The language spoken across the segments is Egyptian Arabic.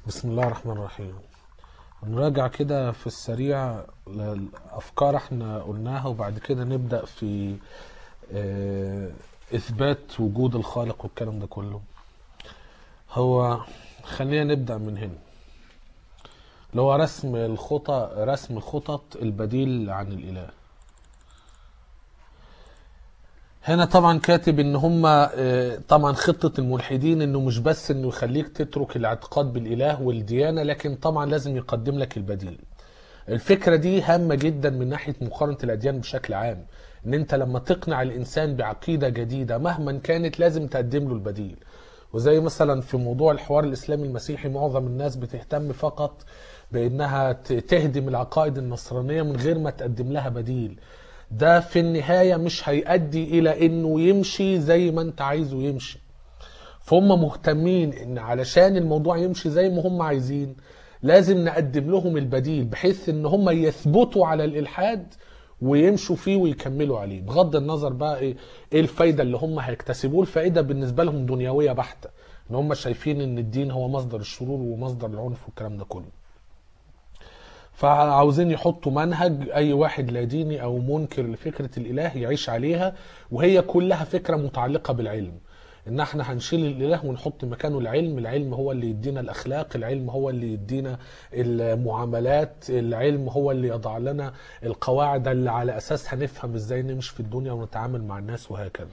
بسم الله الرحمن الرحيم نراجع كده في السريع الأفكار احنا قلناها وبعد كده نبدأ في آه، إثبات وجود الخالق والكلام ده كله هو خلينا نبدأ من هنا اللي هو رسم الخطط رسم خطط البديل عن الإله هنا طبعا كاتب ان هم طبعا خطة الملحدين انه مش بس انه يخليك تترك الاعتقاد بالاله والديانة لكن طبعا لازم يقدم لك البديل الفكرة دي هامة جدا من ناحية مقارنة الاديان بشكل عام ان انت لما تقنع الانسان بعقيدة جديدة مهما كانت لازم تقدم له البديل وزي مثلا في موضوع الحوار الاسلامي المسيحي معظم الناس بتهتم فقط بانها ت- تهدم العقائد النصرانية من غير ما تقدم لها بديل ده في النهاية مش هيؤدي إلى إنه يمشي زي ما أنت عايزه يمشي فهم مهتمين إن علشان الموضوع يمشي زي ما هم عايزين لازم نقدم لهم البديل بحيث إن هم يثبتوا على الإلحاد ويمشوا فيه ويكملوا عليه بغض النظر بقى إيه, إيه الفايدة اللي هم هيكتسبوه الفائدة بالنسبة لهم دنيوية بحتة إن هم شايفين إن الدين هو مصدر الشرور ومصدر العنف والكلام ده كله فعاوزين يحطوا منهج اي واحد لا ديني او منكر لفكره الاله يعيش عليها وهي كلها فكره متعلقه بالعلم ان احنا هنشيل الاله ونحط مكانه العلم العلم هو اللي يدينا الاخلاق العلم هو اللي يدينا المعاملات العلم هو اللي يضع لنا القواعد اللي على اساسها نفهم ازاي نمشي في الدنيا ونتعامل مع الناس وهكذا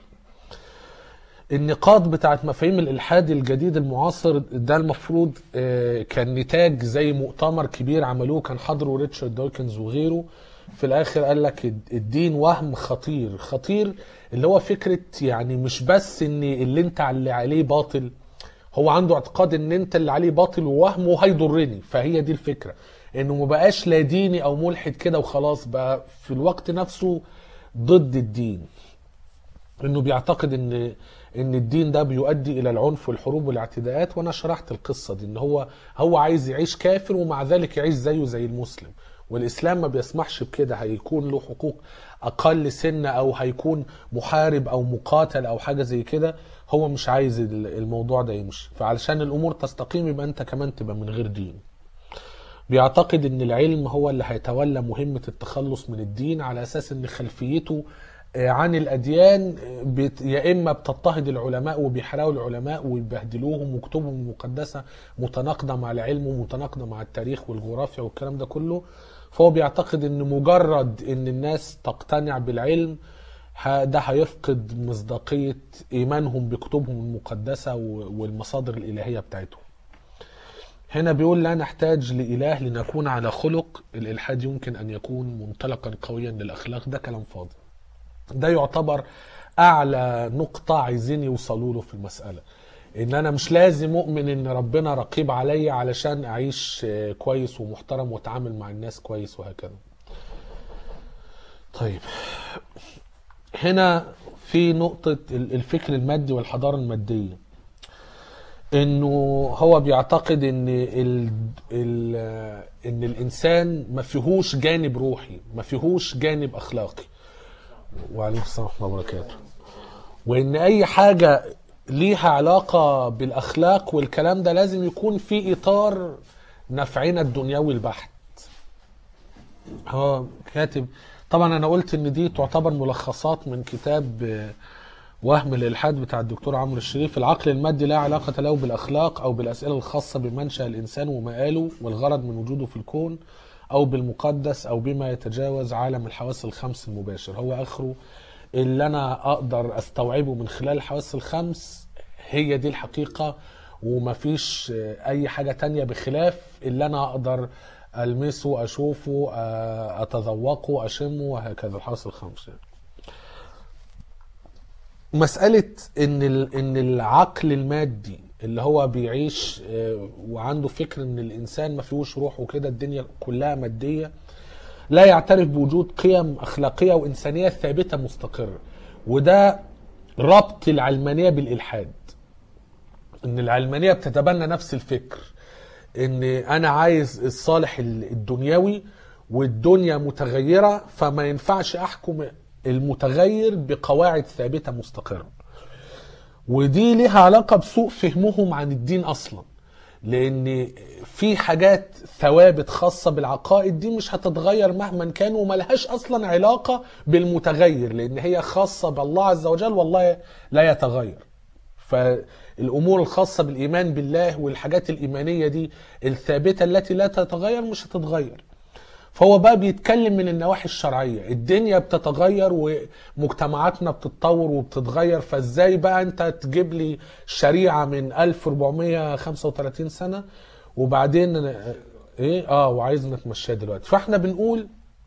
النقاط بتاعت مفاهيم الالحاد الجديد المعاصر ده المفروض آه، كان نتاج زي مؤتمر كبير عملوه كان حضره ريتشارد دوكنز وغيره في الاخر قال لك الد- الدين وهم خطير خطير اللي هو فكره يعني مش بس ان اللي انت اللي عليه باطل هو عنده اعتقاد ان انت اللي عليه باطل ووهم وهيضرني فهي دي الفكره انه ما بقاش لا ديني او ملحد كده وخلاص بقى في الوقت نفسه ضد الدين انه بيعتقد ان ان الدين ده بيؤدي الى العنف والحروب والاعتداءات وانا شرحت القصه دي ان هو هو عايز يعيش كافر ومع ذلك يعيش زيه زي المسلم والاسلام ما بيسمحش بكده هيكون له حقوق اقل سنه او هيكون محارب او مقاتل او حاجه زي كده هو مش عايز ال- الموضوع ده يمشي فعلشان الامور تستقيم يبقى انت كمان تبقى من غير دين بيعتقد ان العلم هو اللي هيتولى مهمة التخلص من الدين على اساس ان خلفيته آه، عن الاديان آه، بت- يا اما بتضطهد العلماء وبيحرقوا العلماء ويبهدلوهم وكتبهم المقدسة متناقضة مع العلم ومتناقضة مع التاريخ والجغرافيا والكلام ده كله فهو بيعتقد ان مجرد ان الناس تقتنع بالعلم ه- ده هيفقد مصداقية ايمانهم بكتبهم المقدسة و- والمصادر الالهية بتاعتهم هنا بيقول لا نحتاج لإله لنكون على خلق الإلحاد يمكن أن يكون منطلقا قويا للأخلاق ده كلام فاضي ده يعتبر أعلى نقطة عايزين يوصلوا له في المسألة إن أنا مش لازم أؤمن إن ربنا رقيب عليا علشان أعيش آه، كويس ومحترم وأتعامل مع الناس كويس وهكذا طيب هنا في نقطة ال- الفكر المادي والحضارة المادية انه هو بيعتقد ان ال... ال... ان الانسان ما فيهوش جانب روحي ما فيهوش جانب اخلاقي وعليكم السلام ورحمه الله وبركاته وان اي حاجه ليها علاقه بالاخلاق والكلام ده لازم يكون في اطار نفعنا الدنيوي البحت هو كاتب طبعا انا قلت ان دي تعتبر ملخصات من كتاب آه، وهم الالحاد بتاع الدكتور عمرو الشريف العقل المادي لا علاقه له بالاخلاق او بالاسئله الخاصه بمنشا الانسان ومآله والغرض من وجوده في الكون او بالمقدس او بما يتجاوز عالم الحواس الخمس المباشر هو اخره اللي انا اقدر استوعبه من خلال الحواس الخمس هي دي الحقيقه ومفيش آه، اي حاجه تانية بخلاف اللي انا اقدر المسه اشوفه آه، اتذوقه اشمه وهكذا الحواس الخمس يعني. مسألة إن ال- إن العقل المادي اللي هو بيعيش آه، وعنده فكر إن الإنسان ما فيهوش روح وكده الدنيا كلها مادية لا يعترف بوجود قيم أخلاقية وإنسانية ثابتة مستقرة وده ربط العلمانية بالإلحاد إن العلمانية بتتبنى نفس الفكر إن أنا عايز الصالح الدنيوي والدنيا متغيرة فما ينفعش أحكم المتغير بقواعد ثابتة مستقرة ودي ليها علاقة بسوء فهمهم عن الدين أصلا لان في حاجات ثوابت خاصه بالعقائد دي مش هتتغير مهما كان وملهاش اصلا علاقه بالمتغير لان هي خاصه بالله عز وجل والله لا يتغير فالامور الخاصه بالايمان بالله والحاجات الايمانيه دي الثابته التي لا تتغير مش هتتغير فهو بقى بيتكلم من النواحي الشرعية الدنيا بتتغير ومجتمعاتنا بتتطور وبتتغير فازاي بقى انت تجيب لي شريعة من 1435 سنة وبعدين ايه اه وعايزنا نتمشيها دلوقتي فاحنا بنقول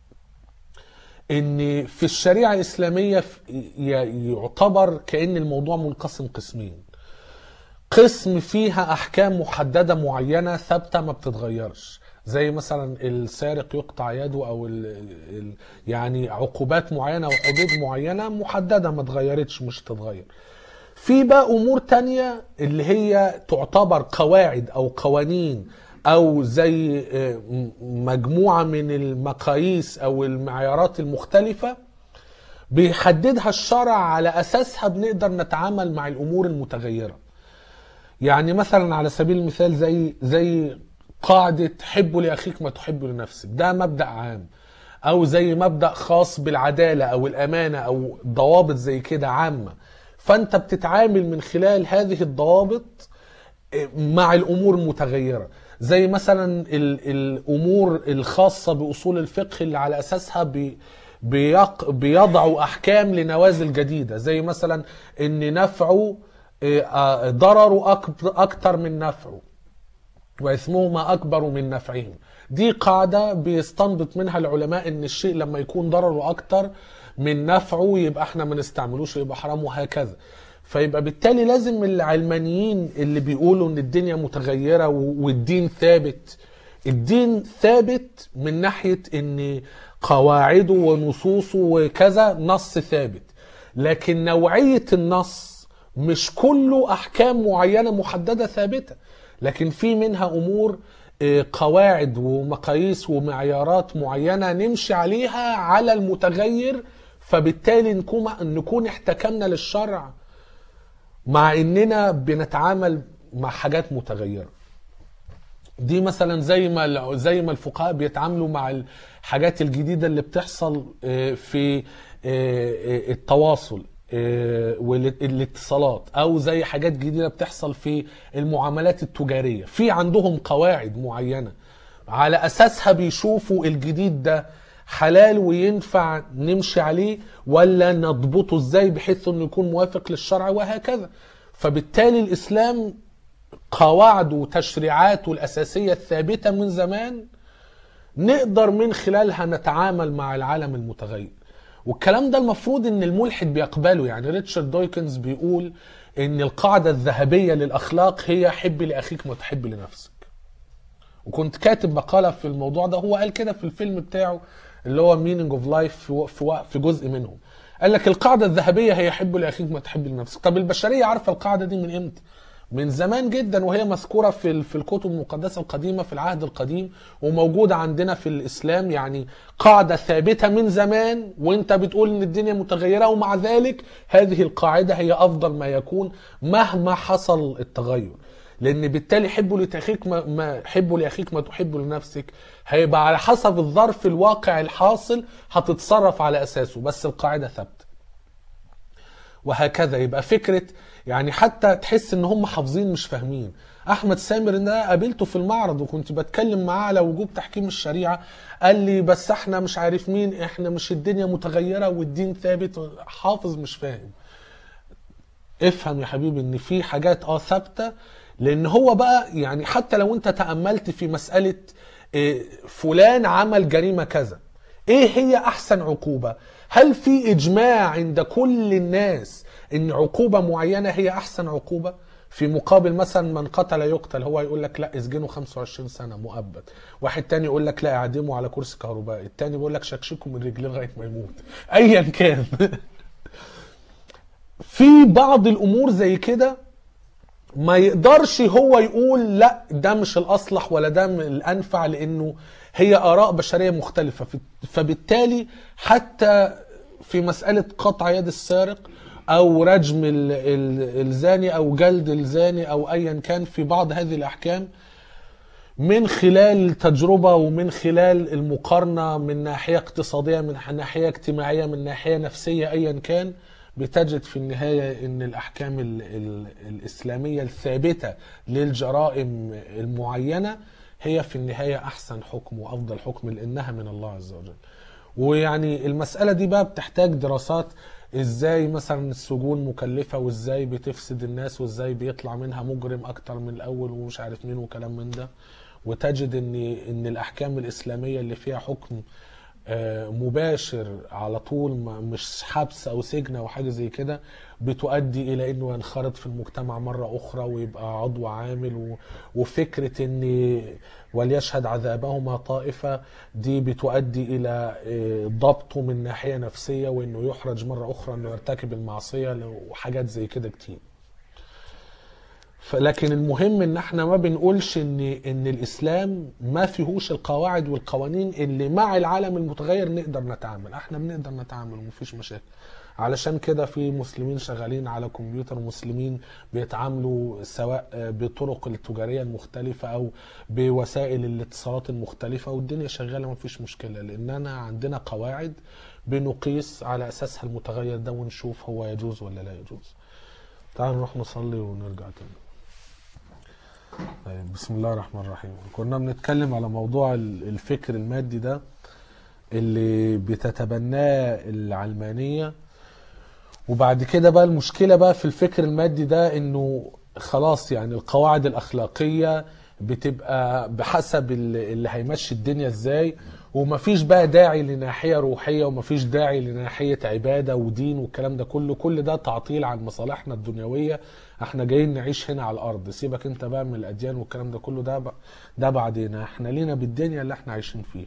ان في الشريعة الاسلامية ف- ي- يعتبر كأن الموضوع منقسم قسمين قسم فيها احكام محدده معينه ثابته ما بتتغيرش زي مثلا السارق يقطع يده او ال ال يعني عقوبات معينه وحدود معينه محدده ما اتغيرتش مش هتتغير في بقى امور تانية اللي هي تعتبر قواعد او قوانين او زي آه، م- مجموعه من المقاييس او المعيارات المختلفه بيحددها الشرع على اساسها بنقدر نتعامل مع الامور المتغيره يعني مثلا على سبيل المثال زي زي قاعدة حب لأخيك ما تحب لنفسك ده مبدأ عام أو زي مبدأ خاص بالعدالة أو الأمانة أو ضوابط زي كده عامة فأنت بتتعامل من خلال هذه الضوابط مع الامور المتغيره زي مثلا ال- الامور الخاصه باصول الفقه اللي على اساسها بي بيق بيضعوا احكام لنوازل جديده زي مثلا ان نفعه آه، آه، ضرره أكب- اكتر من نفعه واثمهما اكبر من نفعهم دي قاعده بيستنبط منها العلماء ان الشيء لما يكون ضرره اكتر من نفعه يبقى احنا ما نستعملوش يبقى حرام وهكذا فيبقى بالتالي لازم العلمانيين اللي بيقولوا ان الدنيا متغيره و- والدين ثابت الدين ثابت من ناحيه ان قواعده ونصوصه وكذا نص ثابت لكن نوعيه النص مش كله احكام معينه محدده ثابته لكن في منها امور آه، قواعد ومقاييس ومعيارات معينه نمشي عليها على المتغير فبالتالي نكون نكون احتكمنا للشرع مع اننا بنتعامل مع حاجات متغيره دي مثلا زي ما زي ما الفقهاء بيتعاملوا مع الحاجات الجديده اللي بتحصل آه، في آه، آه، التواصل آه، والاتصالات او زي حاجات جديده بتحصل في المعاملات التجاريه في عندهم قواعد معينه على اساسها بيشوفوا الجديد ده حلال وينفع نمشي عليه ولا نضبطه ازاي بحيث انه يكون موافق للشرع وهكذا فبالتالي الاسلام قواعده وتشريعاته الاساسيه الثابته من زمان نقدر من خلالها نتعامل مع العالم المتغير والكلام ده المفروض ان الملحد بيقبله يعني ريتشارد دويكنز بيقول ان القاعده الذهبيه للاخلاق هي حب لاخيك ما تحب لنفسك وكنت كاتب مقاله في الموضوع ده هو قال كده في الفيلم بتاعه اللي هو مينينج اوف لايف في في في جزء منهم قال لك القاعده الذهبيه هي حب لاخيك ما تحب لنفسك طب البشريه عارفه القاعده دي من امتى من زمان جدا وهي مذكوره في ال- في الكتب المقدسه القديمه في العهد القديم وموجوده عندنا في الاسلام يعني قاعده ثابته من زمان وانت بتقول ان الدنيا متغيره ومع ذلك هذه القاعده هي افضل ما يكون مهما حصل التغير لان بالتالي حبوا لاخيك ما, ما حبوا لاخيك ما تحب لنفسك هيبقى على حسب الظرف الواقع الحاصل هتتصرف على اساسه بس القاعده ثابته وهكذا يبقى فكره يعني حتى تحس ان هم حافظين مش فاهمين احمد سامر ده قابلته في المعرض وكنت بتكلم معاه على وجوب تحكيم الشريعه قال لي بس احنا مش عارف مين احنا مش الدنيا متغيره والدين ثابت حافظ مش فاهم افهم يا حبيبي ان في حاجات اه ثابته لان هو بقى يعني حتى لو انت تاملت في مساله إيه، فلان عمل جريمه كذا ايه هي احسن عقوبه هل في اجماع عند كل الناس ان عقوبه معينه هي احسن عقوبه في مقابل مثلا من قتل يقتل هو يقول لك لا اسجنه 25 سنه مؤبد واحد تاني يقول لك لا اعدمه على كرسي كهربائي التاني بيقول لك شكشكه من رجليه لغايه ما يموت ايا كان في بعض الامور زي كده ما يقدرش هو يقول لا ده مش الاصلح ولا ده من الانفع لانه هي اراء بشريه مختلفه ف- فبالتالي حتى في مساله قطع يد السارق او رجم ال- ال- الزاني او جلد الزاني او ايا كان في بعض هذه الاحكام من خلال تجربة ومن خلال المقارنة من ناحية اقتصادية من ناحية اجتماعية من ناحية نفسية أيا كان بتجد في النهاية أن الأحكام ال ال الإسلامية الثابتة للجرائم المعينة هي في النهاية أحسن حكم وأفضل حكم لأنها من الله عز وجل ويعني المسألة دي بقى بتحتاج دراسات ازاي مثلا السجون مكلفة وازاي بتفسد الناس وازاي بيطلع منها مجرم اكتر من الاول ومش عارف مين وكلام من ده وتجد ان ان الاحكام الاسلامية اللي فيها حكم آه، مباشر على طول ما- مش حبس او سجن او حاجه زي كده بتؤدي الى انه ينخرط في المجتمع مره اخرى ويبقى عضو عامل و- وفكره ان وليشهد عذابهما طائفه دي بتؤدي الى آه، ضبطه من ناحيه نفسيه وانه يحرج مره اخرى انه يرتكب المعصيه وحاجات زي كده كتير لكن المهم ان احنا ما بنقولش ان ان الاسلام ما فيهوش القواعد والقوانين اللي مع العالم المتغير نقدر نتعامل احنا بنقدر نتعامل ومفيش مشاكل علشان كده في مسلمين شغالين على كمبيوتر مسلمين بيتعاملوا سواء بطرق التجارية المختلفة او بوسائل الاتصالات المختلفة والدنيا شغالة مفيش مشكلة لاننا عندنا قواعد بنقيس على اساسها المتغير ده ونشوف هو يجوز ولا لا يجوز تعالوا نروح نصلي ونرجع تاني طيب بسم الله الرحمن الرحيم كنا بنتكلم على موضوع ال- الفكر المادي ده اللي بتتبناه العلمانية وبعد كده بقى المشكلة بقى في الفكر المادي ده انه خلاص يعني القواعد الأخلاقية بتبقى بحسب ال- اللي هيمشي الدنيا ازاي ومفيش بقى داعي لناحية روحية ومفيش داعي لناحية عبادة ودين والكلام ده كله كل ده تعطيل عن مصالحنا الدنيوية احنا جايين نعيش هنا على الأرض سيبك انت بقى من الأديان والكلام ده كله ده بقى ده بعدين احنا لينا بالدنيا اللي احنا عايشين فيها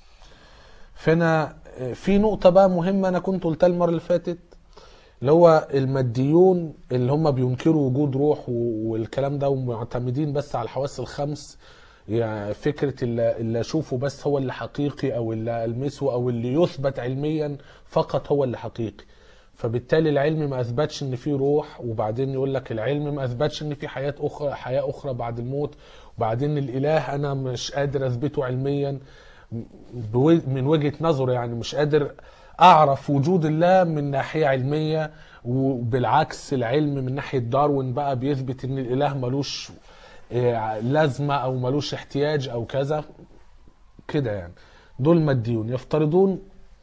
فانا في نقطة بقى مهمة انا كنت قلتها المرة اللي فاتت اللي هو الماديون اللي هم بينكروا وجود روح و- والكلام ده ومعتمدين بس على الحواس الخمس يعني فكرة اللي, اللي اشوفه بس هو اللي حقيقي او اللي المسه او اللي يثبت علميا فقط هو اللي حقيقي فبالتالي العلم ما اثبتش ان في روح وبعدين يقول لك العلم ما اثبتش ان في حياة اخرى حياة اخرى بعد الموت وبعدين الاله انا مش قادر اثبته علميا بو- من وجهة نظره يعني مش قادر اعرف وجود الله من ناحية علمية وبالعكس العلم من ناحية داروين بقى بيثبت ان الاله ملوش آه، لازمة او ملوش احتياج او كذا كده يعني دول ماديون يفترضون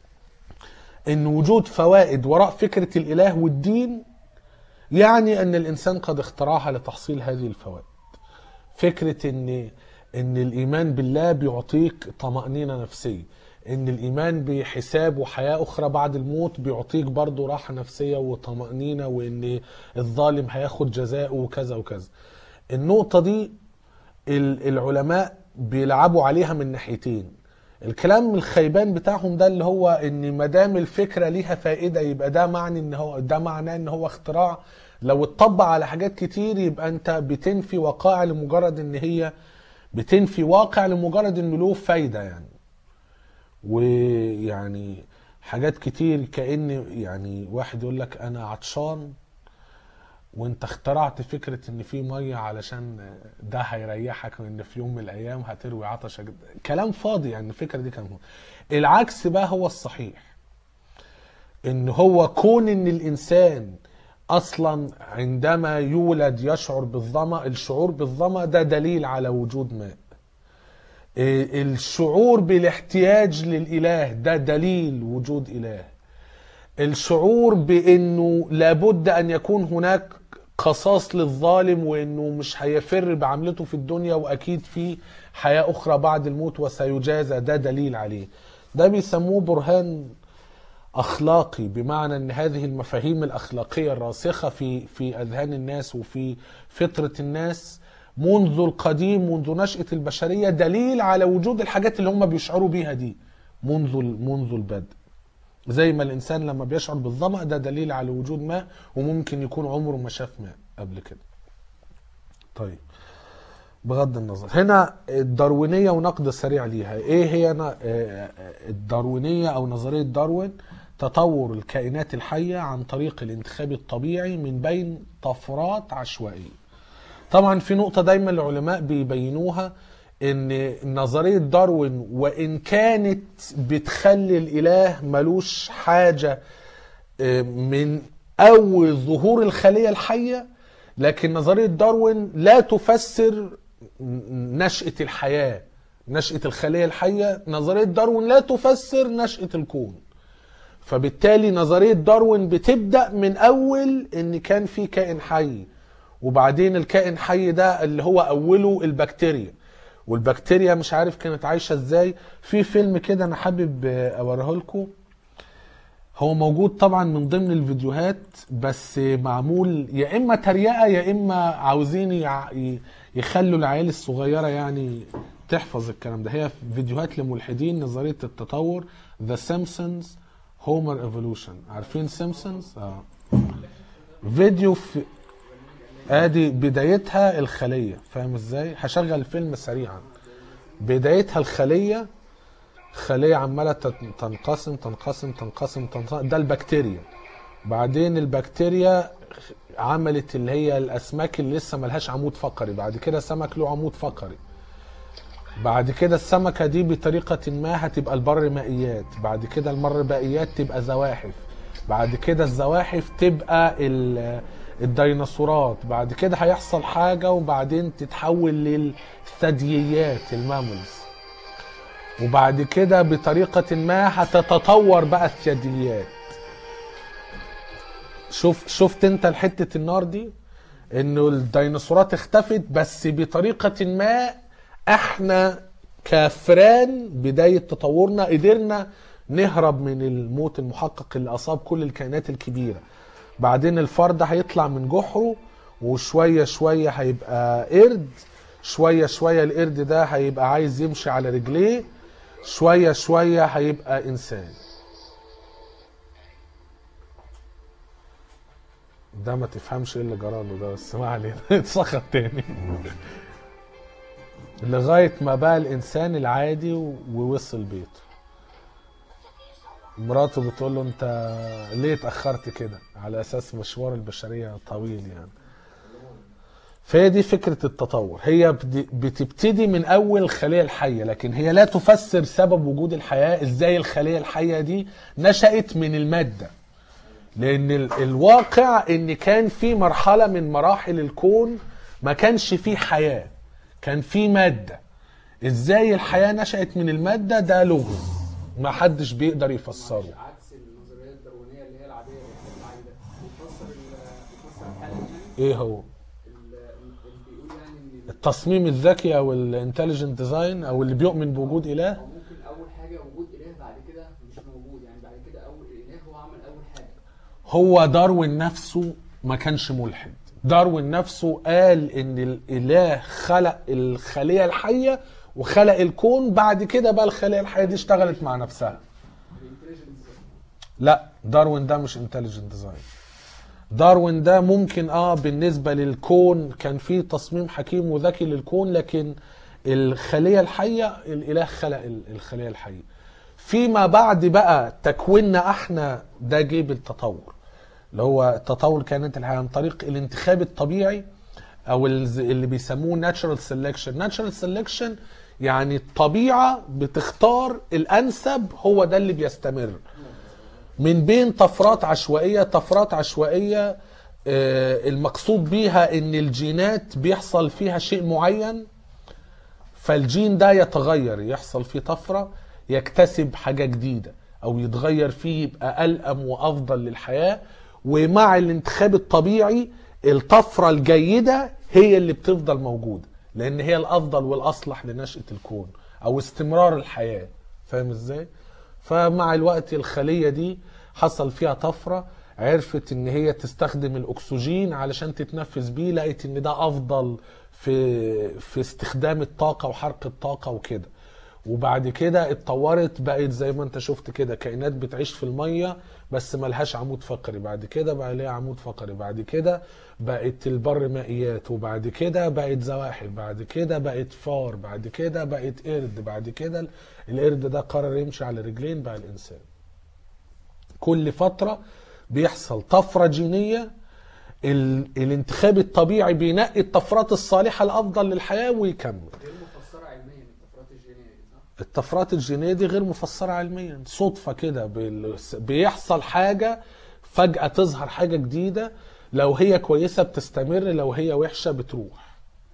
ان وجود فوائد وراء فكرة الاله والدين يعني ان الانسان قد اخترعها لتحصيل هذه الفوائد فكرة ان ان الايمان بالله بيعطيك طمأنينة نفسية ان الايمان بحساب وحياة اخرى بعد الموت بيعطيك برضو راحة نفسية وطمأنينة وان الظالم هياخد جزاءه وكذا وكذا النقطة دي ال- العلماء بيلعبوا عليها من ناحيتين الكلام الخيبان بتاعهم ده اللي هو ان ما دام الفكره ليها فائده يبقى ده معني ان هو ده معناه ان هو اختراع لو اتطبق على حاجات كتير يبقى انت بتنفي وقائع لمجرد ان هي بتنفي واقع لمجرد انه له فايده يعني ويعني حاجات كتير كأن يعني واحد يقول لك انا عطشان وانت اخترعت فكرة ان في مية علشان ده هيريحك وان في يوم من الايام هتروي عطشك كلام فاضي يعني الفكرة دي كان هو العكس بقى هو الصحيح ان هو كون ان الانسان اصلا عندما يولد يشعر بالظما الشعور بالظما ده دليل على وجود ماء إيه، الشعور بالاحتياج للاله ده دليل وجود اله الشعور بانه لابد ان يكون هناك قصاص للظالم وانه مش هيفر بعملته في الدنيا واكيد في حياة اخرى بعد الموت وسيجازى ده دليل عليه ده بيسموه برهان اخلاقي بمعنى ان هذه المفاهيم الاخلاقيه الراسخه في في اذهان الناس وفي فطره الناس منذ القديم منذ نشاه البشريه دليل على وجود الحاجات اللي هم بيشعروا بيها دي منذ منذ البدء زي ما الانسان لما بيشعر بالظمأ ده دليل على وجود ماء وممكن يكون عمره ما شاف ماء قبل كده طيب بغض النظر هنا الداروينية ونقد سريع ليها ايه هي نا- آه، آه، الداروينية او نظرية داروين تطور الكائنات الحية عن طريق الانتخاب الطبيعي من بين طفرات عشوائية طبعا في نقطة دايما العلماء بيبينوها ان نظرية داروين وان كانت بتخلي الاله ملوش حاجة آه، من اول ظهور الخلية الحية لكن نظرية داروين لا تفسر نشأة الحياة نشأة الخلية الحية نظرية داروين لا تفسر نشأة الكون فبالتالي نظرية داروين بتبدأ من أول إن كان في كائن حي وبعدين الكائن حي ده اللي هو أوله البكتيريا والبكتيريا مش عارف كانت عايشة ازاي في فيلم كده أنا حابب أوريه لكم هو موجود طبعا من ضمن الفيديوهات بس معمول يا اما تريقه يا اما عاوزين يع- ي- يخلوا العيال الصغيره يعني تحفظ الكلام ده هي فيديوهات لملحدين نظريه التطور ذا سيمبسونز هومر ايفولوشن عارفين سيمبسونز اه فيديو في ادي بدايتها الخليه فاهم ازاي هشغل الفيلم سريعا بدايتها الخليه خلية عمالة تت- تنقسم تنقسم تنقسم تنقسم ده البكتيريا بعدين البكتيريا عملت اللي هي الأسماك اللي لسه ملهاش عمود فقري بعد كده سمك له عمود فقري بعد كده السمكة دي بطريقة ما هتبقى البر مائيات بعد كده المر مائيات تبقى زواحف بعد كده الزواحف تبقى ال- الديناصورات بعد كده هيحصل حاجة وبعدين تتحول للثدييات الماملز وبعد كده بطريقة ما هتتطور بقى الثدييات شوف شفت انت الحتة النار دي انه الديناصورات اختفت بس بطريقة ما احنا كفران بداية تطورنا قدرنا نهرب من الموت المحقق اللي اصاب كل الكائنات الكبيرة بعدين الفرد هيطلع من جحره وشوية شوية هيبقى قرد شوية شوية القرد ده هيبقى عايز يمشي على رجليه شوية شوية هيبقى إنسان ده ما تفهمش ايه اللي جراله ده بس ما علينا اتسخط تاني لغاية ما بقى الإنسان العادي و- ووصل بيته مراته بتقول له انت ليه اتأخرت كده على أساس مشوار البشرية طويل يعني فهي دي فكرة التطور هي بد- بتبتدي من أول الخلية الحية لكن هي لا تفسر سبب وجود الحياة إزاي الخلية الحية دي نشأت من المادة لأن ال- الواقع إن كان في مرحلة من مراحل الكون ما كانش فيه حياة كان في مادة إزاي الحياة نشأت من المادة ده لغز ما حدش بيقدر يفسره عكس النظريه الداروينيه اللي هي العاديه اللي احنا بنقول عليه ده بيفسر ال- بيفسر الحاله يعني إيه هو ال- اللي بيقول يعني ان التصميم الذكي أو الانتليجنت ديزاين أو اللي بيؤمن بوجود إله او ممكن اول حاجه وجود اله بعد كده مش موجود يعني بعد كده اول اله هو عمل اول حاجه هو داروين نفسه ما كانش ملحد داروين نفسه قال ان الاله خلق الخليه الحيه وخلق الكون بعد كده بقى الخليه الحيه دي اشتغلت مع نفسها الانتليجنس لا داروين ده مش انتليجنت ديزاين داروين ده ممكن اه بالنسبه للكون كان فيه تصميم حكيم وذكي للكون لكن الخليه الحيه الاله خلق ال- الخليه الحيه فيما بعد بقى تكويننا احنا ده جه بالتطور اللي هو تطور كائنات الحياه عن طريق الانتخاب الطبيعي او الز- اللي بيسموه ناتشرال سيلكشن ناتشرال سيلكشن يعني الطبيعه بتختار الانسب هو ده اللي بيستمر من بين طفرات عشوائية طفرات عشوائية آه، المقصود بيها ان الجينات بيحصل فيها شيء معين فالجين ده يتغير يحصل فيه طفرة يكتسب حاجة جديدة او يتغير فيه يبقى ألأم وافضل للحياة ومع الانتخاب الطبيعي الطفرة الجيدة هي اللي بتفضل موجودة لان هي الافضل والاصلح لنشأة الكون او استمرار الحياة فاهم ازاي؟ فمع الوقت الخلية دي حصل فيها طفرة عرفت ان هي تستخدم الاكسجين علشان تتنفس بيه لقيت ان ده افضل في في استخدام الطاقة وحرق الطاقة وكده وبعد كده اتطورت بقت زي ما انت شفت كده كائنات بتعيش في المية بس ملهاش عمود فقري بعد كده بقى ليها عمود فقري بعد كده بقت البر مائيات وبعد كده بقت زواحف بعد كده بقت فار بعد كده بقت قرد بعد كده القرد ده قرر يمشي على رجلين بقى الانسان كل فترة بيحصل طفرة جينية ال... الانتخاب الطبيعي بينقي الطفرات الصالحة الأفضل للحياة ويكمل غير مفسره علميا الطفرات الجينيه دي صح؟ الطفرات الجينية دي غير مفسرة علميا صدفة كده بال- بيحصل حاجة فجأة تظهر حاجة جديدة لو هي كويسة بتستمر لو هي وحشة بتروح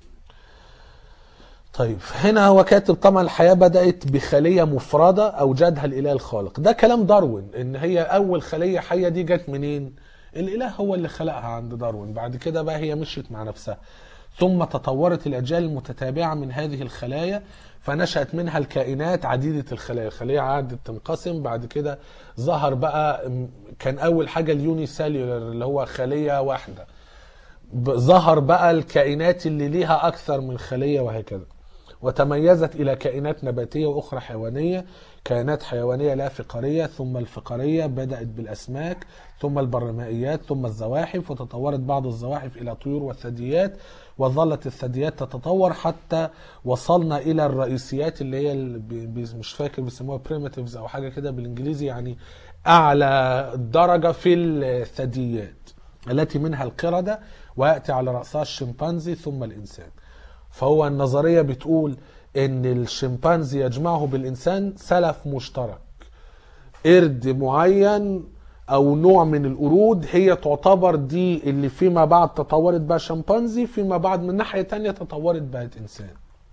طيب هنا هو كاتب طبعا الحياة بدأت بخلية مفردة أوجدها الإله الخالق ده كلام داروين إن هي أول خلية حية دي جت منين الإله هو اللي خلقها عند داروين بعد كده بقى هي مشيت مع نفسها ثم تطورت الأجيال المتتابعة من هذه الخلايا فنشأت منها الكائنات عديدة الخلايا الخلية عادت تنقسم بعد كده ظهر بقى م- كان أول حاجة اليوني سيلولر اللي هو خلية واحدة ب- ظهر بقى الكائنات اللي ليها أكثر من خلية وهكذا وتميزت إلى كائنات نباتية وأخرى حيوانية كائنات حيوانية لا فقارية ثم الفقارية بدأت بالأسماك ثم البرمائيات ثم الزواحف وتطورت بعض الزواحف إلى طيور والثدييات وظلت الثدييات تتطور حتى وصلنا إلى الرئيسيات اللي هي ال- ب- ب- مش فاكر بيسموها primitives أو حاجة كده بالإنجليزي يعني أعلى درجة في الثدييات التي منها القردة ويأتي على رأسها الشمبانزي ثم الإنسان فهو النظرية بتقول ان الشمبانزي يجمعه بالانسان سلف مشترك قرد معين او نوع من القرود هي تعتبر دي اللي فيما بعد تطورت بقى شمبانزي فيما بعد من ناحية تانية تطورت بقت انسان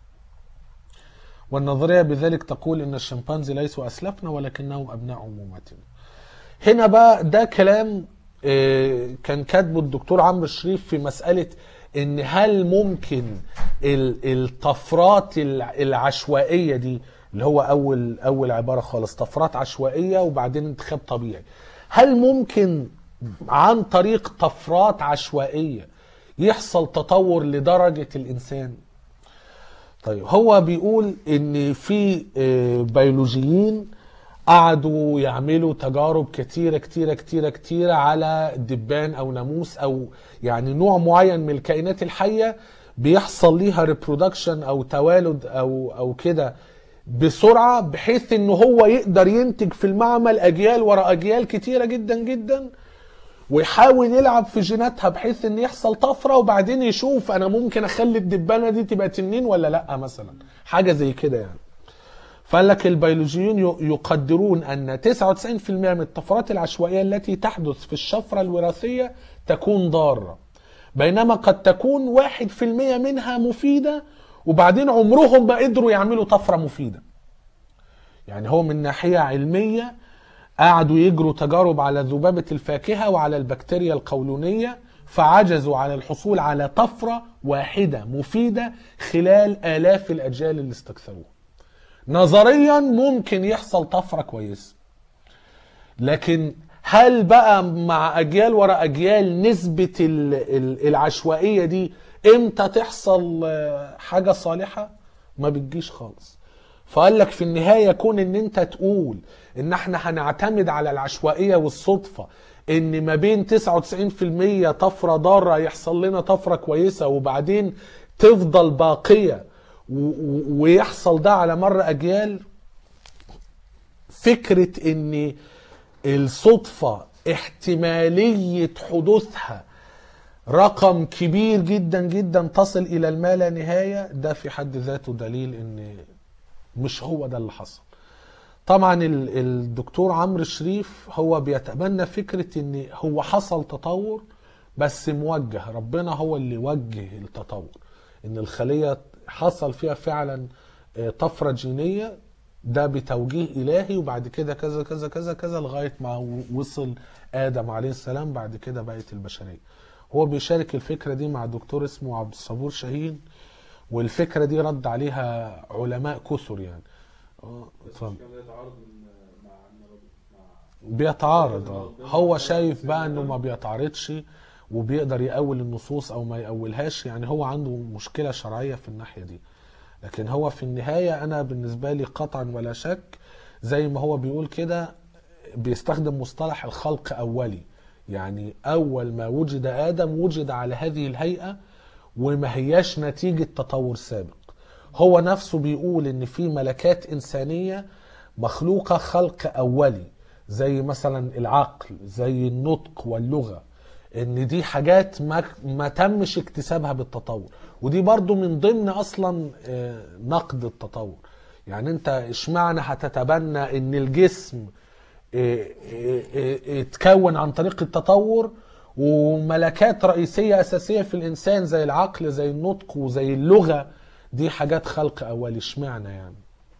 والنظرية بذلك تقول ان الشمبانزي ليسوا اسلافنا ولكنهم ابناء امومتنا هنا بقى ده كلام آه، كان كاتبه الدكتور عمرو الشريف في مسألة ان هل ممكن ال- الطفرات الع- العشوائية دي اللي هو اول اول عبارة خالص طفرات عشوائية وبعدين انتخاب طبيعي هل ممكن عن طريق طفرات عشوائية يحصل تطور لدرجة الانسان طيب هو بيقول ان في آه، بيولوجيين قعدوا يعملوا تجارب كتيرة كتيرة كتيرة كتيرة على دبان او ناموس او يعني نوع معين من الكائنات الحية بيحصل ليها ريبرودكشن او توالد او او كده بسرعة بحيث ان هو يقدر ينتج في المعمل اجيال ورا اجيال كتيرة جدا جدا ويحاول يلعب في جيناتها بحيث ان يحصل طفره وبعدين يشوف انا ممكن اخلي الدبانه دي تبقى تنين ولا لا مثلا حاجه زي كده يعني فقال لك البيولوجيون ي- يقدرون ان 99% من الطفرات العشوائيه التي تحدث في الشفره الوراثيه تكون ضاره بينما قد تكون 1% منها مفيده وبعدين عمرهم ما قدروا يعملوا طفره مفيده يعني هو من ناحية علمية قعدوا يجروا تجارب على ذبابة الفاكهة وعلى البكتيريا القولونية فعجزوا على الحصول على طفرة واحدة مفيدة خلال آلاف الأجيال اللي استكثروها نظريا ممكن يحصل طفرة كويسة لكن هل بقى مع أجيال ورا أجيال نسبة ال- ال- العشوائية دي امتى تحصل آه، حاجة صالحة ما بتجيش خالص فقال لك في النهاية كون ان انت تقول ان احنا هنعتمد على العشوائية والصدفة ان ما بين 99% طفرة ضارة يحصل لنا طفرة كويسة وبعدين تفضل باقية و- و- ويحصل ده على مر اجيال فكرة ان الصدفة احتمالية حدوثها رقم كبير جدا جدا تصل الى الما لا نهاية ده في حد ذاته دليل ان مش هو ده اللي حصل طبعا ال- الدكتور عمرو الشريف هو بيتبنى فكرة ان هو حصل تطور بس موجه ربنا هو اللي وجه التطور ان الخلية حصل فيها فعلا آه، طفرة جينية ده بتوجيه إلهي وبعد كده كذا كذا كذا كذا لغاية ما و- وصل آدم عليه السلام بعد كده بقت البشرية هو بيشارك الفكرة دي مع دكتور اسمه عبد الصبور شاهين والفكرة دي رد عليها علماء كثر يعني اه اتفضل كان يتعارض من- مع المرض مع بيتعارض اه هو شايف بقى انه ما بيتعارضش وبيقدر يأول النصوص او ما يأولهاش يعني هو عنده مشكلة شرعية في الناحية دي لكن هو في النهاية انا بالنسبة لي قطعا ولا شك زي ما هو بيقول كده بيستخدم مصطلح الخلق اولي يعني اول ما وجد ادم وجد على هذه الهيئة وما هياش نتيجة تطور سابق هو نفسه بيقول ان في ملكات انسانية مخلوقة خلق اولي زي مثلا العقل زي النطق واللغة ان دي حاجات ما, ما تمش اكتسابها بالتطور ودي برضو من ضمن اصلا آه، نقد التطور يعني انت اشمعنى هتتبنى ان الجسم آه، آه، آه، اتكون عن طريق التطور وملكات رئيسية أساسية في الإنسان زي العقل زي النطق وزي اللغة دي حاجات خلق أولي اشمعنى يعني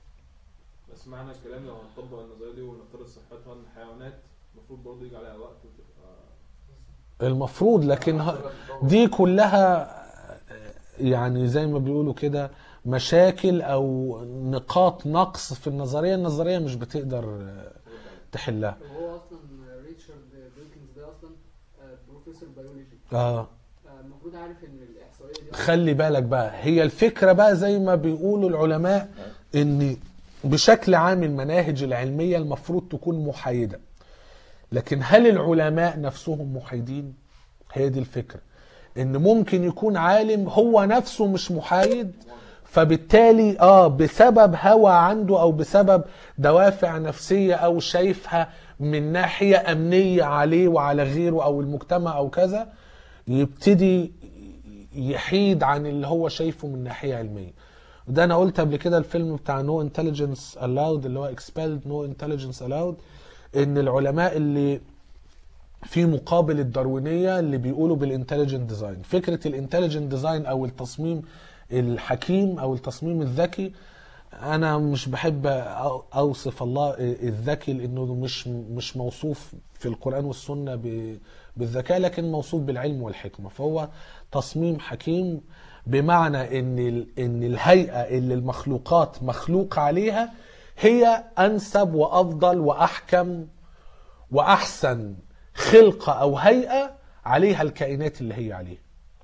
بس معنى الكلام لو هنطبق النظريه دي ونفترض صحتها ان الحيوانات المفروض برضه يجي عليها وقت وتبقى المفروض لكن ه- دي كلها يعني زي ما بيقولوا كده مشاكل او نقاط نقص في النظريه النظريه مش بتقدر تحلها وهو اصلا ريتشارد دوكنز ده اصلا آه، بروفيسور بيولوجي اه آه، المفروض عارف ان الاحصائيه دي خلي بالك بقى هي الفكره بقى زي ما بيقولوا العلماء ان بشكل عام المناهج العلميه المفروض تكون محايده لكن هل العلماء نفسهم محايدين هي دي الفكره ان ممكن يكون عالم هو نفسه مش محايد فبالتالي اه بسبب هوى عنده او بسبب دوافع نفسيه او شايفها من ناحيه امنيه عليه وعلى غيره او المجتمع او كذا يبتدي يحيد عن اللي هو شايفه من ناحيه علميه وده انا قلت قبل كده الفيلم بتاع نو انتليجنس الاود اللي هو اكسبيلد نو انتليجنس الاود ان العلماء اللي في مقابل الداروينيه اللي بيقولوا بالانتليجنت ديزاين فكره الانتليجنت ديزاين او التصميم الحكيم او التصميم الذكي انا مش بحب أو- اوصف الله الذكي لانه مش مش موصوف في القران والسنه ب- بالذكاء لكن موصوف بالعلم والحكمه فهو تصميم حكيم بمعنى ان ال- ان الهيئه اللي المخلوقات مخلوق عليها هي انسب وافضل واحكم واحسن خلقه او هيئه عليها الكائنات اللي هي عليها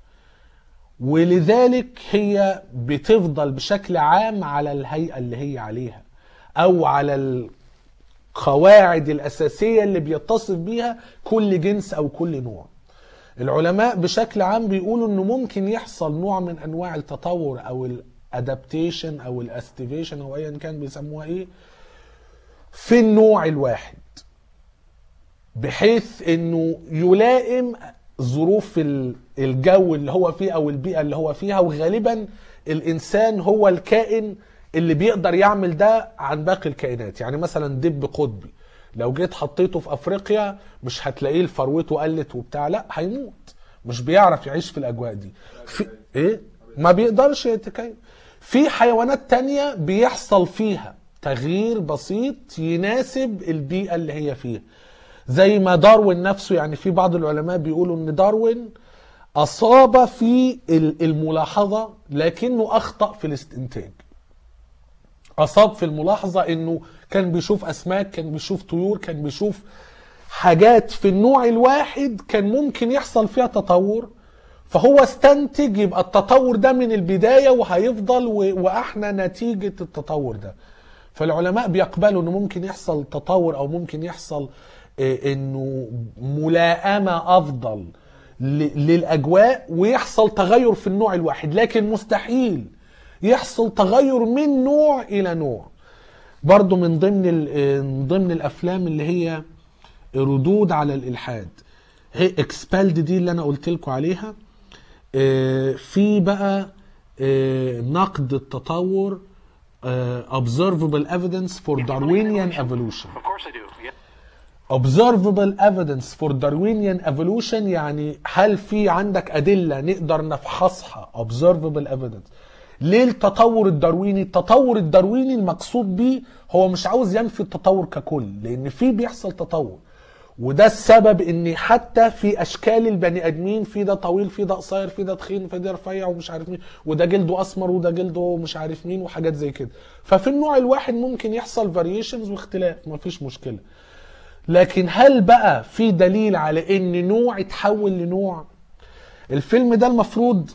ولذلك هي بتفضل بشكل عام على الهيئه اللي هي عليها او على القواعد الاساسيه اللي بيتصف بيها كل جنس او كل نوع العلماء بشكل عام بيقولوا انه ممكن يحصل نوع من انواع التطور او الادابتيشن او الاستيفيشن او ايا كان بيسموها ايه في النوع الواحد بحيث انه يلائم ظروف ال- الجو اللي هو فيه او البيئه اللي هو فيها وغالبا الانسان هو الكائن اللي بيقدر يعمل ده عن باقي الكائنات يعني مثلا دب قطبي لو جيت حطيته في افريقيا مش هتلاقيه ثروته قلت وبتاع لا هيموت مش بيعرف يعيش في الاجواء دي في ايه ما بيقدرش يتكيف في حيوانات تانية بيحصل فيها تغيير بسيط يناسب البيئة اللي هي فيها زي ما داروين نفسه يعني في بعض العلماء بيقولوا ان داروين اصاب في ال- الملاحظة لكنه اخطأ في الاستنتاج اصاب في الملاحظة انه كان بيشوف اسماك كان بيشوف طيور كان بيشوف حاجات في النوع الواحد كان ممكن يحصل فيها تطور فهو استنتج يبقى التطور ده من البداية وهيفضل و- واحنا نتيجة التطور ده فالعلماء بيقبلوا انه ممكن يحصل تطور او ممكن يحصل آه، انه ملائمة افضل ل- للاجواء ويحصل تغير في النوع الواحد لكن مستحيل يحصل تغير من نوع الى نوع برضو من ضمن ال- من ضمن الافلام اللي هي ردود على الالحاد هي اكسبالد دي اللي انا قلت لكم عليها آه، في بقى آه، نقد التطور آه، observable evidence for Darwinian evolution Of course I do. Yeah. observable evidence for Darwinian evolution يعني هل في عندك أدلة نقدر نفحصها observable evidence ليه التطور الدارويني التطور الدارويني المقصود بيه هو مش عاوز ينفي التطور ككل لأن في بيحصل تطور وده السبب ان حتى في اشكال البني ادمين في ده طويل في ده قصير في ده تخين في ده رفيع ومش عارف مين وده جلده اسمر وده جلده مش عارف مين وحاجات زي كده ففي النوع الواحد ممكن يحصل فاريشنز واختلاف مفيش مشكله لكن هل بقى في دليل على ان نوع اتحول لنوع الفيلم ده المفروض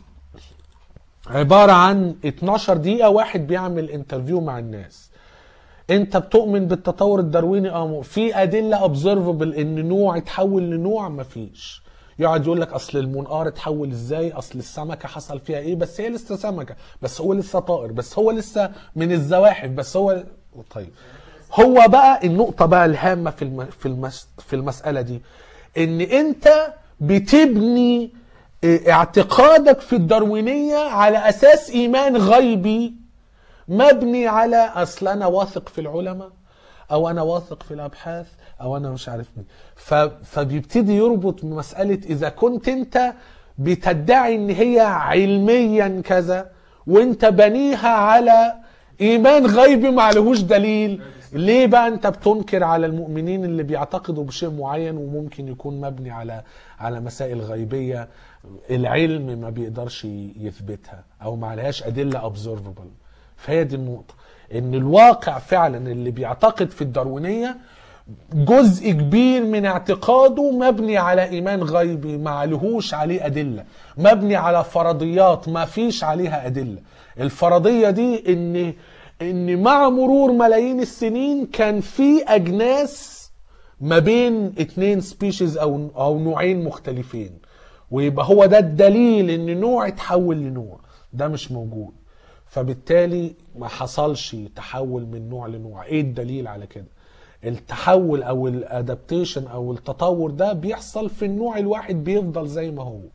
عبارة عن 12 دقيقة واحد بيعمل انترفيو مع الناس انت بتؤمن بالتطور الدارويني اه في ادله اوبزرفبل ان نوع اتحول لنوع مفيش يقعد يقول لك اصل المنقار اتحول ازاي اصل السمكه حصل فيها ايه بس هي لسه سمكه بس هو لسه طائر بس هو لسه من الزواحف بس هو طيب هو بقى النقطة بقى الهامة في الم... في المس... في المسألة دي ان انت بتبني اه، اعتقادك في الداروينية على اساس ايمان غيبي مبني على اصل انا واثق في العلماء او انا واثق في الابحاث او انا مش عارف مين ف... فبيبتدي يربط مسألة اذا كنت انت بتدعي ان هي علميا كذا وانت بنيها على ايمان غيبي ما عليهوش دليل ليه بقى انت بتنكر على المؤمنين اللي بيعتقدوا بشيء معين وممكن يكون مبني على على مسائل غيبيه العلم ما بيقدرش يثبتها او ما عليهاش ادله observable فهي دي النقطه ان الواقع فعلا اللي بيعتقد في الداروينيه جزء كبير من اعتقاده مبني على ايمان غيبي ما عليهوش عليه ادله مبني على فرضيات ما فيش عليها ادله الفرضيه دي ان ان مع مرور ملايين السنين كان في اجناس ما بين اتنين سبيشيز او او نوعين مختلفين ويبقى هو ده الدليل ان نوع اتحول لنوع ده مش موجود فبالتالي ما حصلش تحول من نوع لنوع ايه الدليل على كده التحول او الادابتيشن او التطور ده بيحصل في النوع الواحد بيفضل زي ما هو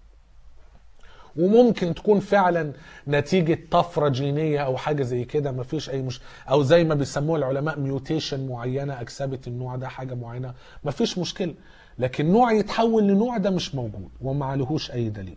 وممكن تكون فعلا نتيجة طفرة جينية أو حاجة زي كده مفيش أي مش أو زي ما بيسموها العلماء ميوتيشن معينة أكسبت النوع ده حاجة معينة مفيش مشكلة لكن نوع يتحول لنوع ده مش موجود وما عليهوش أي دليل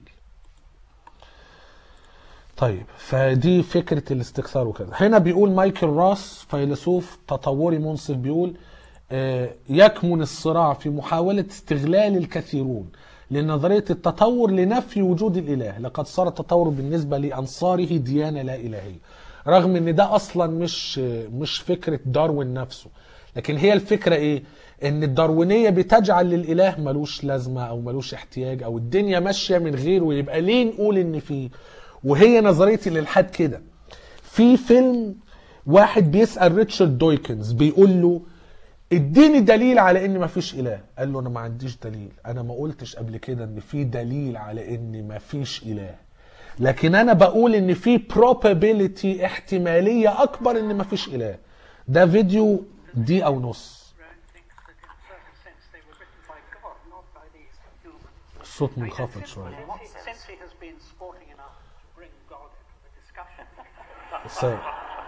طيب فدي فكرة الاستكثار وكده هنا بيقول مايكل راس فيلسوف تطوري منصف بيقول آه، يكمن الصراع في محاولة استغلال الكثيرون لنظرية التطور لنفي وجود الإله لقد صار التطور بالنسبة لأنصاره ديانة لا إلهية رغم ان ده اصلا مش مش فكرة داروين نفسه لكن هي الفكرة ايه ان الداروينية بتجعل للإله ملوش لازمة او ملوش احتياج او الدنيا ماشية من غيره يبقى ليه نقول ان فيه وهي نظرية الالحاد كده في فيلم واحد بيسأل ريتشارد دويكنز بيقول له اديني دليل على ان مفيش اله قال له انا ما عنديش دليل انا ما قلتش قبل كده ان في دليل على ان مفيش اله لكن انا بقول ان في probability احتمالية اكبر ان مفيش اله ده فيديو دي او نص Rowan thinks that in a certain sense they were written by God, not by these humans. الصوت منخفض شوية Since he has been sporting enough to bring God into the discussion. بس uh,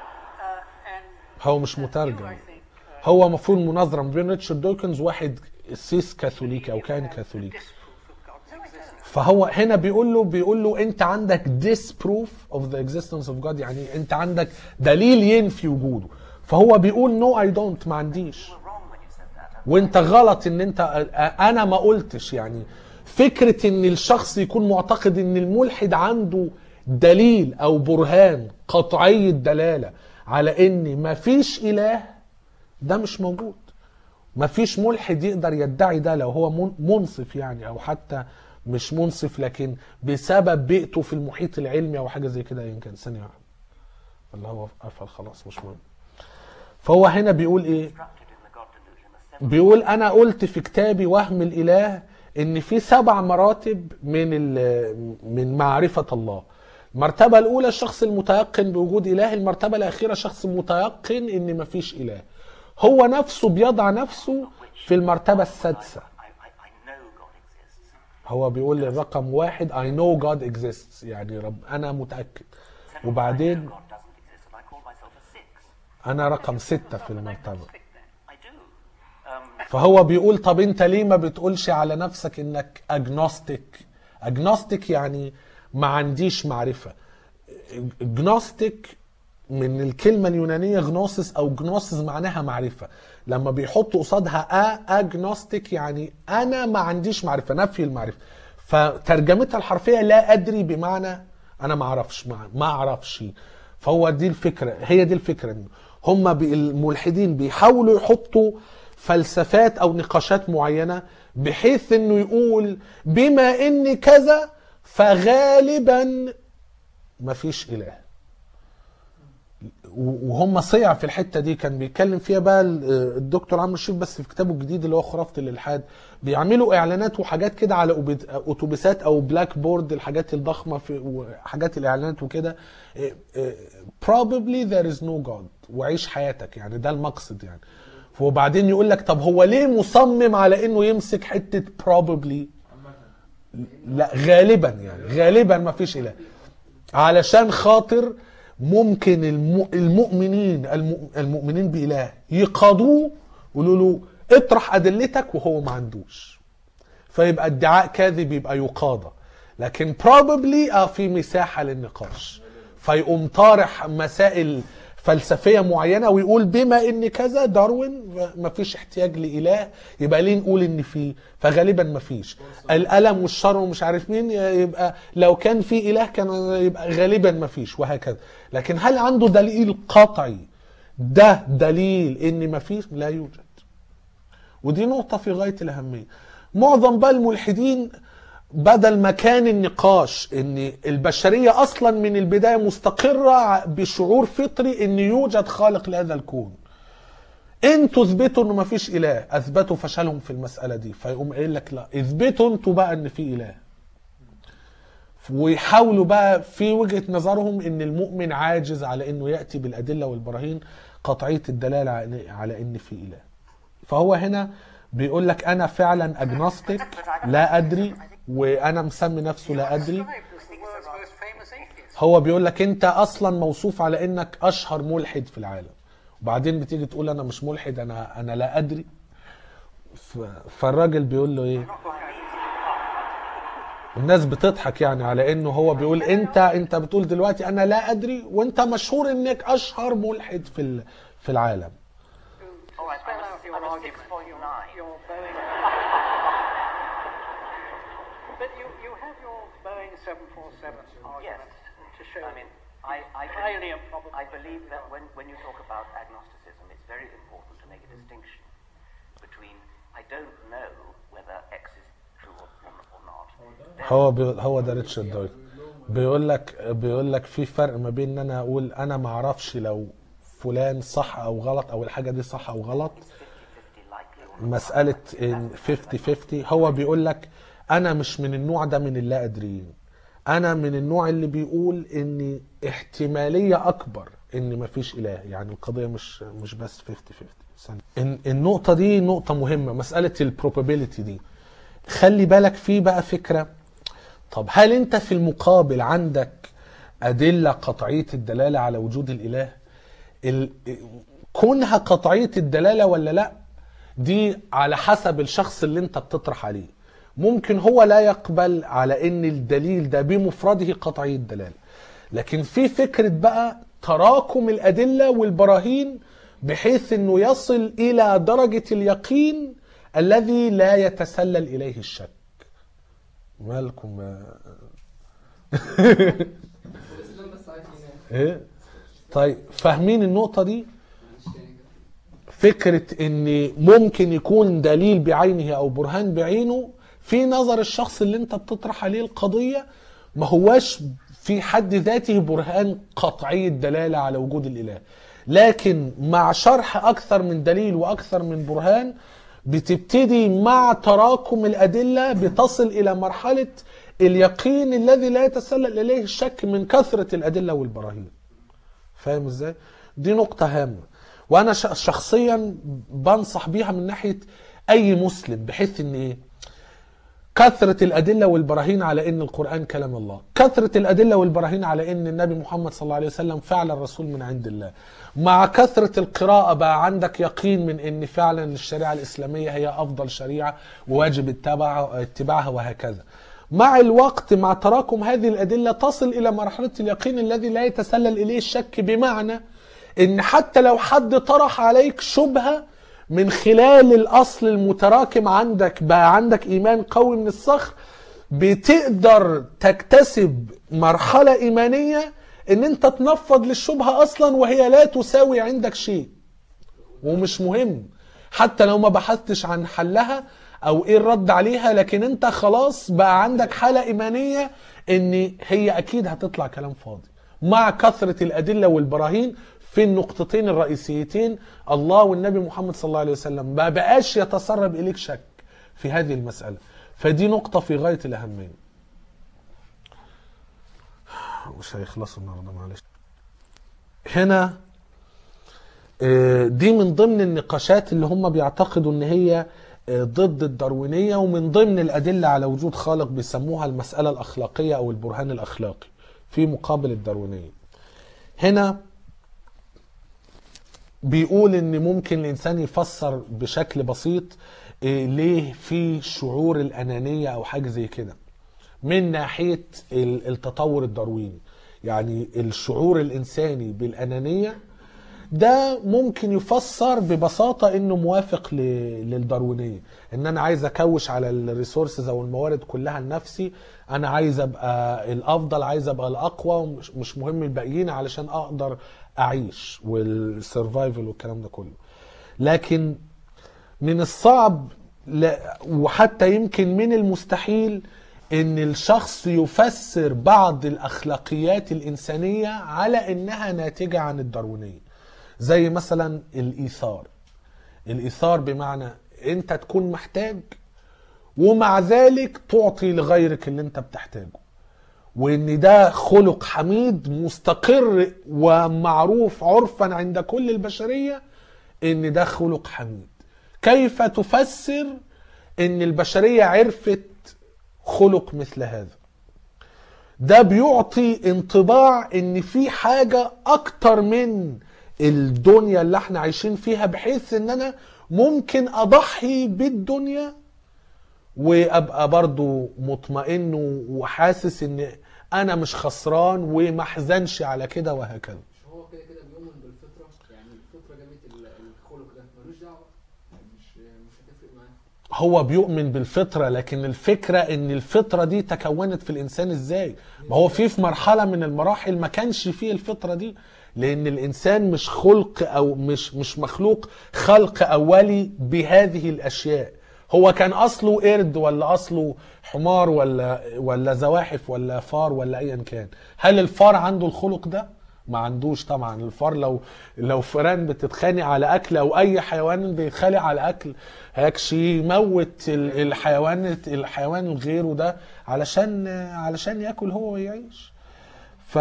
and هو مش you, مترجم I think, uh, هو مفروض مناظرة ما بين ريتشارد دوكنز واحد سيس كاثوليكي او كان كاثوليكي disproof of God's existence. فهو هنا بيقول له بيقول له انت عندك disproof of the existence of God يعني انت عندك دليل ينفي وجوده فهو بيقول نو اي دونت ما عنديش وانت غلط ان انت انا ما قلتش يعني فكرة ان الشخص يكون معتقد ان الملحد عنده دليل او برهان قطعي الدلالة على ان ما فيش اله ده مش موجود ما فيش ملحد يقدر يدعي ده لو هو من- منصف يعني او حتى مش منصف لكن بسبب بيئته في المحيط العلمي او حاجه زي كده ايا كان ثانيه واحده ولا هو قفل خلاص مش مهم فهو هنا بيقول ايه بيقول انا قلت في كتابي وهم الاله ان في سبع مراتب من ال- من معرفه الله المرتبه الاولى الشخص المتيقن بوجود اله المرتبه الاخيره شخص متيقن ان مفيش اله هو نفسه بيضع نفسه في المرتبه السادسه I, I, I know God exists. هو بيقول الرقم واحد I know God exists يعني رب أنا متأكد Second, وبعدين I know God doesn't exist, and I call myself a six. أنا رقم ستة في المرتبة Stick then. I do. Um, فهو بيقول طب أنت ليه ما بتقولش على نفسك إنك أجنوستيك أجنوستيك يعني ما عنديش معرفة جنوستيك من الكلمة اليونانية جنوسس أو جنوسس معناها معرفة لما بيحطوا قصادها أ أجنوستيك يعني أنا ما عنديش معرفة نفي المعرفة فترجمتها الحرفية لا أدري بمعنى أنا ما أعرفش ما ما أعرفش فهو دي الفكرة هي دي الفكرة إنه هم بي- الملحدين بيحاولوا يحطوا فلسفات أو نقاشات معينة بحيث إنه يقول بما إن كذا فغالبا مفيش إله وهم صيع في الحته دي كان بيتكلم فيها بقى ال- الدكتور عمرو الشريف بس في كتابه الجديد اللي هو خرافه الالحاد بيعملوا اعلانات وحاجات كده على أوبيت- اتوبيسات او بلاك بورد الحاجات الضخمه في وحاجات الاعلانات وكده إيه، إيه، probably there is no God وعيش حياتك يعني ده المقصد يعني وبعدين يقول لك طب هو ليه مصمم على انه يمسك حته probably لا غالبا يعني غالبا ما فيش اله علشان خاطر ممكن الم- المؤمنين الم- المؤمنين بإله يقاضوه يقولوا له اطرح أدلتك وهو ما عندوش فيبقى ادعاء كاذب يبقى يقاضى لكن probably اه في مساحة للنقاش فيقوم طارح مسائل فلسفية معينة ويقول بما ان كذا داروين ما فيش احتياج لإله يبقى ليه نقول ان في فغالبا ما فيش الألم والشر ومش عارف مين يبقى لو كان في إله كان يبقى غالبا ما فيش وهكذا لكن هل عنده دليل قطعي ده دليل ان ما فيش لا يوجد ودي نقطة في غاية الأهمية معظم بقى الملحدين بدل ما كان النقاش ان البشرية اصلا من البداية مستقرة بشعور فطري ان يوجد خالق لهذا الكون انتوا اثبتوا انه ما فيش اله اثبتوا فشلهم في المسألة دي فيقوم قايل لك لا اثبتوا انتوا بقى ان في اله ويحاولوا بقى في وجهة نظرهم ان المؤمن عاجز على انه يأتي بالادلة والبراهين قطعية الدلالة على- على ان في اله فهو هنا بيقول لك انا فعلا اجنوستيك لا ادري وانا مسمي نفسه لا ادري Described as the world's most famous atheist. هو بيقول لك انت اصلا موصوف على انك اشهر ملحد في العالم وبعدين بتيجي تقول انا مش ملحد انا انا لا ادري ف... فالراجل بيقول له ايه الناس بتضحك يعني على انه هو بيقول انت انت بتقول دلوقتي انا لا ادري وانت مشهور انك اشهر ملحد في ال... في العالم All right, Spell I'm a- out your I'm a argument, your, 6.9. your Boeing. but you, you have your Boeing 747 argument Yes. to show. I mean, I, I, Highly believe, improbable. I believe that when, when you talk about agnosticism, it's very important to make a distinction between I don't know whether X is true or, or, or not. Then هو بي... هو ده ريتشارد دويل بيقول لك بيقول لك في فرق ما بين ان انا اقول انا ما اعرفش لو فلان صح او غلط او الحاجه دي صح او غلط 50 likely or not. مساله إن 50 50 هو بيقول لك انا مش من النوع ده من اللا ادريين انا من النوع اللي بيقول ان احتماليه اكبر ان مفيش اله يعني القضيه مش مش بس 50 50 ثانية. إن النقطه دي نقطه مهمه مساله البروبابيلتي دي خلي بالك في بقى فكره طب هل انت في المقابل عندك ادله قطعيه الدلاله على وجود الاله ال... كونها قطعيه الدلاله ولا لا دي على حسب الشخص اللي انت بتطرح عليه ممكن هو لا يقبل على ان الدليل ده بمفرده قطعي الدلاله لكن في فكره بقى تراكم الادله والبراهين بحيث انه يصل الى درجه اليقين الذي لا يتسلل اليه الشك مالكم الاسلام بس عايز ينام ايه طيب فاهمين النقطه دي فكره ان ممكن يكون دليل بعينه او برهان بعينه في نظر الشخص اللي انت بتطرح عليه القضيه ما هواش في حد ذاته برهان قطعي الدلاله على وجود الاله لكن مع شرح اكثر من دليل واكثر من برهان بتبتدي مع تراكم الادله بتصل الى مرحله اليقين الذي لا يتسلل اليه الشك من كثره الادله والبراهين فاهم ازاي دي نقطة هامة وانا ش- شخصيا بنصح بيها من ناحية اي مسلم بحيث ان ايه كثرة الأدلة والبراهين على أن القرآن كلام الله كثرة الأدلة والبراهين على أن النبي محمد صلى الله عليه وسلم فعلا رسول من عند الله مع كثرة القراءة بقى عندك يقين من أن فعلا الشريعة الإسلامية هي أفضل شريعة وواجب اتباعها اتباعها وهكذا مع الوقت مع تراكم هذه الأدلة تصل إلى مرحلة اليقين الذي لا يتسلل إليه الشك بمعنى أن حتى لو حد طرح عليك شبهة من خلال الاصل المتراكم عندك بقى عندك ايمان قوي من الصخر بتقدر تكتسب مرحله ايمانيه ان انت تنفض للشبهه اصلا وهي لا تساوي عندك شيء ومش مهم حتى لو ما بحثتش عن حلها او ايه الرد عليها لكن انت خلاص بقى عندك حاله ايمانيه ان هي اكيد هتطلع كلام فاضي مع كثره الادله والبراهين في النقطتين الرئيسيتين الله والنبي محمد صلى الله عليه وسلم ما بقاش يتسرب اليك شك في هذه المساله فدي نقطه في غايه الاهميه مش هيخلصوا النهارده معلش هنا آه، دي من ضمن النقاشات اللي هم بيعتقدوا ان هي آه، ضد الداروينية ومن ضمن الأدلة على وجود خالق بيسموها المسألة الأخلاقية أو البرهان الأخلاقي في مقابل الداروينية هنا بيقول ان ممكن الانسان يفسر بشكل بسيط إيه ليه في شعور الانانيه او حاجه زي كده من ناحيه ال- التطور الدارويني يعني الشعور الانساني بالانانيه ده ممكن يفسر ببساطه انه موافق ل- للداروينيه ان انا عايز اكوش على الريسورسز او الموارد كلها لنفسي انا عايز ابقى الافضل عايز ابقى الاقوى ومش مش مهم الباقيين علشان اقدر اعيش والسرفايفل والكلام ده كله لكن من الصعب لا وحتى يمكن من المستحيل ان الشخص يفسر بعض الاخلاقيات الانسانيه على انها ناتجه عن الداروينيه زي مثلا الايثار الايثار بمعنى انت تكون محتاج ومع ذلك تعطي لغيرك اللي انت بتحتاجه وان ده خلق حميد مستقر ومعروف عرفا عند كل البشريه ان ده خلق حميد كيف تفسر ان البشريه عرفت خلق مثل هذا ده بيعطي انطباع ان في حاجه اكتر من الدنيا اللي احنا عايشين فيها بحيث ان انا ممكن اضحي بالدنيا وابقى برضو مطمئن وحاسس ان انا مش خسران وما احزنش على كده وهكذا مش هو كده كده بيؤمن بالفطره يعني الفطره جابت ال- الخلق ده ملوش دعوه يعني مش مش هتفرق معاه هو بيؤمن بالفطرة لكن الفكرة ان الفطرة دي تكونت في الانسان ازاي ما هو في في مرحلة من المراحل ما كانش فيه الفطرة دي لان الانسان مش خلق او مش مش مخلوق خلق اولي بهذه الاشياء هو كان اصله قرد ولا اصله حمار ولا ولا زواحف ولا فار ولا ايا كان هل الفار عنده الخلق ده ما عندوش طبعا الفار لو لو فئران بتتخانق على اكل او اي حيوان بيتخانق على اكل هيكش يموت ال- الحيوان الحيوان الغيره ده علشان علشان ياكل هو ويعيش ف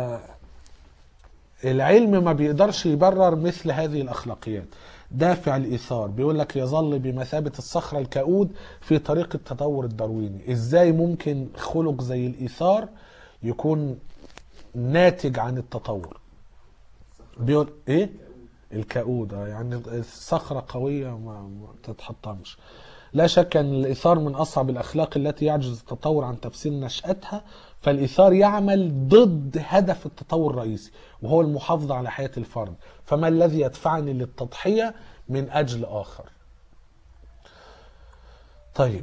العلم ما بيقدرش يبرر مثل هذه الاخلاقيات دافع الايثار بيقول لك يظل بمثابه الصخره الكؤود في طريق التطور الدارويني ازاي ممكن خلق زي الايثار يكون ناتج عن التطور بيقول ايه الكؤود آه، يعني صخره قويه ما, ما تتحطمش لا شك ان الايثار من اصعب الاخلاق التي يعجز التطور عن تفسير نشاتها فالايثار يعمل ضد هدف التطور الرئيسي وهو المحافظه على حياه الفرد فما الذي يدفعني للتضحيه من اجل اخر طيب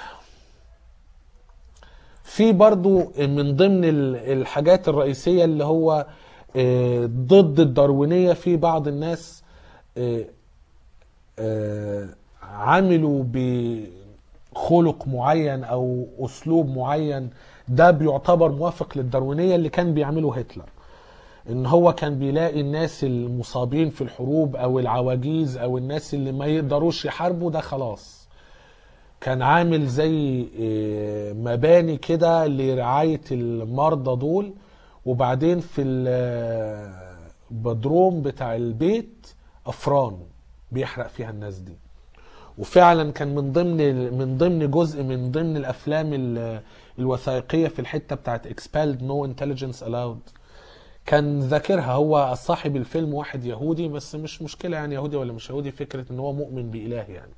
في برضو من ضمن ال- الحاجات الرئيسية اللي هو آه، ضد الداروينية في بعض الناس آه، آه، عملوا بخلق معين او اسلوب معين ده بيعتبر موافق للداروينية اللي كان بيعمله هتلر ان هو كان بيلاقي الناس المصابين في الحروب او العواجيز او الناس اللي ما يقدروش يحاربوا ده خلاص كان عامل زي آه، مباني كده لرعاية المرضى دول وبعدين في البدروم بتاع البيت أفران بيحرق فيها الناس دي وفعلا كان من ضمن من ضمن جزء من ضمن الافلام ال- الوثائقيه في الحته بتاعت expelled no intelligence allowed كان ذاكرها هو صاحب الفيلم واحد يهودي بس مش مشكله يعني يهودي ولا مش يهودي فكره ان هو مؤمن باله يعني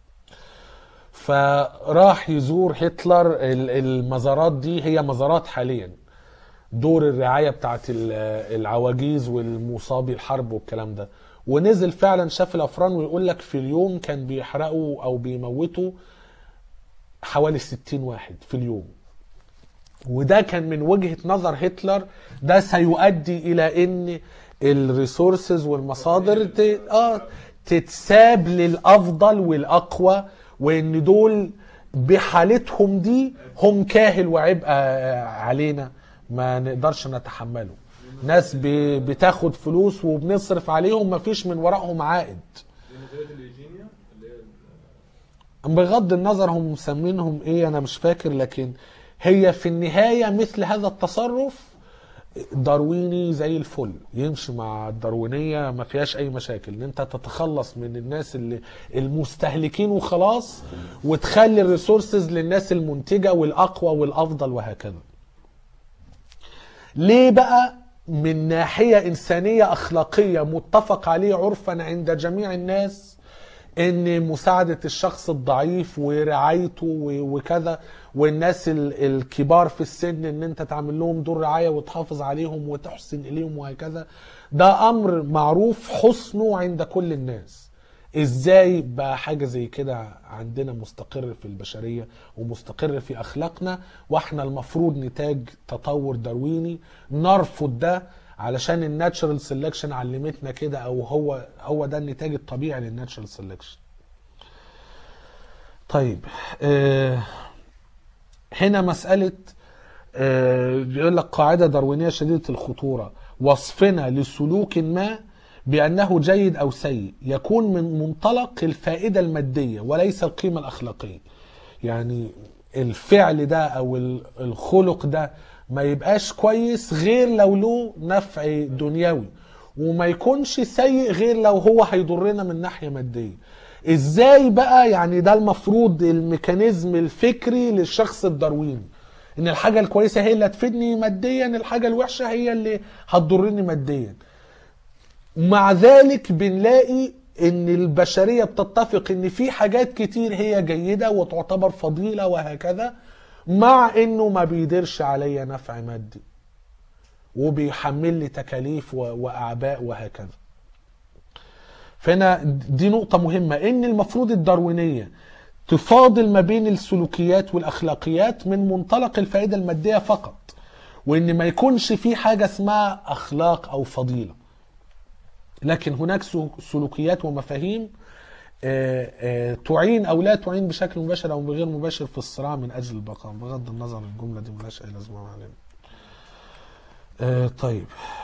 فراح يزور هتلر ال- المزارات دي هي مزارات حاليا دور الرعايه بتاعت ال- العواجيز والمصابي الحرب والكلام ده ونزل فعلا شاف الافران ويقول لك في اليوم كان بيحرقوا او بيموتوا حوالي 60 واحد في اليوم وده كان من وجهة نظر هتلر ده سيؤدي الى ان الريسورسز والمصادر ت... اه تتساب للافضل والاقوى وان دول بحالتهم دي هم كاهل وعبء آه، علينا ما نقدرش نتحمله ناس ب... بتاخد فلوس وبنصرف عليهم ما فيش من ورائهم عائد دي نظريه الايجينيا اللي هي ال- بغض النظر هم مسمينهم ايه انا مش فاكر لكن هي في النهاية مثل هذا التصرف دارويني زي الفل يمشي مع الداروينية ما فيهاش اي مشاكل ان انت تتخلص من الناس اللي المستهلكين وخلاص وتخلي الريسورسز للناس المنتجة والاقوى والافضل وهكذا ليه بقى من ناحية إنسانية أخلاقية متفق عليه عرفا عند جميع الناس ان مساعدة الشخص الضعيف ورعايته و- وكذا والناس ال- الكبار في السن ان انت تعمل لهم دور رعاية وتحافظ عليهم وتحسن اليهم وهكذا ده امر معروف حسنه عند كل الناس ازاي بقى حاجة زي كده عندنا مستقر في البشرية ومستقر في اخلاقنا واحنا المفروض نتاج تطور دارويني نرفض ده علشان الناتشرال سيلكشن علمتنا كده او هو هو ده النتاج الطبيعي للناتشرال سيلكشن طيب آه هنا مسألة آه بيقول لك قاعدة داروينية شديدة الخطورة وصفنا لسلوك ما بأنه جيد أو سيء يكون من منطلق الفائدة المادية وليس القيمة الأخلاقية يعني الفعل ده أو ال- الخلق ده ما يبقاش كويس غير لو له نفع دنيوي وما يكونش سيء غير لو هو هيضرنا من ناحية مادية ازاي بقى يعني ده المفروض الميكانيزم الفكري للشخص الدارويني ان الحاجة الكويسة هي اللي هتفيدني ماديا الحاجة الوحشة هي اللي هتضرني ماديا مع ذلك بنلاقي ان البشرية بتتفق ان في حاجات كتير هي جيدة وتعتبر فضيلة وهكذا مع انه ما بيديرش عليا نفع مادي وبيحمل لي تكاليف و- واعباء وهكذا فهنا دي نقطة مهمة ان المفروض الداروينية تفاضل ما بين السلوكيات والاخلاقيات من منطلق الفائدة المادية فقط وان ما يكونش في حاجة اسمها اخلاق او فضيلة لكن هناك سو- سلوكيات ومفاهيم آه، آه، تعين او لا تعين بشكل مباشر او بغير مباشر في الصراع من اجل البقاء بغض النظر الجمله دي ملهاش اي لازمه ما علينا. آه، طيب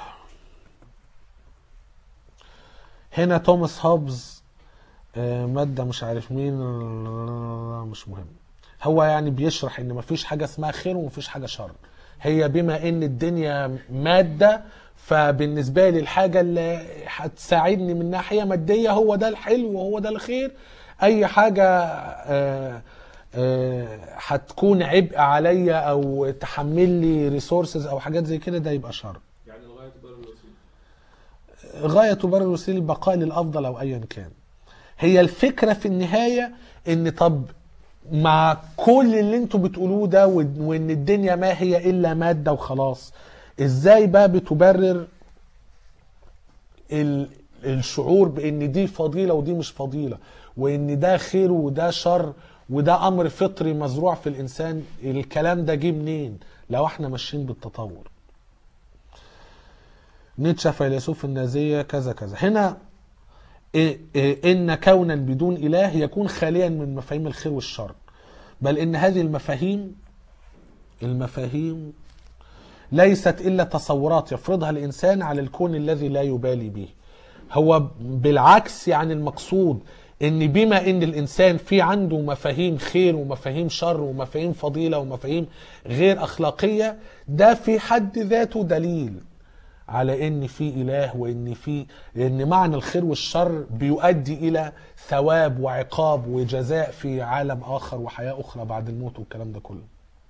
هنا توماس هوبز آه، ماده مش عارف مين مش مهم هو يعني بيشرح ان مفيش حاجه اسمها خير ومفيش حاجه شر هي بما ان الدنيا ماده فبالنسبه لي الحاجه اللي هتساعدني من ناحيه ماديه هو ده الحلو وهو ده الخير اي حاجه آه، آه، هتكون عبء عليا او تحمل لي ريسورسز او حاجات زي كده ده يبقى شر يعني الغايه تبرر الوسيله غاية تبرر وسيلة البقاء للأفضل أو أيا كان هي الفكرة في النهاية إن طب مع كل اللي انتوا بتقولوه ده وإن- وإن الدنيا ما هي إلا مادة وخلاص إزاي بقى بتبرر ال- الشعور بإن دي فضيلة ودي مش فضيلة وإن ده خير وده شر وده أمر فطري مزروع في الإنسان الكلام ده جه منين لو احنا ماشيين بالتطور نيتشه فيلسوف النازية كذا كذا هنا إيه إيه إن كونا بدون إله يكون خاليا من مفاهيم الخير والشر بل إن هذه المفاهيم المفاهيم ليست إلا تصورات يفرضها الإنسان على الكون الذي لا يبالي به هو بالعكس يعني المقصود ان بما ان الانسان في عنده مفاهيم خير ومفاهيم شر ومفاهيم فضيله ومفاهيم غير اخلاقيه ده في حد ذاته دليل على ان في اله وان في ان معنى الخير والشر بيؤدي الى ثواب وعقاب وجزاء في عالم اخر وحياه اخرى بعد الموت والكلام ده كله.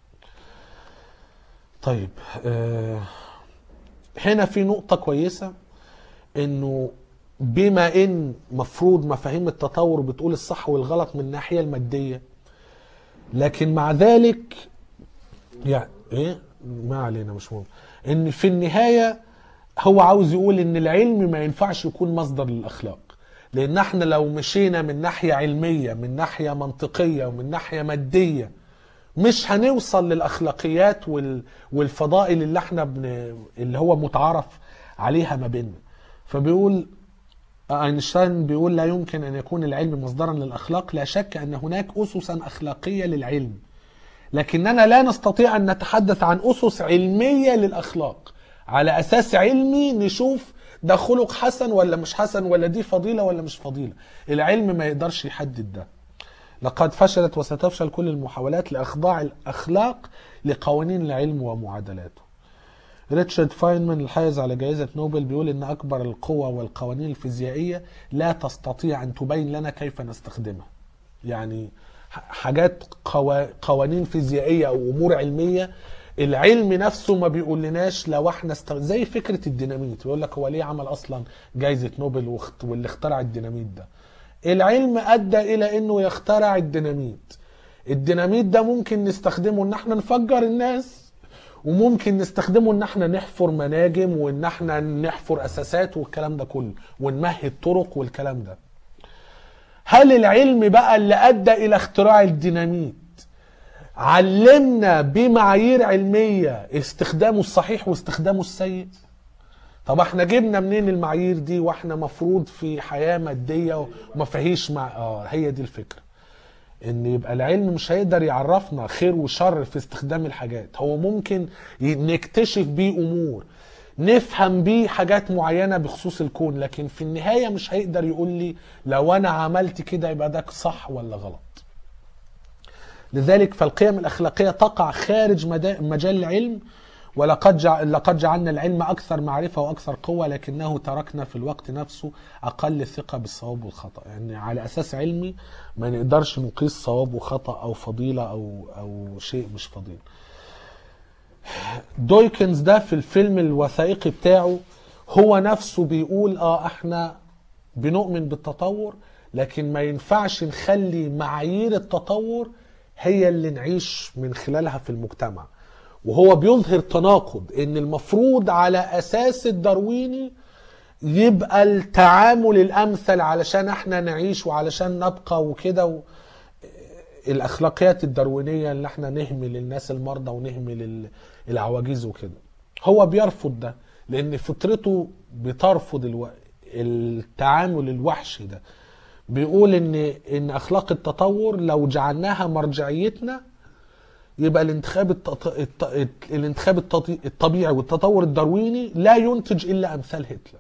طيب آه هنا في نقطه كويسه انه بما ان مفروض مفاهيم التطور بتقول الصح والغلط من الناحيه الماديه لكن مع ذلك يعني ايه ما علينا مش مهم ان في النهايه هو عاوز يقول ان العلم ما ينفعش يكون مصدر للاخلاق لان احنا لو مشينا من ناحيه علميه من ناحيه منطقيه ومن ناحيه ماديه مش هنوصل للاخلاقيات وال... والفضائل اللي احنا بن... اللي هو متعارف عليها ما بيننا فبيقول اينشتاين بيقول لا يمكن ان يكون العلم مصدرا للاخلاق لا شك ان هناك اسسا اخلاقيه للعلم لكننا لا نستطيع ان نتحدث عن اسس علميه للاخلاق على اساس علمي نشوف ده خلق حسن ولا مش حسن ولا دي فضيله ولا مش فضيله العلم ما يقدرش يحدد ده لقد فشلت وستفشل كل المحاولات لاخضاع الاخلاق لقوانين العلم ومعادلاته ريتشارد فاينمان الحائز على جائزة نوبل بيقول إن أكبر القوى والقوانين الفيزيائية لا تستطيع أن تبين لنا كيف نستخدمها يعني ح- حاجات قوا- قوانين فيزيائية أو أمور علمية العلم نفسه ما بيقولناش لو احنا است... زي فكرة الديناميت بيقول لك هو ليه عمل أصلا جائزة نوبل واخت... واللي اخترع الديناميت ده العلم أدى إلى إنه يخترع الديناميت الديناميت ده ممكن نستخدمه إن احنا نفجر الناس وممكن نستخدمه ان احنا نحفر مناجم وان احنا نحفر اساسات والكلام ده كله ونمهد طرق والكلام ده هل العلم بقى اللي ادى الى اختراع الديناميت علمنا بمعايير علمية استخدامه الصحيح واستخدامه السيء طب احنا جبنا منين المعايير دي واحنا مفروض في حياة مادية وما فيهيش مع اه هي دي الفكرة ان يبقى العلم مش هيقدر يعرفنا خير وشر في استخدام الحاجات هو ممكن ي- نكتشف بيه امور نفهم بيه حاجات معينة بخصوص الكون لكن في النهاية مش هيقدر يقول لي لو انا عملت كده يبقى ده صح ولا غلط لذلك فالقيم الأخلاقية تقع خارج مدا- مجال العلم ولقد جع... لقد جعلنا العلم أكثر معرفة وأكثر قوة لكنه تركنا في الوقت نفسه أقل ثقة بالصواب والخطأ يعني على أساس علمي ما نقدرش نقيس صواب وخطأ أو فضيلة أو أو شيء مش فضيلة دويكنز ده في الفيلم الوثائقي بتاعه هو نفسه بيقول اه احنا بنؤمن بالتطور لكن ما ينفعش نخلي معايير التطور هي اللي نعيش من خلالها في المجتمع وهو بيظهر تناقض ان المفروض على اساس الدارويني يبقى التعامل الامثل علشان احنا نعيش وعلشان نبقى وكده و... الاخلاقيات الداروينيه اللي احنا نهمل الناس المرضى ونهمل ال- العواجيز وكده هو بيرفض ده لان فطرته بترفض الو... التعامل الوحشي ده بيقول ان ان اخلاق التطور لو جعلناها مرجعيتنا يبقى الانتخاب التط... الت... الانتخاب التط... الطبيعي والتطور الدارويني لا ينتج الا امثال هتلر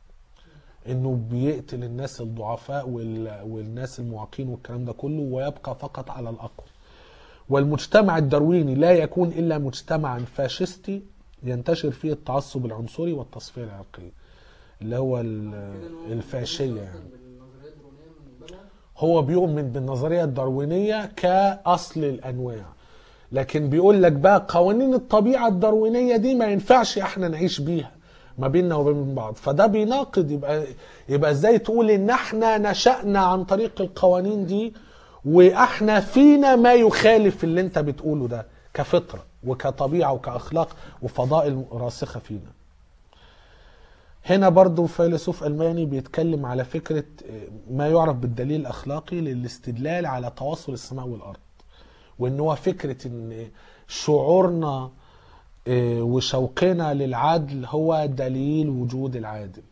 انه بيقتل الناس الضعفاء وال... والناس المعاقين والكلام ده كله ويبقى فقط على الاقوى والمجتمع الدارويني لا يكون الا مجتمعا فاشستي ينتشر فيه التعصب العنصري والتصفيه العرقيه اللي هو ال- كده إن هو الفاشيه يعني بالنظريه الدرونيه من بابها هو بيؤمن بالنظريه الداروينيه كاصل الانواع لكن بيقول لك بقى قوانين الطبيعه الداروينيه دي ما ينفعش احنا نعيش بيها ما بيننا وبين بعض فده بيناقض يبقى يبقى ازاي تقول ان احنا نشأنا عن طريق القوانين دي واحنا فينا ما يخالف اللي انت بتقوله ده كفطره وكطبيعه وكاخلاق وفضائل راسخه فينا هنا برضو فيلسوف ألماني بيتكلم على فكرة ما يعرف بالدليل الأخلاقي للاستدلال على تواصل السماء والأرض وإن هو فكرة إن شعورنا آه، وشوقنا للعدل هو دليل وجود العادل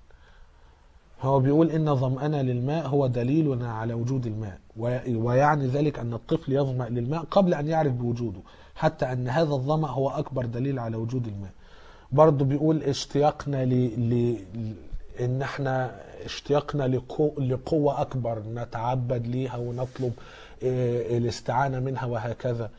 هو بيقول إن ظمأنا للماء هو دليلنا على وجود الماء وي- ويعني ذلك أن الطفل يظمأ للماء قبل أن يعرف بوجوده حتى أن هذا الظمأ هو أكبر دليل على وجود الماء برضه بيقول اشتياقنا ل... ل... ان احنا اشتياقنا لقو... لقوة اكبر نتعبد ليها ونطلب اه، الاستعانة منها وهكذا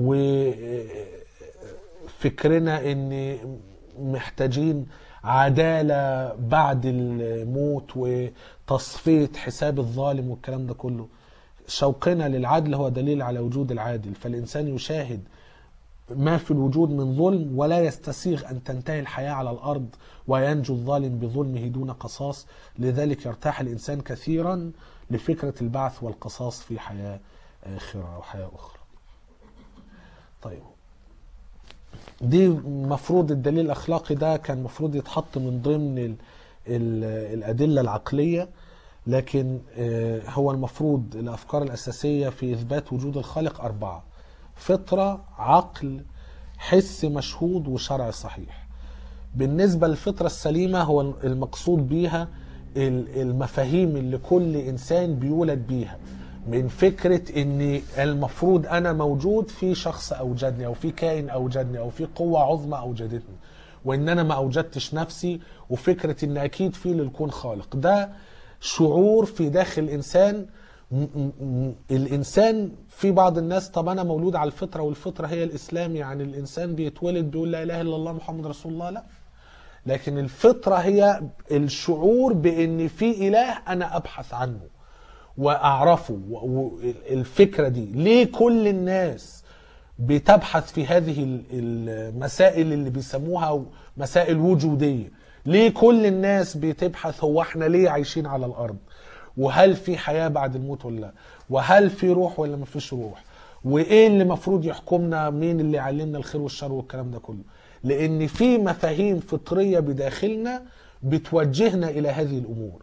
وفكرنا ان محتاجين عدالة بعد الموت وتصفية حساب الظالم والكلام ده كله شوقنا للعدل هو دليل على وجود العادل فالإنسان يشاهد ما في الوجود من ظلم ولا يستسيغ أن تنتهي الحياة على الأرض وينجو الظالم بظلمه دون قصاص لذلك يرتاح الإنسان كثيرا لفكرة البعث والقصاص في حياة آخرة أو حياة أخرى طيب دي مفروض الدليل الأخلاقي ده كان مفروض يتحط من ضمن ال ال الأدلة العقلية لكن آه، هو المفروض الأفكار الأساسية في إثبات وجود الخالق أربعة فطرة عقل حس مشهود وشرع صحيح بالنسبة للفطرة السليمة هو المقصود بيها ال- المفاهيم اللي كل إنسان بيولد بيها من فكرة ان المفروض انا موجود في شخص اوجدني او في كائن اوجدني او في قوة عظمى اوجدتني وان انا ما اوجدتش نفسي وفكرة ان اكيد في للكون خالق ده شعور في داخل الانسان م- م- م- الانسان في بعض الناس طب انا مولود على الفطره والفطره هي الاسلام يعني الانسان بيتولد بيقول لا اله الا الله محمد رسول الله لا لكن الفطره هي الشعور بان في اله انا ابحث عنه واعرفه والفكره دي ليه كل الناس بتبحث في هذه ال- المسائل اللي بيسموها مسائل وجوديه ليه كل الناس بتبحث هو احنا ليه عايشين على الارض وهل في حياه بعد الموت ولا لا وهل في روح ولا ما فيش روح وايه اللي المفروض يحكمنا مين اللي يعلمنا الخير والشر والكلام ده كله لان في مفاهيم فطريه بداخلنا بتوجهنا الى هذه الامور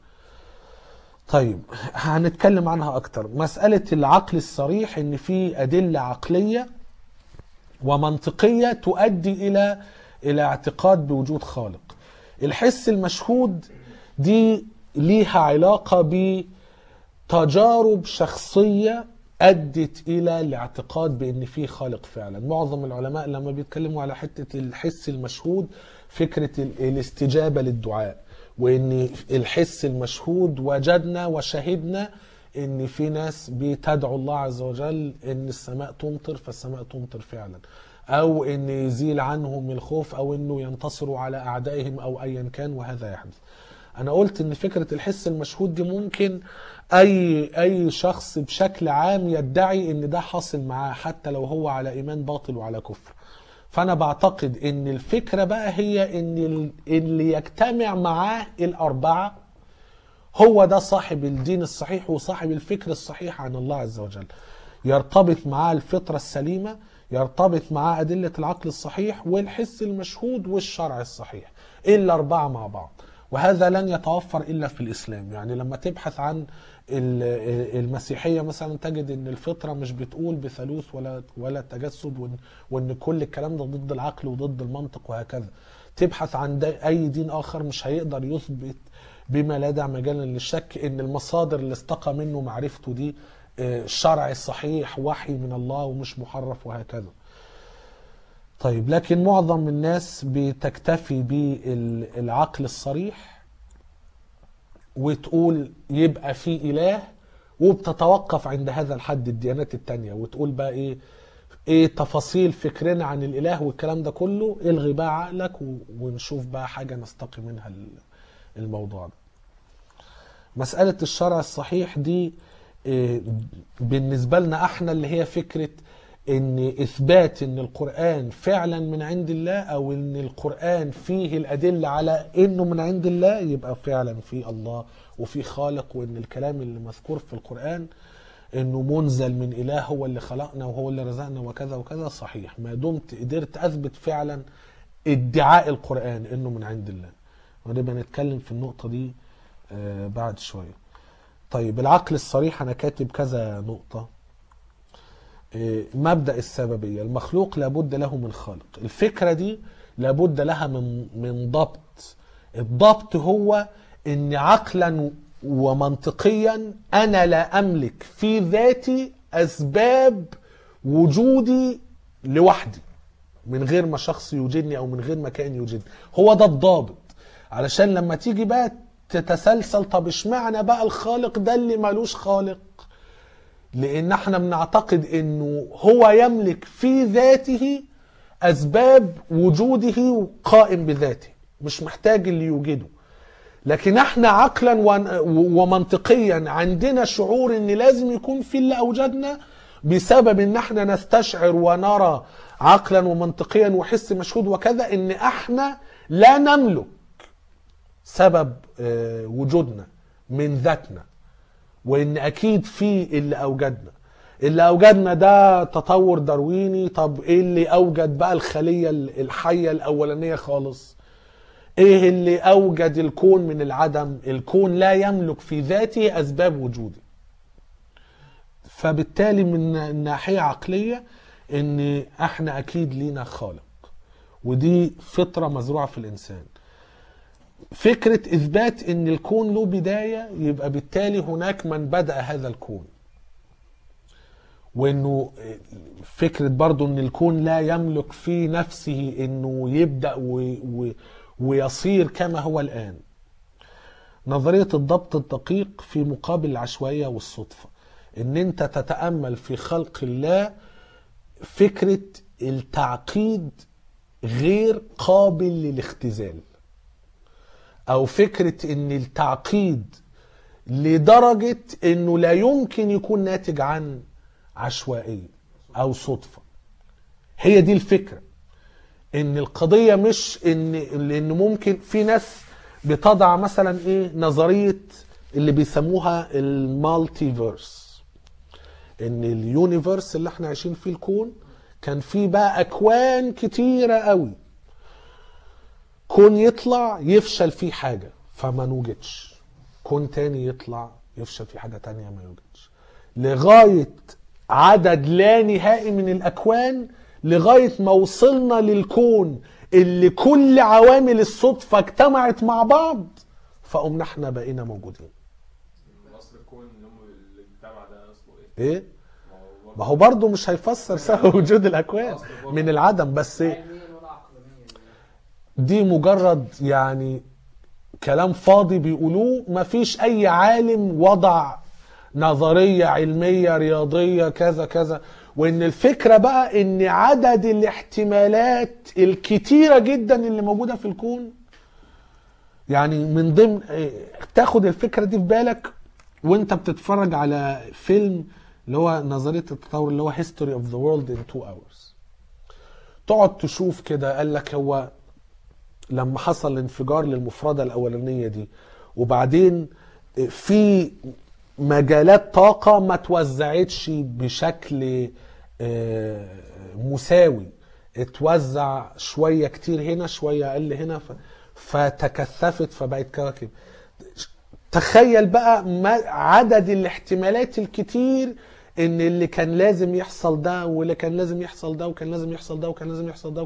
طيب هنتكلم عنها اكتر مسألة العقل الصريح ان في ادلة عقلية ومنطقية تؤدي الى الى اعتقاد بوجود خالق الحس المشهود دي ليها علاقة بتجارب شخصية أدت إلى الاعتقاد بأن في خالق فعلا معظم العلماء لما بيتكلموا على حتة الحس المشهود فكرة ال- الاستجابة للدعاء وأن الحس المشهود وجدنا وشهدنا ان في ناس بتدعو الله عز وجل ان السماء تمطر فالسماء تمطر فعلا او ان يزيل عنهم الخوف او انه ينتصروا على اعدائهم او ايا كان وهذا يحدث انا قلت ان فكره الحس المشهود دي ممكن اي اي شخص بشكل عام يدعي ان ده حاصل معاه حتى لو هو على ايمان باطل وعلى كفر فانا بعتقد ان الفكره بقى هي ان ال- اللي يجتمع معاه الاربعه هو ده صاحب الدين الصحيح وصاحب الفكر الصحيح عن الله عز وجل يرتبط معاه الفطرة السليمة يرتبط معاه أدلة العقل الصحيح والحس المشهود والشرع الصحيح إلا أربعة مع بعض وهذا لن يتوفر إلا في الإسلام يعني لما تبحث عن ال- المسيحية مثلا تجد أن الفطرة مش بتقول بثالوث ولا ولا تجسد وإن, وإن كل الكلام ده ضد العقل وضد المنطق وهكذا تبحث عن دا- أي دين آخر مش هيقدر يثبت بما لا داعي مجالا للشك ان المصادر اللي استقى منه معرفته دي آه، شرع صحيح وحي من الله ومش محرف وهكذا طيب لكن معظم الناس بتكتفي بالعقل الصريح وتقول يبقى في اله وبتتوقف عند هذا الحد الديانات التانية وتقول بقى ايه ايه تفاصيل فكرنا عن الاله والكلام ده كله الغي بقى عقلك و- ونشوف بقى حاجة نستقي منها ال- الموضوع ده مسألة الشرع الصحيح دي إيه، بالنسبة لنا احنا اللي هي فكرة ان اثبات ان القرآن فعلا من عند الله او ان القرآن فيه الادلة على انه من عند الله يبقى فعلا في الله وفي خالق وان الكلام اللي مذكور في القرآن انه منزل من اله هو اللي خلقنا وهو اللي رزقنا وكذا وكذا صحيح ما دمت قدرت اثبت فعلا ادعاء القرآن انه من عند الله ونبقى نتكلم في النقطة دي آه، بعد شوية طيب العقل الصريح أنا كاتب كذا نقطة آه، مبدأ السببية المخلوق لابد له من خالق الفكرة دي لابد لها من من ضبط الضبط هو ان عقلا ومنطقيا انا لا املك في ذاتي اسباب وجودي لوحدي من غير ما شخص يوجدني او من غير ما كائن يوجدني هو ده الضابط علشان لما تيجي بقى تتسلسل طب اشمعنى بقى الخالق ده اللي ملوش خالق لان احنا بنعتقد انه هو يملك في ذاته اسباب وجوده قائم بذاته مش محتاج اللي يوجده لكن احنا عقلا ون- ومنطقيا عندنا شعور ان لازم يكون في اللي اوجدنا بسبب ان احنا نستشعر ونرى عقلا ومنطقيا وحس مشهود وكذا ان احنا لا نملك سبب آه، وجودنا من ذاتنا وان اكيد في اللي اوجدنا اللي اوجدنا ده تطور دارويني طب ايه اللي اوجد بقى الخليه الحيه الاولانيه خالص ايه اللي اوجد الكون من العدم الكون لا يملك في ذاته اسباب وجوده فبالتالي من ناحيه عقليه ان احنا اكيد لينا خالق ودي فطره مزروعه في الانسان فكره اثبات ان الكون له بدايه يبقى بالتالي هناك من بدا هذا الكون وانه فكره برضو ان الكون لا يملك في نفسه انه يبدا و و ويصير كما هو الان نظريه الضبط الدقيق في مقابل العشوائيه والصدفه ان انت تتامل في خلق الله فكره التعقيد غير قابل للاختزال او فكره ان التعقيد لدرجه انه لا يمكن يكون ناتج عن عشوائيه او صدفه هي دي الفكره ان القضيه مش ان لان ممكن في ناس بتضع مثلا ايه نظريه اللي بيسموها المالتيفيرس ان اليونيفرس اللي احنا عايشين فيه الكون كان فيه بقى اكوان كتيره قوي كون يطلع يفشل فيه حاجه فما نوجدش كون تاني يطلع يفشل فيه حاجه تانية ما يوجدش لغايه عدد لا نهائي من الاكوان لغايه ما وصلنا للكون اللي كل عوامل الصدفه اجتمعت مع بعض فقمنا احنا بقينا موجودين اصل الكون اللي هم المجتمع ده اصله ايه؟ ايه ما هو ما هو برضه مش هيفسر سبب وجود الاكوان من العدم بس علميا ولا عقلانيا دي مجرد يعني كلام فاضي بيقولوه مفيش اي عالم وضع نظرية علمية رياضية كذا كذا وان الفكرة بقى ان عدد الاحتمالات الكتيرة جدا اللي موجودة في الكون يعني من ضمن إيه، تاخد الفكرة دي في بالك وانت بتتفرج على فيلم اللي هو نظرية التطور اللي هو History of the World in Two Hours تقعد تشوف كده قال لك هو لما حصل الانفجار للمفردة الأولانية دي وبعدين في مجالات طاقة ما توزعتش بشكل آه، مساوي اتوزع شوية كتير هنا شوية أقل هنا ف- فتكثفت فبقت كواكب تخيل بقى ما عدد الاحتمالات الكتير ان اللي كان لازم يحصل ده واللي كان لازم يحصل ده وكان لازم يحصل ده وكان لازم يحصل ده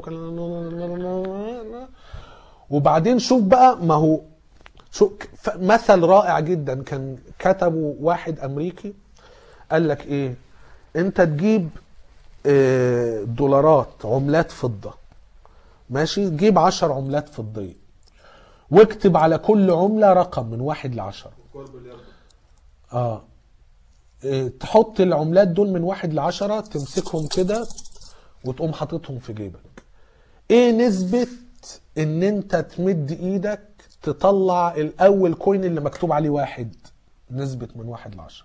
وكان وبعدين شوف بقى ما هو شو ف- مثل رائع جدا كان كتبه واحد امريكي قال لك ايه انت تجيب آه، دولارات عملات فضة ماشي تجيب عشر عملات فضية واكتب على كل عملة رقم من واحد لعشرة كور بلياردو اه إيه، تحط العملات دول من واحد لعشرة تمسكهم كده وتقوم حاططهم في جيبك ايه نسبة ان انت تمد ايدك تطلع الاول كوين اللي مكتوب عليه واحد نسبة من واحد لعشرة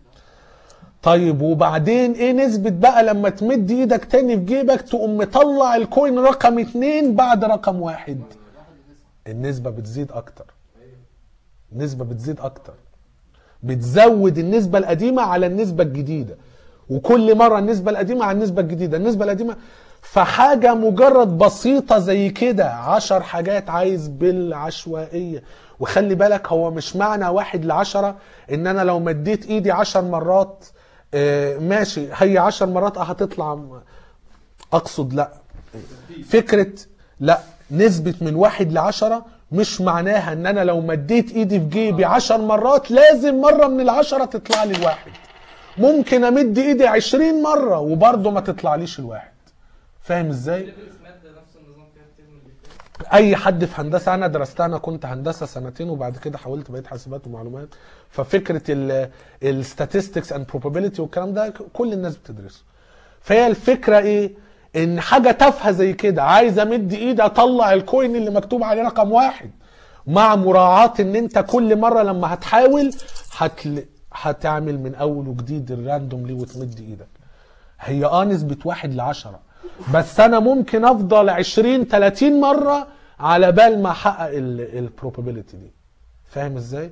طيب وبعدين ايه نسبة بقى لما تمد ايدك تاني في جيبك تقوم مطلع الكوين رقم اتنين بعد رقم واحد النسبة بتزيد اكتر النسبة بتزيد اكتر بتزود النسبة القديمة على النسبة الجديدة وكل مرة النسبة القديمة على النسبة الجديدة النسبة القديمة فحاجة مجرد بسيطة زي كده عشر حاجات عايز بالعشوائية وخلي بالك هو مش معنى واحد لعشرة ان انا لو مديت ايدي عشر مرات آه، ماشي هي عشر مرات اه هتطلع اقصد لا فكرة لا نسبة من واحد لعشرة مش معناها ان انا لو مديت ايدي في جيبي عشر مرات لازم مرة من العشرة تطلع لي الواحد ممكن امد ايدي عشرين مرة وبرضه ما تطلعليش الواحد فاهم ازاي؟ ليفل سمات ده نفس النظام كده الترم اللي فات اي حد في هندسه انا درستها انا كنت هندسه سنتين وبعد كده حولت بقيت حاسبات ومعلومات ففكره الستاتستكس اند probability والكلام ده كل الناس بتدرسه فهي الفكره ايه ان حاجه تافهه زي كده عايز امد ايدي اطلع الكوين اللي مكتوب عليه رقم واحد مع مراعاه ان انت كل مره لما هتحاول هتل... هتعمل من اول وجديد الراندوملي وتمد ايدك هي اه نسبة واحد لعشرة بس انا ممكن افضل عشرين تلاتين مرة على بال ما احقق البروبابيلتي دي فاهم ازاي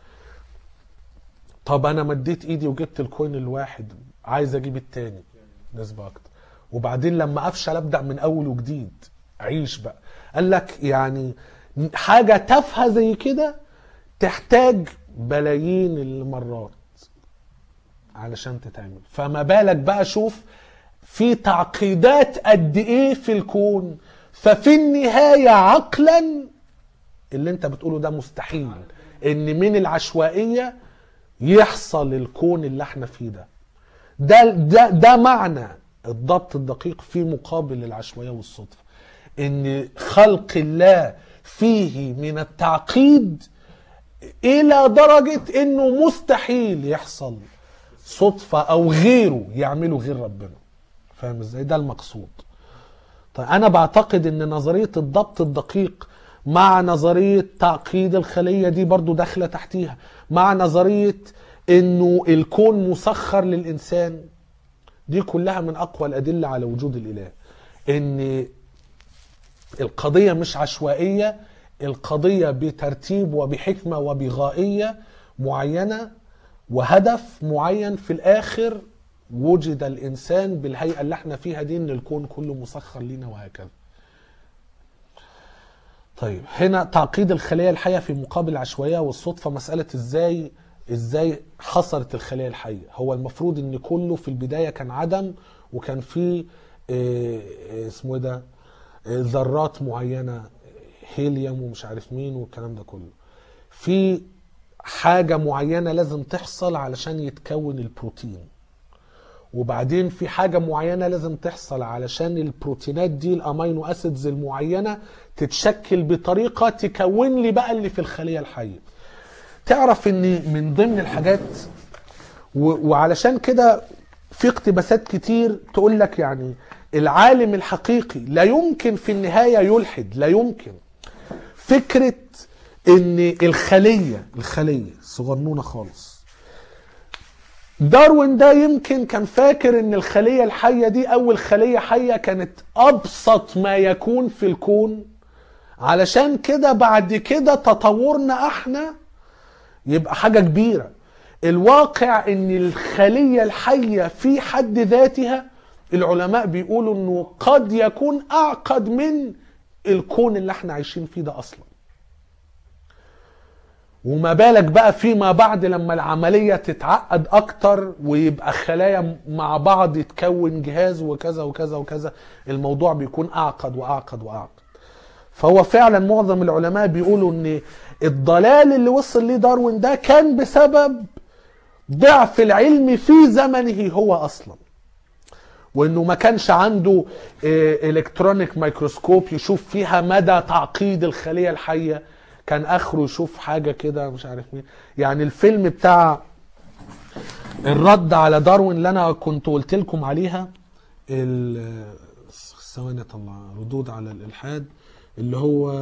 طب انا مديت ايدي وجبت الكوين الواحد عايز اجيب التاني نسبة اكتر وبعدين لما افشل ابدا من اول وجديد عيش بقى قال لك يعني حاجة تافهة زي كده تحتاج بلايين المرات علشان تتعمل فما بالك بقى شوف في تعقيدات قد ايه في الكون ففي النهاية عقلا اللي انت بتقوله ده مستحيل ان من العشوائية يحصل الكون اللي احنا فيه ده ده ده, ده معنى الضبط الدقيق في مقابل العشوائية والصدفة ان خلق الله فيه من التعقيد الى درجة انه مستحيل يحصل صدفة او غيره يعملوا غير ربنا فاهم ازاي ده المقصود طيب انا بعتقد ان نظرية الضبط الدقيق مع نظرية تعقيد الخلية دي برضو داخلة تحتيها مع نظرية انه الكون مسخر للانسان دي كلها من اقوى الادلة على وجود الاله ان القضية مش عشوائية القضية بترتيب وبحكمة وبغائية معينة وهدف معين في الاخر وجد الانسان بالهيئة اللي احنا فيها دي ان الكون كله مسخر لينا وهكذا طيب هنا تعقيد الخلية الحية في مقابل العشوائية والصدفة مسألة ازاي ازاي حصلت الخلية الحية هو المفروض ان كله في البداية كان عدم وكان في اه، اه، اسمه ايه ده اه، ذرات معينة هيليوم ومش عارف مين والكلام ده كله في حاجة معينة لازم تحصل علشان يتكون البروتين وبعدين في حاجة معينة لازم تحصل علشان البروتينات دي الامينو اسيدز المعينة تتشكل بطريقة تكون لي بقى اللي في الخلية الحية تعرف ان من ضمن الحاجات و- وعلشان كده في اقتباسات كتير تقول لك يعني العالم الحقيقي لا يمكن في النهاية يلحد لا يمكن فكرة ان الخلية الخلية صغنونة خالص داروين ده يمكن كان فاكر ان الخلية الحية دي اول خلية حية كانت ابسط ما يكون في الكون علشان كده بعد كده تطورنا احنا يبقى حاجة كبيرة الواقع ان الخلية الحية في حد ذاتها العلماء بيقولوا انه قد يكون اعقد من الكون اللي احنا عايشين فيه ده اصلا وما بالك بقى فيما بعد لما العملية تتعقد أكتر ويبقى خلايا مع بعض يتكون جهاز وكذا وكذا وكذا الموضوع بيكون أعقد وأعقد وأعقد فهو فعلا معظم العلماء بيقولوا ان الضلال اللي وصل ليه داروين ده كان بسبب ضعف العلم في زمنه هو اصلا وانه ما كانش عنده الكترونيك ميكروسكوب يشوف فيها مدى تعقيد الخليه الحيه كان اخره يشوف حاجه كده مش عارف مين يعني الفيلم بتاع الرد على داروين اللي انا كنت قلت لكم عليها ال- ثواني اطلع ردود على الالحاد اللي هو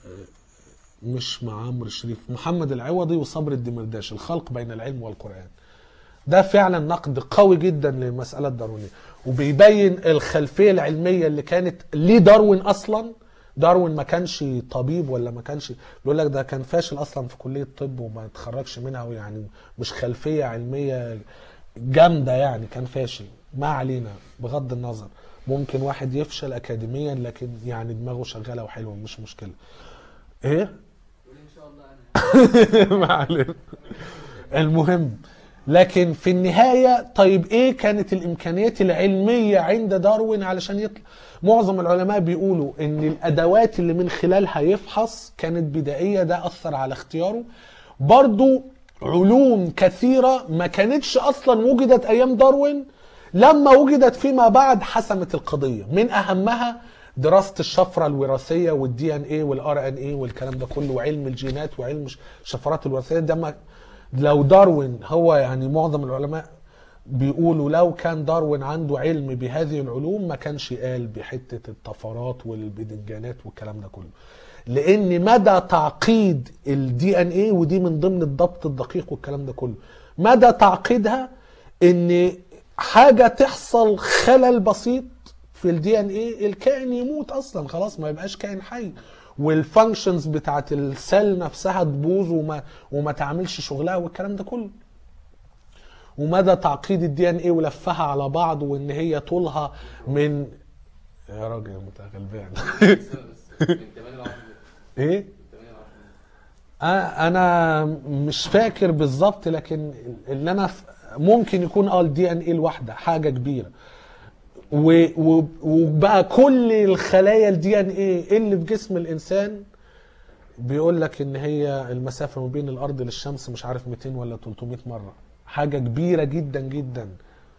مش مع عمرو الشريف محمد العوضي وصبر الدمرداش الخلق بين العلم والقرآن ده فعلا نقد قوي جدا للمسألة الداروينية وبيبين الخلفية العلمية اللي كانت ليه داروين أصلا داروين ما كانش طبيب ولا ما كانش بيقول لك ده كان فاشل أصلا في كلية الطب وما اتخرجش منها ويعني مش خلفية علمية جامدة يعني كان فاشل ما علينا بغض النظر ممكن واحد يفشل أكاديميا لكن يعني دماغه شغالة وحلوة مش مشكلة ايه يقول ان شاء الله انا ما علينا المهم لكن في النهاية طيب ايه كانت الامكانيات العلمية عند داروين علشان يطلع معظم العلماء بيقولوا ان الادوات اللي من خلالها يفحص كانت بدائية ده اثر على اختياره برضو علوم كثيرة ما كانتش اصلا وجدت ايام داروين لما وجدت فيما بعد حسمت القضية من اهمها دراسة الشفرة الوراثية والدي ان ايه والار ان ايه والكلام ده كله وعلم الجينات وعلم الشفرات الوراثية ده ما لو داروين هو يعني معظم العلماء بيقولوا لو كان داروين عنده علم بهذه العلوم ما كانش قال بحتة الطفرات والبدنجانات والكلام ده كله لان مدى تعقيد الدي ان ايه ودي من ضمن الضبط الدقيق والكلام ده كله مدى تعقيدها ان حاجة تحصل خلل بسيط في الدي ان ايه الكائن يموت اصلا خلاص ما يبقاش كائن حي والفانكشنز بتاعت السيل نفسها تبوظ وما وما تعملش شغلها والكلام ده كله ومدى تعقيد الدي ان ايه ولفها على بعض وان هي طولها من يا راجل يا مت- غلبان بس من 8 ل 10 ايه من 8 ل 10 آه، انا مش فاكر بالظبط لكن اللي انا ف- ممكن يكون اه الدي ان ايه الواحده حاجه كبيره و- و- وبقى كل الخلايا الدي ان ايه اللي في جسم الانسان بيقول لك ان هي المسافه ما بين الارض للشمس مش عارف 200 ولا 300 مره حاجه كبيره جدا جدا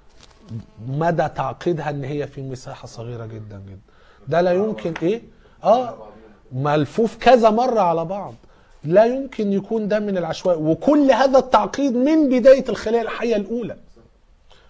مدى تعقيدها ان هي في مساحه صغيره جدا جدا ده لا يمكن ايه اه ملفوف كذا مره على بعض لا يمكن يكون ده من العشوائي وكل هذا التعقيد من بدايه الخليه الحيه الاولى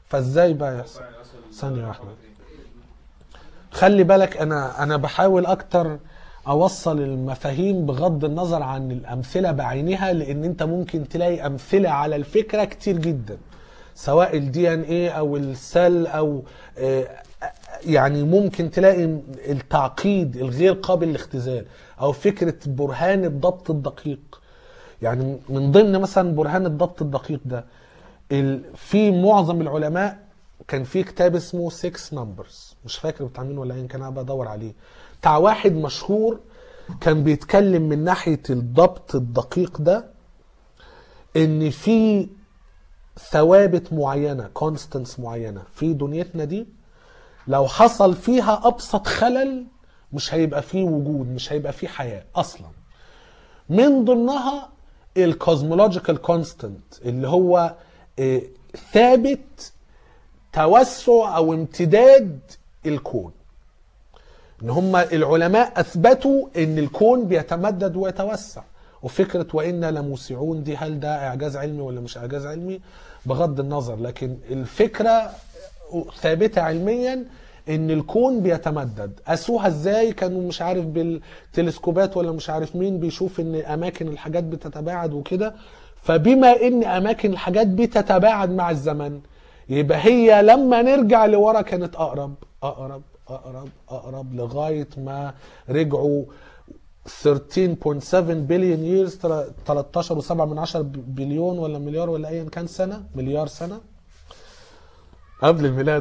فازاي بقى يحصل يعني أصل ثانية واحدة. مرتين. خلي بالك انا انا بحاول اكتر اوصل المفاهيم بغض النظر عن الامثله بعينها لان انت ممكن تلاقي امثله على الفكره كتير جدا سواء الدي ان ايه او السل او آه، يعني ممكن تلاقي التعقيد الغير قابل للاختزال او فكره برهان الضبط الدقيق يعني من ضمن مثلا برهان الضبط الدقيق ده ال- في معظم العلماء كان في كتاب اسمه 6 نمبرز مش فاكر بتاع مين ولا ايه كان انا بدور عليه بتاع واحد مشهور كان بيتكلم من ناحيه الضبط الدقيق ده ان في ثوابت معينه كونستنس معينه في دنيتنا دي لو حصل فيها ابسط خلل مش هيبقى فيه وجود مش هيبقى فيه حياه اصلا من ضمنها الكوزمولوجيكال كونستنت اللي هو آه، ثابت توسع او امتداد الكون ان هم العلماء اثبتوا ان الكون بيتمدد ويتوسع وفكره وانا لموسعون دي هل ده اعجاز علمي ولا مش اعجاز علمي بغض النظر لكن الفكره ثابته علميا ان الكون بيتمدد قاسوها ازاي كانوا مش عارف بالتلسكوبات ولا مش عارف مين بيشوف ان اماكن الحاجات بتتباعد وكده فبما ان اماكن الحاجات بتتباعد مع الزمن يبقى هي لما نرجع لورا كانت اقرب اقرب اقرب اقرب لغايه ما رجعوا 13.7 بليون ييرز 13.7 من 10 بليون ولا مليار ولا ايا كان سنه مليار سنه قبل الميلاد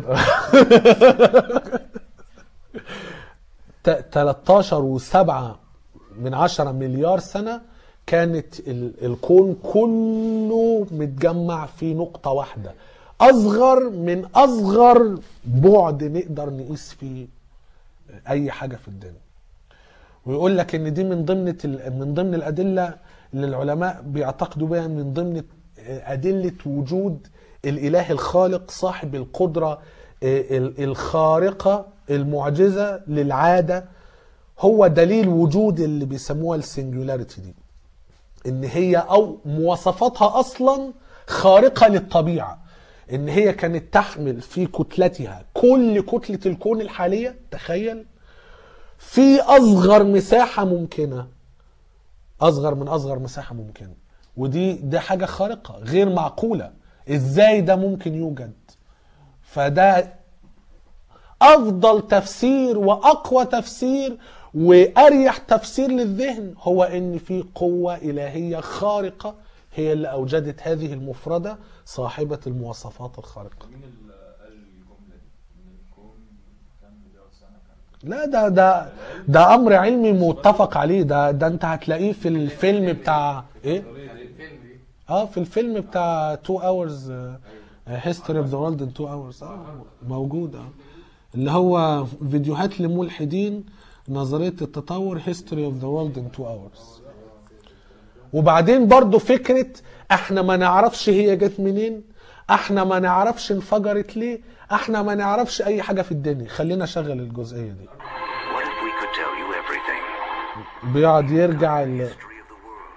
ت- 13 و7 من 10 مليار سنه كانت ال- الكون كله متجمع في نقطه واحده اصغر من اصغر بعد نقدر نقيس فيه اي حاجه في الدنيا ويقول لك ان دي من ضمن ال- من ضمن الادله اللي العلماء بيعتقدوا بها من ضمن ادله وجود الاله الخالق صاحب القدره ال- الخارقه المعجزه للعاده هو دليل وجود اللي بيسموها السنجولاريتي دي ان هي او مواصفاتها اصلا خارقه للطبيعه ان هي كانت تحمل في كتلتها كل كتله الكون الحاليه تخيل في اصغر مساحه ممكنه اصغر من اصغر مساحه ممكنه ودي دي حاجه خارقه غير معقوله ازاي ده ممكن يوجد فده افضل تفسير واقوى تفسير واريح تفسير للذهن هو ان في قوه الهيه خارقه هي اللي اوجدت هذه المفرده صاحبه المواصفات الخارقه مين اللي قال الجملة دي؟ إن الكون كام مليار سنة كان لا ده ده ده امر علمي متفق عليه ده ده انت هتلاقيه في الفيلم بتاع ايه نظرية يعني إيه؟ الفيلم دي اه في الفيلم بتاع 2 اورز هيستوري اوف ذا وورلد ان 2 اورز موجود اه اللي هو فيديوهات لملحدين نظريه التطور هيستوري اوف ذا وورلد ان 2 اورز وبعدين برضو فكره احنا ما نعرفش هي جت منين احنا ما نعرفش انفجرت ليه احنا ما نعرفش اي حاجه في الدنيا خلينا اشغل الجزئيه دي What if we could tell you everything? بيقعد يرجع ال... History of the world.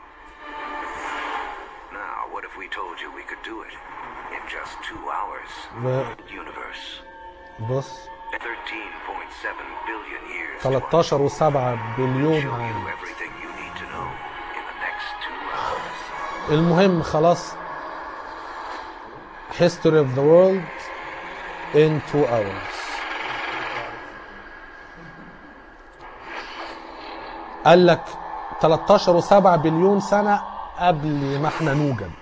Now, what if we told you we could do it in just two hours? و- Universe. بص 13.7 billion years. 13 و7 بليون Show عام you everything you need to know in the next two hours. المهم خلاص history of the world in two hours قال لك 13 و7 بليون سنة قبل ما احنا نوجد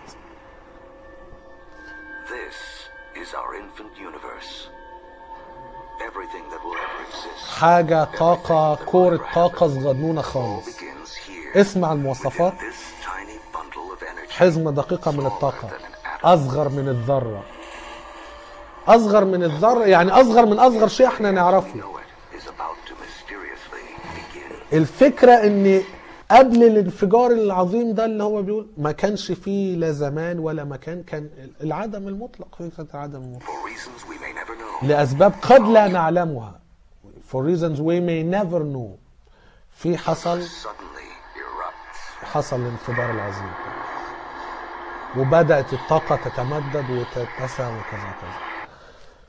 This is our infant universe. Everything that will ever exist. حاجة طاقة كورة طاقة صغنونة all خالص begins here. اسمع المواصفات within this tiny bundle of energy. حزمة دقيقة من الطاقة أصغر من الذرة أصغر من الذرة يعني أصغر من أصغر شيء احنا نعرفه know it is about to mysteriously begin. الفكرة ان قبل الانفجار العظيم ده اللي هو بيقول ما كانش فيه لا زمان ولا مكان كان العدم المطلق فكرة العدم المطلق For reasons we may never know. لأسباب قد لا نعلمها for reasons we may never know في حصل Suddenly erupts. حصل الانفجار العظيم وبدأت الطاقة تتمدد وتتسع وكذا كذا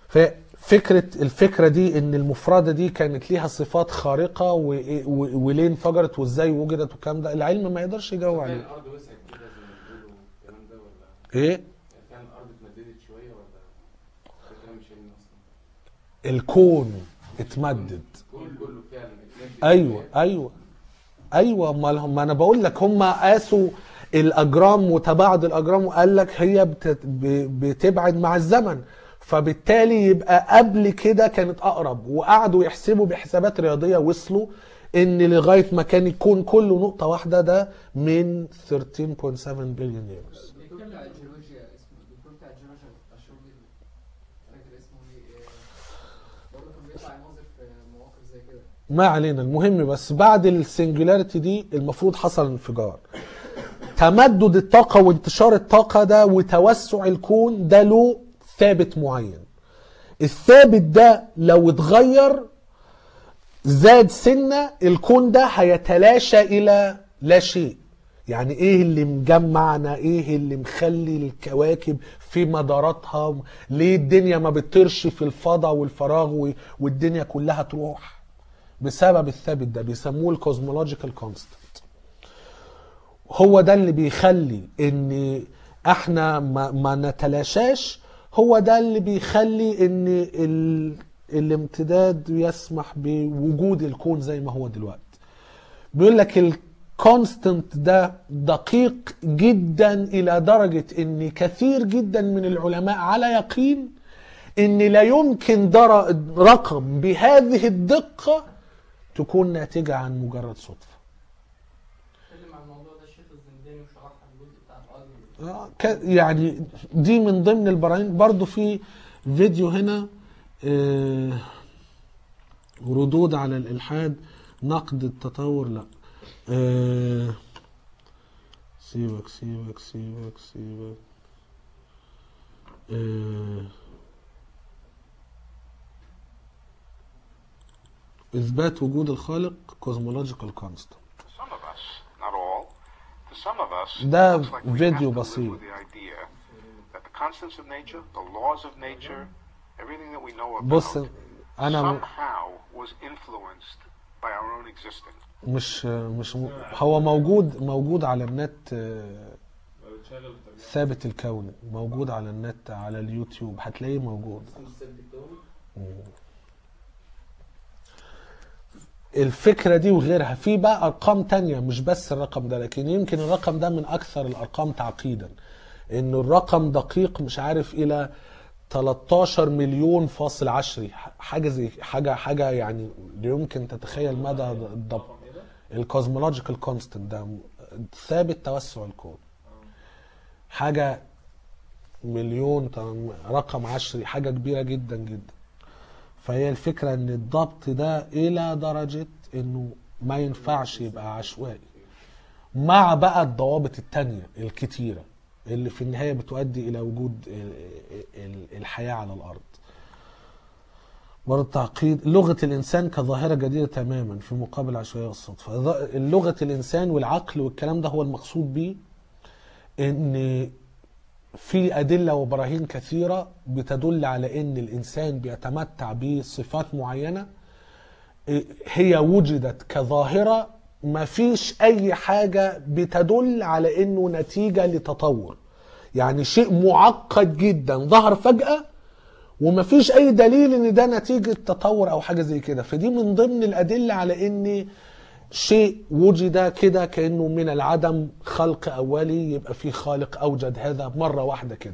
ففكرة الفكرة دي ان المفردة دي كانت ليها صفات خارقة و... و... وليه انفجرت وازاي وجدت والكلام ده العلم ما يقدرش يجاوب فعلا عليه الارض وسعت كده زي ما بيقولوا الكلام ده ولا ايه يعني فعلا الارض اتمددت شويه ولا ده كلام مش علمي اصلا الكون اتمدد الكون كله فعلا اتمدد ايوه ايوه ايوه ما لهم- ما انا بقول لك هم قاسوا الاجرام وتباعد الاجرام وقال لك هي بت- ب- بتبعد مع الزمن فبالتالي يبقى قبل كده كانت اقرب وقعدوا يحسبوا بحسابات رياضيه وصلوا ان لغايه ما كان يكون كله نقطه واحده ده من 13.7 بليون يورز الدكتور بتاع الجيولوجيا اسمه الدكتور بتاع الجيولوجيا مشهور جدا فاكر اسمه ايه إيه، برضه كان بيطلع ينظر في مواقف زي كده ما علينا المهم بس بعد السنجولاريتي دي المفروض حصل انفجار تمدد الطاقة وانتشار الطاقة ده وتوسع الكون ده له ثابت معين الثابت ده لو اتغير زاد سنة الكون ده هيتلاشى إلى لا شيء يعني ايه اللي مجمعنا ايه اللي مخلي الكواكب في مداراتها ليه الدنيا ما بتطيرش في الفضاء والفراغ و- والدنيا كلها تروح بسبب الثابت ده بيسموه الكوزمولوجيكال كونستنت هو ده اللي بيخلي ان احنا ما, ما نتلاشاش هو ده اللي بيخلي ان ال... الامتداد يسمح بوجود الكون زي ما هو دلوقتي بيقول لك الكونستنت ده دقيق جدا الى درجة ان كثير جدا من العلماء على يقين ان لا يمكن در... رقم بهذه الدقة تكون ناتجة عن مجرد صدفة اتكلم عن الموضوع ده الشيخ الزنداني وشرحها الجزء بتاع الارض آه، ك- يعني دي من ضمن البراهين برضو في فيديو هنا آه، ردود على الإلحاد نقد التطور لا آه، سيبك سيبك سيبك سيبك آه، إثبات وجود الخالق cosmological constant Some of us, not all, to some of us, ده it looks like we فيديو have to live بسيط. with the idea that the constants of nature, the laws of nature, everything that we know بص about, أنا somehow was influenced by our own existence. مش مش م... هو موجود موجود على النت آه، بتشغل الترجمة. ثابت الكون موجود على النت على اليوتيوب هتلاقيه موجود اسمه السد الكوني الفكرة دي وغيرها في بقى أرقام تانية مش بس الرقم ده لكن يمكن الرقم ده من أكثر الأرقام تعقيدا إن الرقم دقيق مش عارف إلى 13 مليون فاصل عشري حاجة زي حاجة حاجة يعني يمكن تتخيل مدى الضبط رقم ايه ده؟ الكوزمولوجيكال كونستنت ده ثابت توسع الكون حاجة مليون طن- رقم عشري حاجة كبيرة جدا جدا فهي الفكرة ان الضبط ده الى درجة انه ما ينفعش يبقى عشوائي مع بقى الضوابط التانية الكتيرة اللي في النهاية بتؤدي الى وجود ال- ال- الحياة على الارض برضه تعقيد لغة الإنسان كظاهرة جديدة تماما في مقابل العشوائية والصدفة ظ- لغة الإنسان والعقل والكلام ده هو المقصود بيه إن في أدلة وبراهين كثيرة بتدل على إن الإنسان بيتمتع بصفات معينة إيه، هي وجدت كظاهرة ما فيش أي حاجة بتدل على إنه نتيجة لتطور يعني شيء معقد جدا ظهر فجأة ومفيش اي دليل ان ده نتيجة تطور او حاجة زي كده فدي من ضمن الادلة على ان شيء وجد كده كأنه من العدم خلق اولي يبقى في خالق اوجد هذا مرة واحدة كده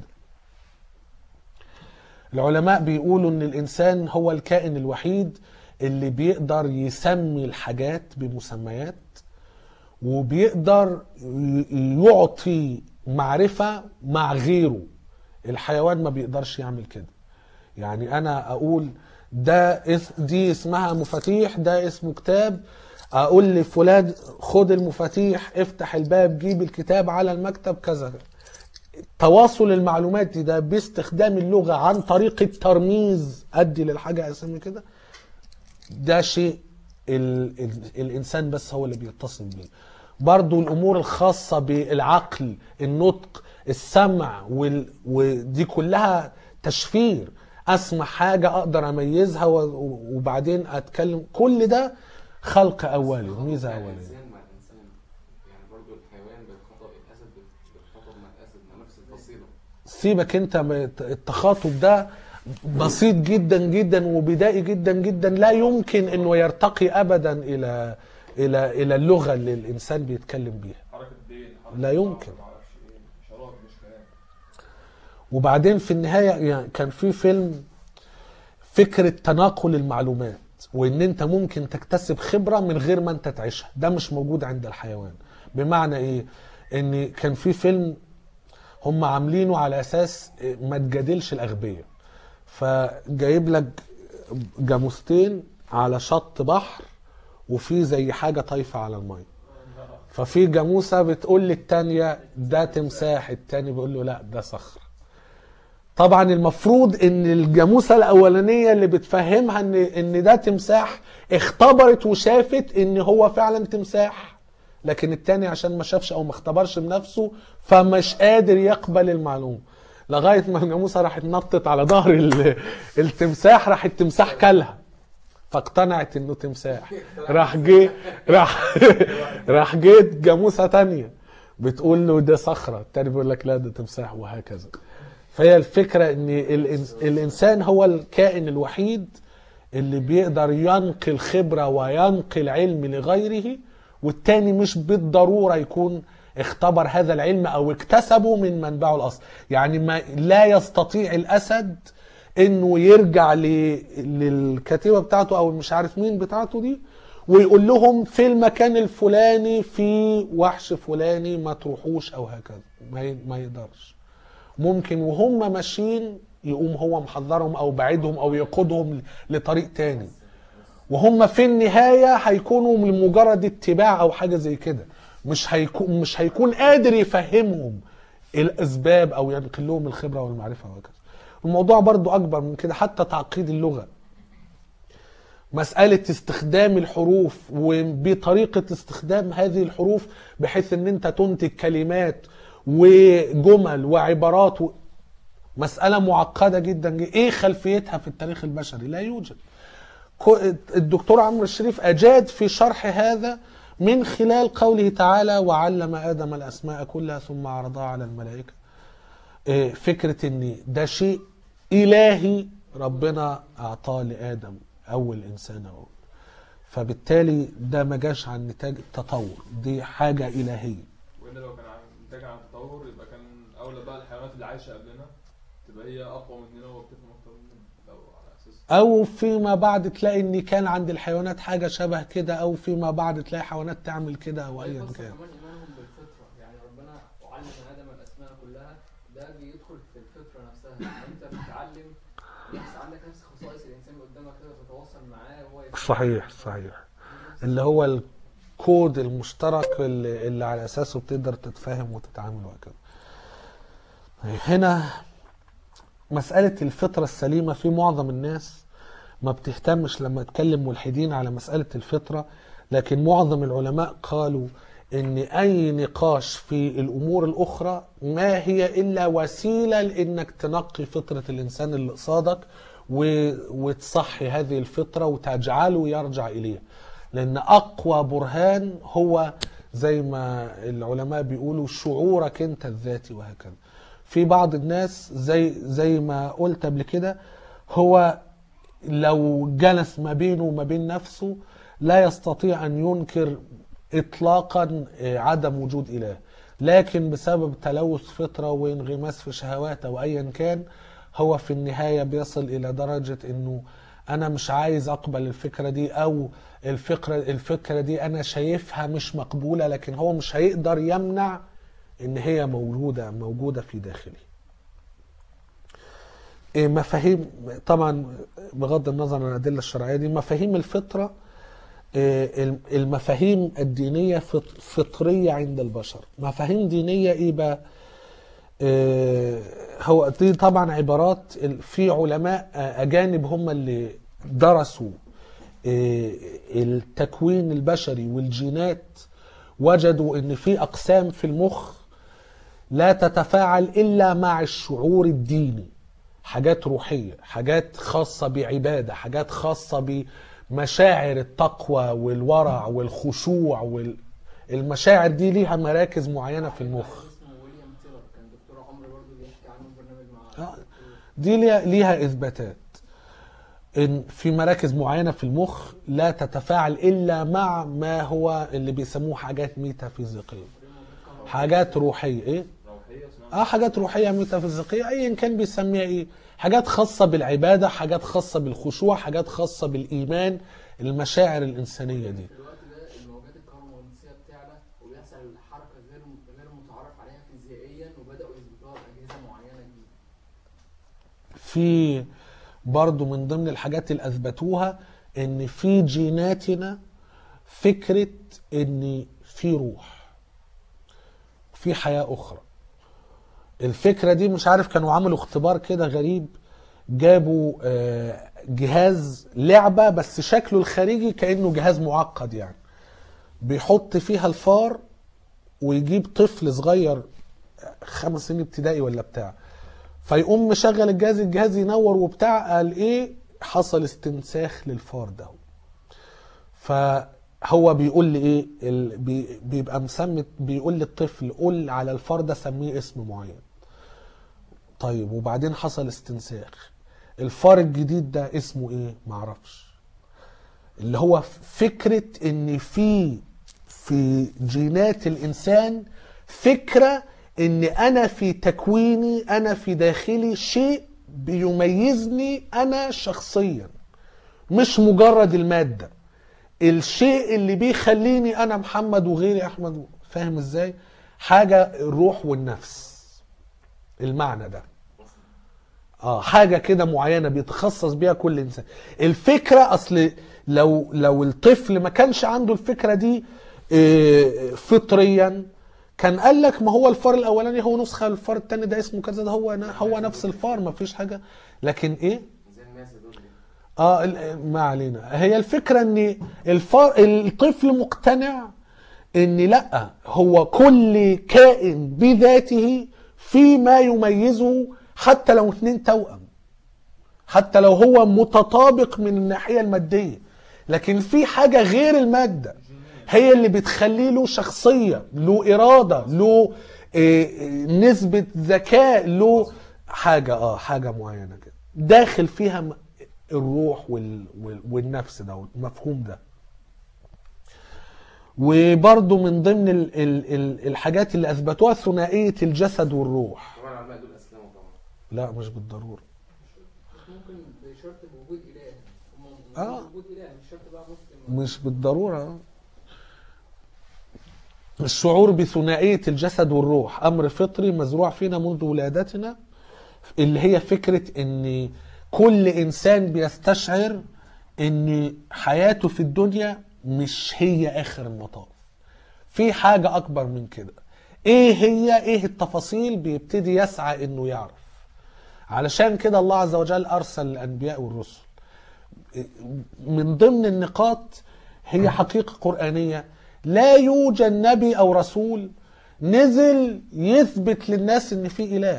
العلماء بيقولوا ان الانسان هو الكائن الوحيد اللي بيقدر يسمي الحاجات بمسميات وبيقدر ي- يعطي معرفة مع غيره الحيوان ما بيقدرش يعمل كده يعني انا اقول ده اس دي اسمها مفاتيح ده اسمه كتاب اقول لفلان خد المفاتيح افتح الباب جيب الكتاب على المكتب كذا تواصل المعلومات دي ده باستخدام اللغة عن طريق الترميز ادي للحاجة اسمي كده ده شيء ال ال الانسان بس هو اللي بيتصل بيه برضو الامور الخاصة بالعقل النطق السمع وال ودي كلها تشفير اسمع حاجه اقدر اميزها و- وبعدين اتكلم كل ده خلق اولي ميزه يعني اوليه الانسان مع الانسان يعني برضو الحيوان بالخطا الاسد بالخطا مع الاسد مع نفس الفصيله سيبك انت من التخاطب ده بسيط جدا جدا وبدائي جدا جدا لا يمكن انه يرتقي ابدا الى الى الى اللغه اللي الانسان بيتكلم بيها حركه دين حركه لا يمكن. ما اعرفش ايه اشارات مش كلام وبعدين في النهايه يعني كان في فيلم فكره تناقل المعلومات وان انت ممكن تكتسب خبره من غير ما انت تعيشها ده مش موجود عند الحيوان بمعنى ايه ان كان في فيلم هم عاملينه على اساس ما تجادلش الاغبياء فجايب لك جاموستين على شط بحر وفي زي حاجه طايفه على الميه ففي جاموسه بتقول للتانيه ده تمساح التاني بيقول له لا ده صخر طبعا المفروض ان الجاموسه الاولانيه اللي بتفهمها ان ان ده تمساح اختبرت وشافت ان هو فعلا تمساح لكن التاني عشان ما شافش او ما اختبرش بنفسه فمش قادر يقبل المعلومه لغايه ما الجاموسه راحت نطت على ظهر ال- التمساح راح التمساح كلها فاقتنعت انه تمساح راح جه راح راح جيت جاموسه تانية بتقول له ده صخره التاني بيقول لك لا ده تمساح وهكذا فهي الفكره ان الإنس- الانسان هو الكائن الوحيد اللي بيقدر ينقل خبره وينقل علم لغيره والتاني مش بالضروره يكون اختبر هذا العلم او اكتسبه من منبعه الاصل يعني ما لا يستطيع الاسد انه يرجع ل... للكتيبه بتاعته او مش عارف مين بتاعته دي ويقول لهم في المكان الفلاني في وحش فلاني ما تروحوش او هكذا ما, ي... ما يقدرش ممكن وهم ماشيين يقوم هو محذرهم او بعيدهم او يقودهم لطريق تاني وهم في النهايه هيكونوا من مجرد اتباع او حاجه زي كده مش هيكون مش هيكون قادر يفهمهم الاسباب او ينقل لهم الخبره والمعرفه وهكذا الموضوع برضو اكبر من كده حتى تعقيد اللغه مسألة استخدام الحروف وبطريقة استخدام هذه الحروف بحيث ان انت تنتج كلمات وجمل وعبارات و... مسألة معقدة جدا جدا. ايه خلفيتها في التاريخ البشري لا يوجد كو- الدكتور عمرو الشريف أجاد في شرح هذا من خلال قوله تعالى وعلم آدم الأسماء كلها ثم عرضها على الملائكة إيه، فكرة ان ده شيء إلهي ربنا أعطاه لآدم أول إنسان أول فبالتالي ده ما جاش عن نتاج التطور دي حاجة إلهية والا لو كان عن- نتاج عن التطور يبقى كان اولى بقى الحيوانات اللي عايشه قبلنا تبقى هي اقوى مننا وبتفهم اكتر مننا لو على اساس او فيما بعد تلاقي ان كان عند الحيوانات حاجه شبه كده او فيما بعد تلاقي حيوانات تعمل كده او ايا بس كان كمان ايمانهم بالفطره يعني ربنا وعلم ادم الاسماء كلها ده بيدخل في الفطره نفسها انت بتتعلم نفس عندك نفس خصائص الانسان اللي قدامك كده تتواصل معاه وهو يفهم. صحيح صحيح اللي هو الكود المشترك اللي, اللي على اساسه بتقدر تتفاهم وتتعامل وهكذا طيب هنا مسألة الفطرة السليمة في معظم الناس ما بتهتمش لما تكلم ملحدين على مسألة الفطرة لكن معظم العلماء قالوا ان اي نقاش في الامور الاخرى ما هي الا وسيلة لانك تنقي فطرة الانسان اللي قصادك و... وتصحي هذه الفطرة وتجعله يرجع اليها لان اقوى برهان هو زي ما العلماء بيقولوا شعورك انت الذاتي وهكذا في بعض الناس زي زي ما قلت قبل كده هو لو جلس ما بينه وما بين نفسه لا يستطيع ان ينكر اطلاقا آه، عدم وجود اله لكن بسبب تلوث فطره وانغماس في شهوات او ايا كان هو في النهايه بيصل الى درجه انه انا مش عايز اقبل الفكره دي او الفكره الفكره دي انا شايفها مش مقبوله لكن هو مش هيقدر يمنع ان هي موجوده موجوده في داخلي إيه مفاهيم طبعا بغض النظر عن الادله الشرعيه دي مفاهيم الفطره إيه المفاهيم الدينيه فط- فطريه عند البشر مفاهيم دينيه ايه بقى إيه هو دي طبعا عبارات ال- في علماء آه، اجانب هم اللي درسوا إيه التكوين البشري والجينات وجدوا ان في اقسام في المخ لا تتفاعل الا مع الشعور الديني حاجات روحيه حاجات خاصه بعباده حاجات خاصه بمشاعر التقوى والورع والخشوع والمشاعر دي ليها مراكز معينه في المخ اسمه ويليام تيلر كان دكتور عمرو برضه بيحكي عنه في برنامج مع آه. دي ليها, ليها اثباتات ان في مراكز معينه في المخ لا تتفاعل الا مع ما هو اللي بيسموه حاجات ميتافيزيقيه حاجات روحيه ايه روحيه اسمها اه حاجات روحيه ميتافيزيقيه ايا كان بيسميها ايه حاجات خاصه بالعباده حاجات خاصه بالخشوع حاجات خاصه بالايمان المشاعر الانسانيه دي في الوقت ده الموجات الكهرومغناطيسيه بتعلى وبيحصل حركه غير غير متعارف عليها فيزيائيا وبداوا يثبتوها باجهزه معينه جديده في برضو من ضمن الحاجات اللي اثبتوها ان في جيناتنا فكره ان في روح في حياه اخرى الفكره دي مش عارف كانوا عملوا اختبار كده غريب جابوا آه، جهاز لعبه بس شكله الخارجي كانه جهاز معقد يعني بيحط فيها الفار ويجيب طفل صغير خمس سنين ابتدائي ولا بتاع فيقوم مشغل الجهاز الجهاز ينور وبتاع قال ايه حصل استنساخ للفار ده فهو بيقول لي ايه ال- بي- بيبقى مسمي بيقول للطفل قول على الفار ده سميه اسم معين طيب وبعدين حصل استنساخ الفار الجديد ده اسمه ايه معرفش اللي هو فكرة ان في في جينات الانسان فكرة ان انا في تكويني انا في داخلي شيء بيميزني انا شخصيا مش مجرد المادة الشيء اللي بيخليني انا محمد وغيري احمد فاهم ازاي حاجة الروح والنفس المعنى ده اه حاجه كده معينه بيتخصص بيها كل انسان الفكره اصل لو لو الطفل ما كانش عنده الفكره دي آه، فطريا كان قال لك ما هو الفار الاولاني هو نسخه الفار الثاني ده اسمه كذا ده هو هو نفس الفار ما فيش حاجه لكن ايه زي الناس دول اه ال- ما علينا هي الفكره ان الفار الطفل مقتنع ان لا هو كل كائن بذاته في ما يميزه حتى لو اتنين توأم حتى لو هو متطابق من الناحيه الماديه لكن في حاجه غير الماده هي اللي بتخلي له شخصيه له اراده له آه، آه، نسبه ذكاء له حاجه اه حاجه معينه كده داخل فيها م- الروح وال... وال... والنفس ده المفهوم ده وبرضه من ضمن ال... ال... ال... الحاجات اللي اثبتوها ثنائيه الجسد والروح طبعا العلماء دول اسلموا طبعا لا مش بالضروره مش ممكن بشرط بوجود اله هم آه. وجود اله مش شرط بقى مسلم مش بالضروره الشعور بثنائيه الجسد والروح امر فطري مزروع فينا منذ ولادتنا اللي هي فكره ان كل انسان بيستشعر ان حياته في الدنيا مش هي اخر المطاف في حاجه اكبر من كده ايه هي ايه التفاصيل بيبتدي يسعى انه يعرف علشان كده الله عز وجل ارسل الانبياء والرسل من ضمن النقاط هي حقيقة قرآنية لا يوجد نبي أو رسول نزل يثبت للناس إن في إله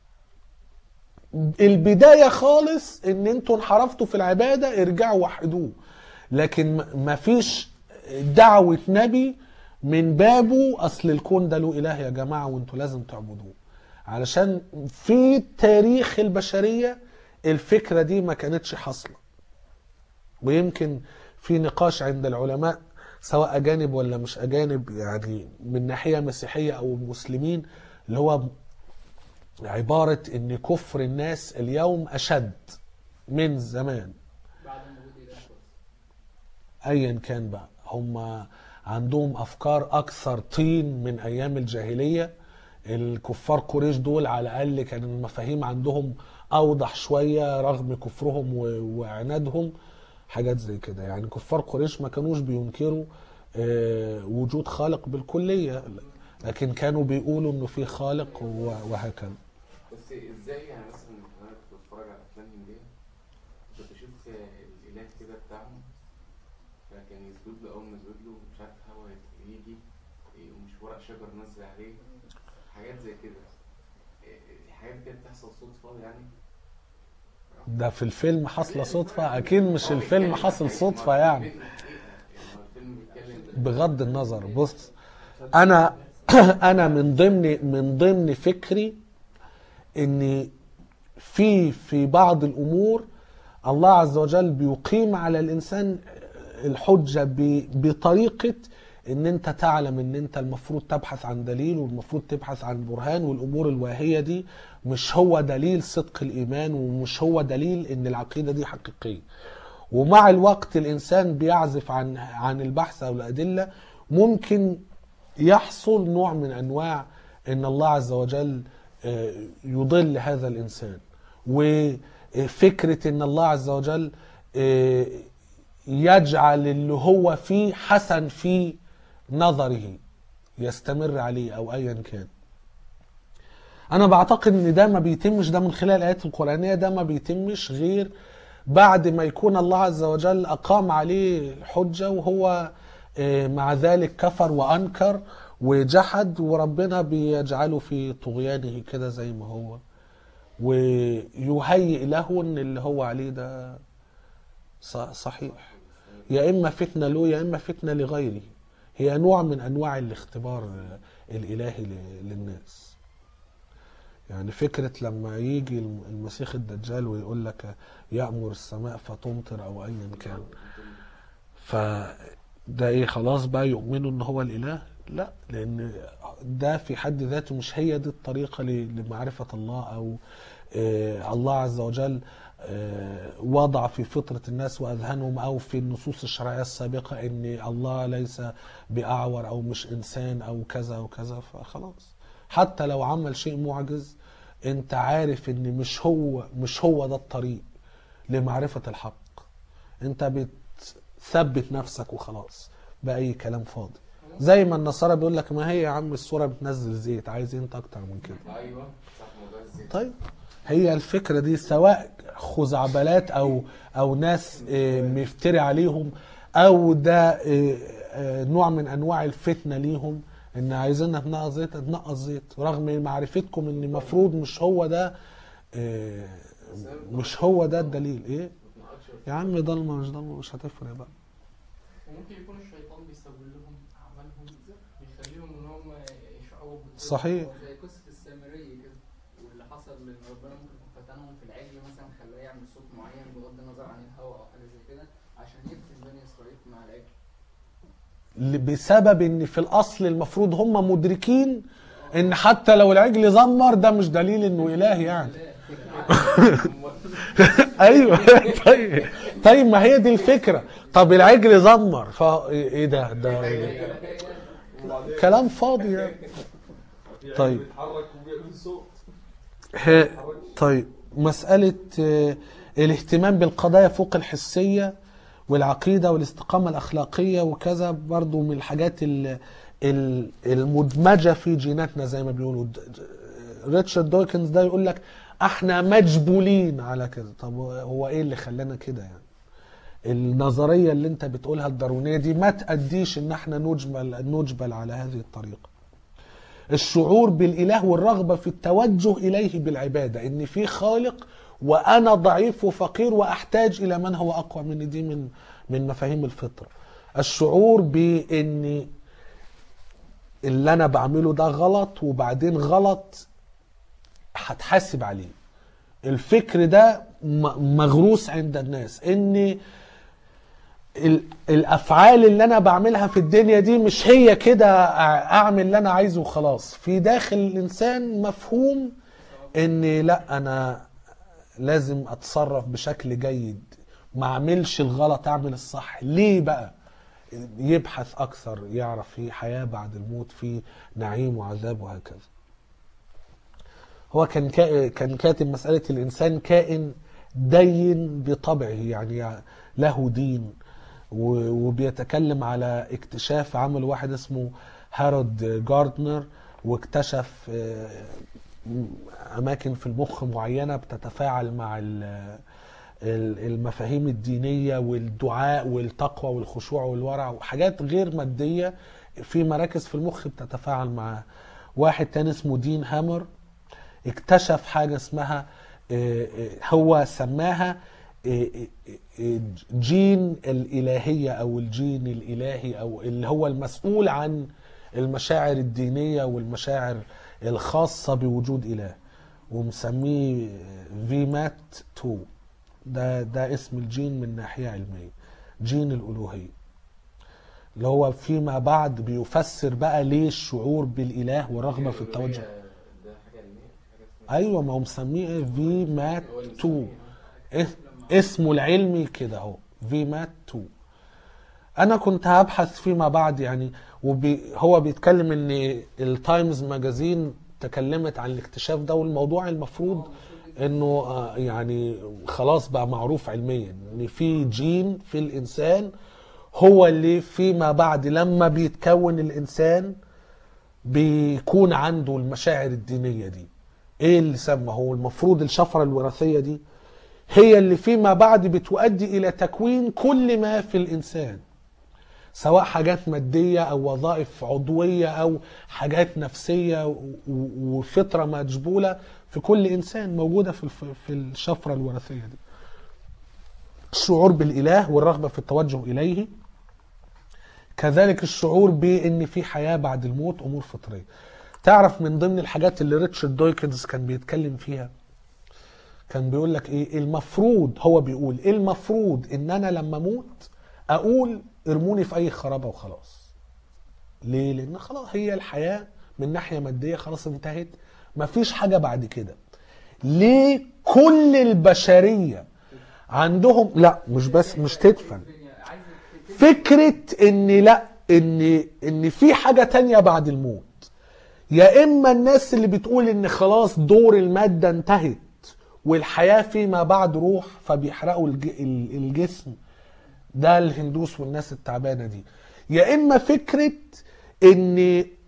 البداية خالص إن أنتوا انحرفتوا في العبادة ارجعوا وحدوه لكن م- مفيش دعوة نبي من بابه أصل الكون ده له إله يا جماعة وأنتوا لازم تعبدوه علشان في تاريخ البشرية الفكرة دي ما كانتش حاصلة ويمكن في نقاش عند العلماء سواء أجانب ولا مش أجانب يعني من ناحية مسيحية أو مسلمين اللي هو عبارة إن كفر الناس اليوم أشد من زمان بعد وجود اله بس ايا كان بقى هم عندهم افكار اكثر طين من ايام الجاهليه الكفار قريش دول على الاقل كان المفاهيم عندهم اوضح شويه رغم كفرهم و- وعنادهم حاجات زي كده يعني كفار قريش ما كانوش بينكروا آه، وجود خالق بالكليه لكن كانوا بيقولوا انه في خالق و- وهكذا بس ازاي يعني مثلا انا كنت بتفرج على افلام هنديه كنت اشوف الاله كده بتاعهم فكان يسجد له اول ما يسجد له مش عارف هوا يجي ومش ورق شجر نزل عليه حاجات زي كده إيه- الحاجات دي كانت بتحصل صدفه يعني ده في الفيلم حصل صدفة أكيد مش الفيلم حصل صدفة يعني الفيلم بيتكلم بغض النظر بص انا انا من ضمن من ضمن فكري ان في في بعض الامور الله عز وجل بيقيم على الانسان الحجه ب- بطريقه ان انت تعلم ان انت المفروض تبحث عن دليل والمفروض تبحث عن برهان والامور الواهيه دي مش هو دليل صدق الايمان ومش هو دليل ان العقيده دي حقيقيه ومع الوقت الانسان بيعزف عن عن البحث او الادله ممكن يحصل نوع من انواع ان الله عز وجل آه، يضل هذا الانسان وفكره ان الله عز وجل آه، يجعل اللي هو فيه حسن في نظره يستمر عليه او ايا كان انا بعتقد ان ده ما بيتمش ده من خلال الايات القرانيه ده ما بيتمش غير بعد ما يكون الله عز وجل اقام عليه الحجه وهو آه، مع ذلك كفر وانكر وجحد وربنا بيجعله في طغيانه كده زي ما هو ويهيئ له ان اللي هو عليه ده ص- صحيح يا اما فتنه له يا اما فتنه لغيره هي نوع من انواع الاختبار آه، الالهي ل- للناس يعني فكرة لما يجي الم- المسيح الدجال ويقول لك يأمر السماء فتمطر أو أيا كان فده إيه خلاص بقى يؤمنوا إن هو الإله لا لأن ده في حد ذاته مش هي دي الطريقة ل- لمعرفة الله أو آه، الله عز وجل آه، وضع في فطرة الناس وأذهانهم أو في النصوص الشرعية السابقة إن الله ليس بأعور أو مش إنسان أو كذا وكذا فخلاص حتى لو عمل شيء معجز انت عارف ان مش هو مش هو ده الطريق لمعرفة الحق انت بتثبت نفسك وخلاص بأي كلام فاضي زي ما النصارى بيقول لك ما هي يا عم الصورة بتنزل زيت عايز إيه انت اكتر من كده ايوه صح موضوع الزيت طيب هي الفكرة دي سواء خزعبلات او او ناس آه، مفتري عليهم او ده آه، آه، نوع من انواع الفتنة ليهم ان عايزينك تنقص زيت تنقص زيت رغم معرفتكم ان المفروض مش هو ده آه، مش هو ده الدليل ايه يا عم ضلمه مش ضلمه مش هتفرق بقى وممكن يكون الشيطان بيسوي لهم اعمالهم بيخليهم ان هم يشعروا بالظلم. صحيح زي قصة السامرية كده واللي حصل ان ربنا ممكن يكون فتنهم في العجل مثلا خلاه يعمل صوت معين بغض النظر عن الهواء او حاجة زي كده عشان يفتن بني اسرائيل مع العجل ل- بسبب ان في الاصل المفروض هم مدركين ان حتى لو العجل زمر ده مش دليل انه اله يعني ايوه طيب طيب ما هي دي الفكره طب العجل زمر فا ايه ده ده كلام فاضي يعني طيب. بيتحرك وبيعمل صوت ه- طيب مسألة آه، الاهتمام بالقضايا فوق الحسية والعقيدة والاستقامة الأخلاقية وكذا برضو من الحاجات ال- ال- المدمجة في جيناتنا زي ما بيقولوا د- د- ريتشارد دوكنز ده يقول لك احنا مجبولين على كذا طب هو ايه اللي خلانا كده يعني النظرية اللي انت بتقولها الداروينية دي ما تأديش ان احنا نجبل نجبل على هذه الطريقة الشعور بالاله والرغبه في التوجه اليه بالعباده ان في خالق وانا ضعيف وفقير واحتاج الى من هو اقوى مني دي من من مفاهيم الفطره الشعور بان اللي انا بعمله ده غلط وبعدين غلط هتحاسب عليه الفكر ده م- مغروس عند الناس ان ال- الافعال اللي انا بعملها في الدنيا دي مش هي كده أع- اعمل اللي انا عايزه وخلاص في داخل الانسان مفهوم ان لا انا لازم اتصرف بشكل جيد ما اعملش الغلط اعمل الصح ليه بقى يبحث اكثر يعرف في حياة بعد الموت في نعيم وعذاب وهكذا هو كان كا- كان كاتب مسألة الإنسان كائن دين بطبعه يعني له دين و- وبيتكلم على اكتشاف عمل واحد اسمه هارود جاردنر واكتشف آه، أماكن في المخ معينة بتتفاعل مع ال- ال- المفاهيم الدينية والدعاء والتقوى والخشوع والورع وحاجات غير مادية في مراكز في المخ بتتفاعل معاها واحد تاني اسمه دين هامر اكتشف حاجة اسمها آه، آه، هو سماها آه، آه، آه، جين الإلهية أو الجين الإلهي أو اللي هو المسؤول عن المشاعر الدينية والمشاعر الخاصة بوجود إله ومسميه في مات 2 ده ده اسم الجين من ناحية علمية جين الألوهية اللي هو فيما بعد بيفسر بقى ليه الشعور بالإله والرغبة في التوجه ده حاجه علميه حاجه اسمها ايوه ما هو مسميه ايه في مات 2 إيه؟ اسمه العلمي كده اهو في مات 2 انا كنت هبحث فيما بعد يعني وبي هو بيتكلم ان التايمز ماجازين تكلمت عن الاكتشاف ده والموضوع المفروض انه آه، يعني خلاص بقى معروف علميا ان في جين في الانسان هو اللي فيما بعد لما بيتكون الانسان بيكون عنده المشاعر الدينية دي ايه اللي سمى هو المفروض الشفرة الوراثية دي هي اللي فيما بعد بتؤدي الى تكوين كل ما في الانسان سواء حاجات مادية او وظائف عضوية او حاجات نفسية و- و- وفطرة مجبولة في كل انسان موجودة في الف- في الشفرة الوراثية دي الشعور بالاله والرغبة في التوجه اليه كذلك الشعور بان في حياه بعد الموت امور فطريه تعرف من ضمن الحاجات اللي ريتشارد دويكنز كان بيتكلم فيها كان بيقول لك ايه المفروض هو بيقول إيه المفروض ان انا لما اموت اقول ارموني في اي خرابه وخلاص ليه لان خلاص هي الحياه من ناحيه ماديه خلاص انتهت مفيش حاجه بعد كده ليه كل البشريه عندهم لا مش بس مش تدفن فكرة ان لا ان ان في حاجة تانية بعد الموت يا اما الناس اللي بتقول ان خلاص دور المادة انتهت والحياة فيما بعد روح فبيحرقوا الج- ال- الجسم ده الهندوس والناس التعبانة دي يا اما فكرة ان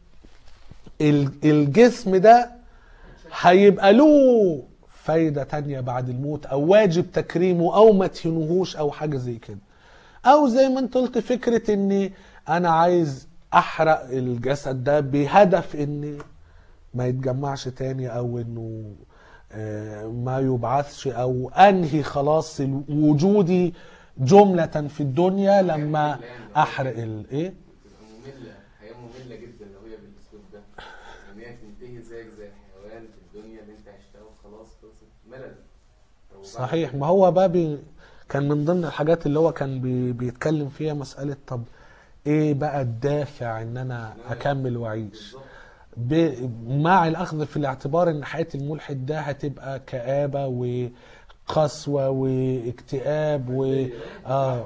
ال- الجسم ده هيبقى له فايدة تانية بعد الموت او واجب تكريمه او ما تهنوهوش او حاجة زي كده او زي ما انت قلت فكرة اني انا عايز احرق الجسد ده بهدف ان ما يتجمعش تاني او انه آه، ما يبعثش او انهي خلاص ال- وجودي جملة في الدنيا لما احرق الايه بتبقى ممله حياه ممله جدا لو هي بالاسلوب ده ان هي تنتهي زيك زي الحيوان في الدنيا اللي انت عشتها وخلاص خلصت ملل طب وبعد صحيح كده؟ ما هو بقى بي كان من ضمن الحاجات اللي هو كان بي بيتكلم فيها مسألة طب ايه بقى الدافع ان انا اكمل واعيش بالظبط ب- مع الاخذ في الاعتبار ان حياة الملحد ده هتبقى كآبة وقسوة واكتئاب و اه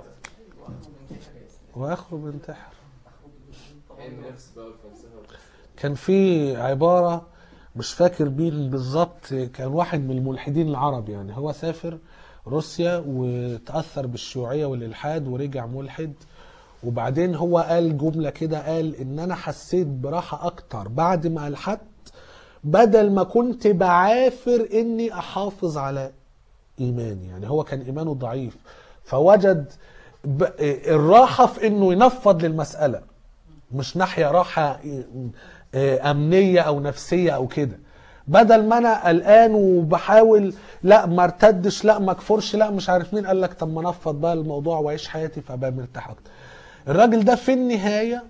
واخره بينتحر علم النفس بقى والفلسفه والفلسفة. كان في عبارة مش فاكر مين بالظبط كان واحد من الملحدين العرب يعني هو سافر روسيا وتأثر بالشيوعية والإلحاد ورجع ملحد وبعدين هو قال جملة كده قال إن أنا حسيت براحة أكتر بعد ما ألحدت بدل ما كنت بعافر إني أحافظ على إيماني يعني هو كان إيمانه ضعيف فوجد ب- الراحة في إنه ينفض للمسألة مش ناحيه راحه آه، امنيه او نفسيه او كده بدل ما انا قلقان وبحاول لا ما ارتدش لا ما اكفرش لا مش عارف مين قال لك طب ما انفض بقى الموضوع واعيش حياتي فابقى مرتاح اكتر الراجل ده في النهايه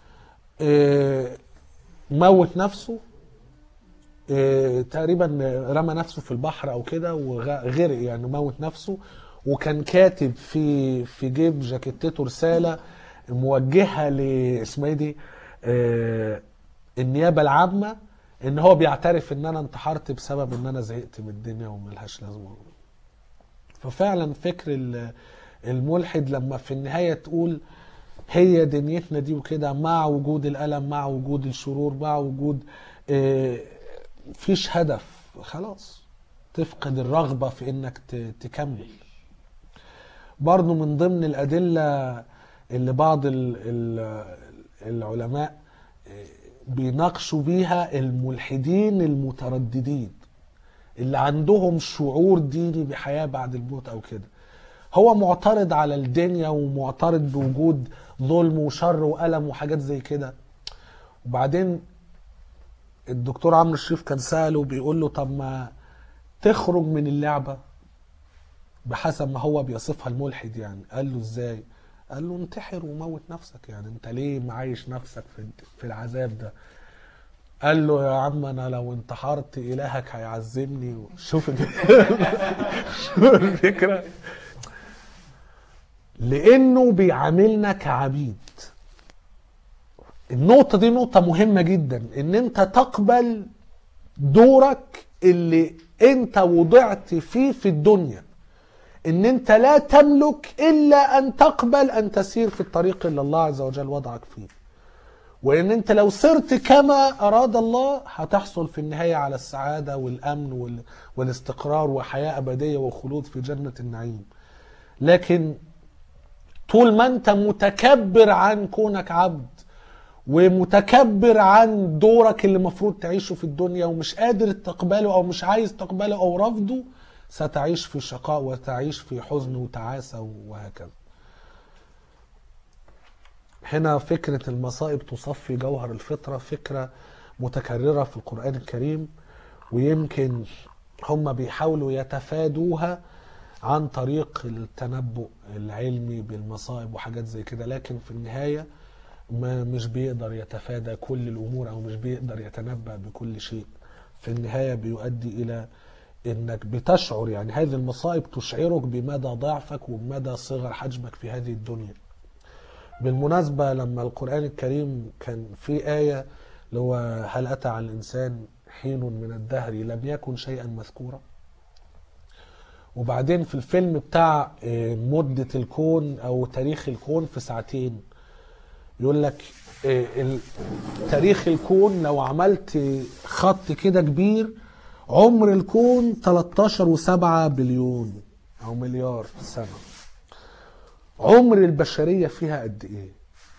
آه، موت نفسه آه، تقريبا رمى نفسه في البحر او كده وغرق يعني موت نفسه وكان كاتب في في جيب جاكيتته رساله موجهه ل اسمها إيه دي آه، النيابه العامه ان هو بيعترف ان انا انتحرت بسبب ان انا زهقت من الدنيا وملهاش لازمه ففعلا فكر ال- الملحد لما في النهايه تقول هي دنيتنا دي وكده مع وجود الالم مع وجود الشرور مع وجود آه، فيش هدف خلاص تفقد الرغبه في انك ت- تكمل برضو من ضمن الادله اللي بعض ال- ال- العلماء بيناقشوا بيها الملحدين المترددين اللي عندهم شعور ديني بحياة بعد الموت أو كده هو معترض على الدنيا ومعترض بوجود ظلم وشر وألم وحاجات زي كده وبعدين الدكتور عمرو الشريف كان سأله بيقول له طب ما تخرج من اللعبة بحسب ما هو بيصفها الملحد يعني قال له ازاي قال له انتحر وموت نفسك يعني انت ليه معايش نفسك في في العذاب ده قال له يا عم انا لو انتحرت الهك هيعذبني شوف ال- شوف الفكره لانه بيعاملنا كعبيد النقطة دي نقطة مهمة جدا ان انت تقبل دورك اللي انت وضعت فيه في الدنيا ان انت لا تملك الا ان تقبل ان تسير في الطريق اللي الله عز وجل وضعك فيه وان انت لو سرت كما اراد الله هتحصل في النهاية على السعادة والامن وال- والاستقرار وحياة ابدية وخلود في جنة النعيم لكن طول ما انت متكبر عن كونك عبد ومتكبر عن دورك اللي المفروض تعيشه في الدنيا ومش قادر تقبله او مش عايز تقبله او رفضه ستعيش في شقاء وتعيش في حزن وتعاسة وهكذا هنا فكرة المصائب تصفي جوهر الفطرة فكرة متكررة في القرآن الكريم ويمكن هم بيحاولوا يتفادوها عن طريق التنبؤ العلمي بالمصائب وحاجات زي كده لكن في النهاية ما مش بيقدر يتفادى كل الأمور أو مش بيقدر يتنبأ بكل شيء في النهاية بيؤدي إلى إنك بتشعر يعني هذه المصائب تشعرك بمدى ضعفك وبمدى صغر حجمك في هذه الدنيا بالمناسبة لما القرآن الكريم كان في آية اللي هو هل أتى على الإنسان حين من الدهر لم يكن شيئا مذكورا وبعدين في الفيلم بتاع آه، مدة الكون أو تاريخ الكون في ساعتين يقول لك آه، ال- تاريخ الكون لو عملت خط كده كبير عمر الكون 13 و7 بليون أو مليار سنة عمر البشرية فيها قد إيه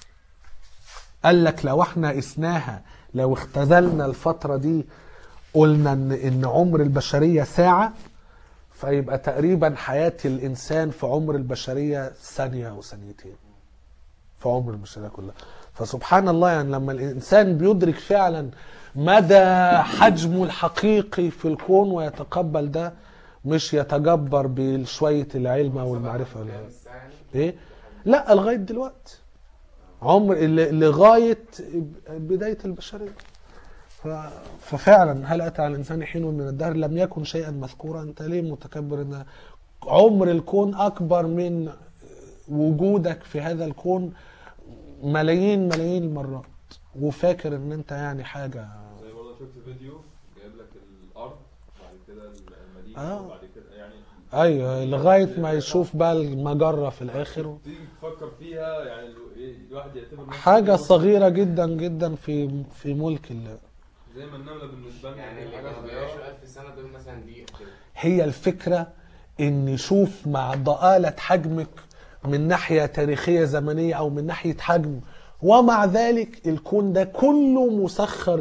قال لك لو احنا قسناها لو اختزلنا الفترة دي قلنا ان ان عمر البشرية ساعة فيبقى تقريبا حياة الإنسان في عمر البشرية ثانية أو ثانيتين في عمر البشرية كلها فسبحان الله يعني لما الإنسان بيدرك فعلا مدى حجمه الحقيقي في الكون ويتقبل ده مش يتجبر بشوية العلم أو المعرفة ولا كام الساعة يعني؟ ايه لا لغايه دلوقتي عمر ل- لغايه بدايه البشريه ف... ففعلا هل اتى على الانسان حين من الدهر لم يكن شيئا مذكورا انت ليه متكبر ان عمر الكون اكبر من وجودك في هذا الكون ملايين ملايين المرات وفاكر ان انت يعني حاجه زي برضه شفت فيديو جايب لك الارض بعد كده المدينه آه. وبعد كده يعني ايوه لغايه ما يشوف بقى المجره في الاخر تيجي تفكر فيها يعني ال- إيه، الواحد يعتبر نفسه حاجه إيه، صغيره جدا جدا في في ملك الله زي ما النمله بالنسبه لنا يعني اللي حاجه كانوا صغيره بيعيشوا 1000 سنة دول مثلا دقيقة كده هي الفكرة ان شوف مع ضآلة حجمك من ناحية تاريخية زمنية او من ناحية حجم ومع ذلك الكون ده كله مسخر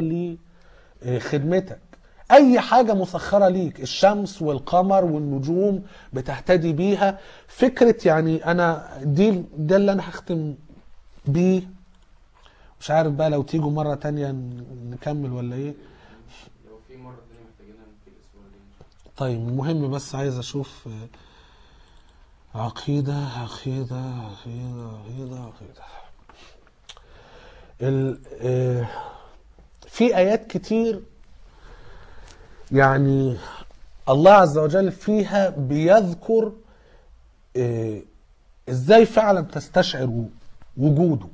لخدمتك اي حاجة مسخرة ليك الشمس والقمر والنجوم بتهتدي بيها فكرة يعني انا دي ده اللي انا هختم بيه مش عارف بقى لو تيجوا مرة تانية نكمل ولا ايه لو في مرة تانية محتاجينها ممكن الأسبوع الجاي إن شاء الله. طيب المهم بس عايز اشوف آه، عقيدة عقيدة عقيدة عقيدة عقيدة ال آه، في آيات كتير يعني الله عز وجل فيها بيذكر آه، ازاي فعلا تستشعر وجوده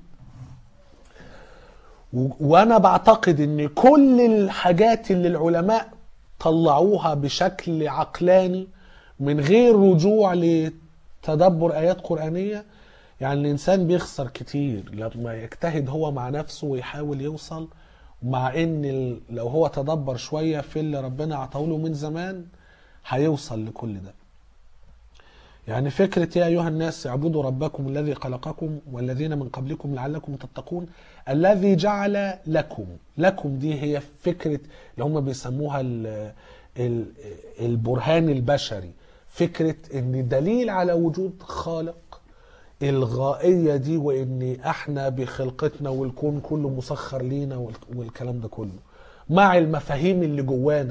و- وانا بعتقد ان كل الحاجات اللي العلماء طلعوها بشكل عقلاني من غير رجوع لتدبر ايات قرانيه يعني الانسان بيخسر كتير لما يجتهد هو مع نفسه ويحاول يوصل مع ان ال- لو هو تدبر شويه في اللي ربنا عطاهوله من زمان هيوصل لكل ده يعني فكرة يا أيها الناس اعبدوا ربكم الذي خلقكم والذين من قبلكم لعلكم تتقون الذي جعل لكم لكم دي هي فكرة اللي هم بيسموها ال ال البرهان البشري فكرة ان دليل على وجود خالق الغائية دي وان احنا بخلقتنا والكون كله مسخر لينا وال- والكلام ده كله مع المفاهيم اللي جوانا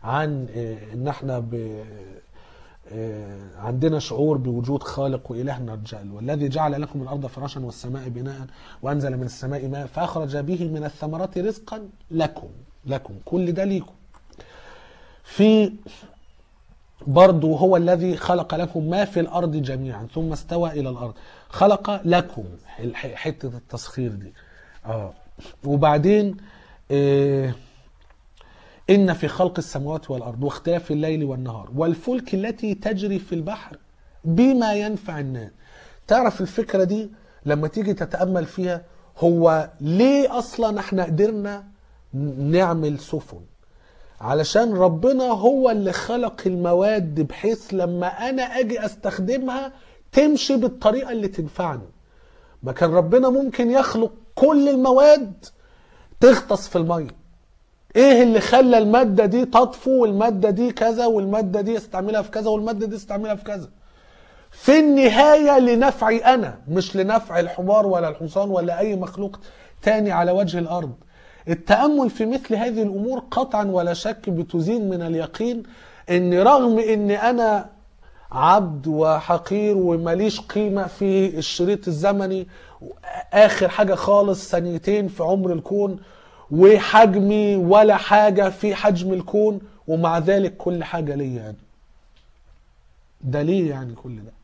عن آه، ان احنا ب آه، عندنا شعور بوجود خالق وإله نرجع له والذي جعل لكم الأرض فراشا والسماء بناء وأنزل من السماء ماء فأخرج به من الثمرات رزقا لكم لكم كل ده ليكم في برضو هو الذي خلق لكم ما في الأرض جميعا ثم استوى إلى الأرض خلق لكم الح- حتة التسخير دي آه. وبعدين آه إن في خلق السماوات والأرض واختلاف الليل والنهار والفلك التي تجري في البحر بما ينفع الناس تعرف الفكرة دي لما تيجي تتأمل فيها هو ليه أصلا احنا قدرنا نعمل سفن علشان ربنا هو اللي خلق المواد بحيث لما أنا أجي أستخدمها تمشي بالطريقة اللي تنفعني ما كان ربنا ممكن يخلق كل المواد تغطس في الميه ايه اللي خلى المادة دي تطفو والمادة دي كذا والمادة دي استعملها في كذا والمادة دي استعملها في كذا في النهاية لنفعي أنا مش لنفع الحمار ولا الحصان ولا أي مخلوق تاني على وجه الأرض التأمل في مثل هذه الأمور قطعا ولا شك بتزيد من اليقين أن رغم أن أنا عبد وحقير ومليش قيمة في الشريط الزمني آخر حاجة خالص ثانيتين في عمر الكون وحجمي ولا حاجة في حجم الكون ومع ذلك كل حاجة ليا يعني ده ليه يعني كل ده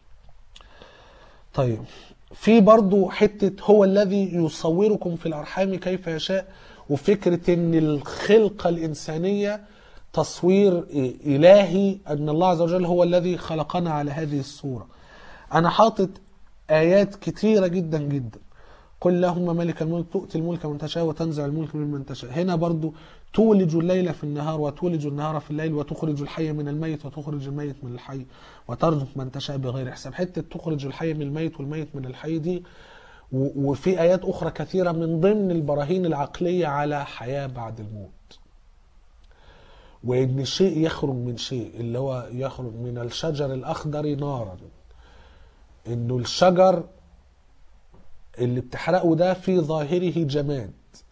طيب في برضو حتة هو الذي يصوركم في الأرحام كيف يشاء وفكرة ان الخلقة الإنسانية تصوير إلهي أن الله عز وجل هو الذي خلقنا على هذه الصورة أنا حاطط آيات كتيرة جدا جدا قل اللهم ملك الملك تؤتي الملك من تشاء وتنزع الملك ممن تشاء هنا برضو تولج الليل في النهار وتولج النهار في الليل وتخرج الحي من الميت وتخرج الميت من الحي وترزق من تشاء بغير حساب حتة تخرج الحي من الميت والميت من الحي دي و- وفي آيات أخرى كثيرة من ضمن البراهين العقلية على حياة بعد الموت وإن شيء يخرج من شيء اللي هو يخرج من الشجر الأخضر نارا إنه الشجر اللي بتحرقه ده في ظاهره جماد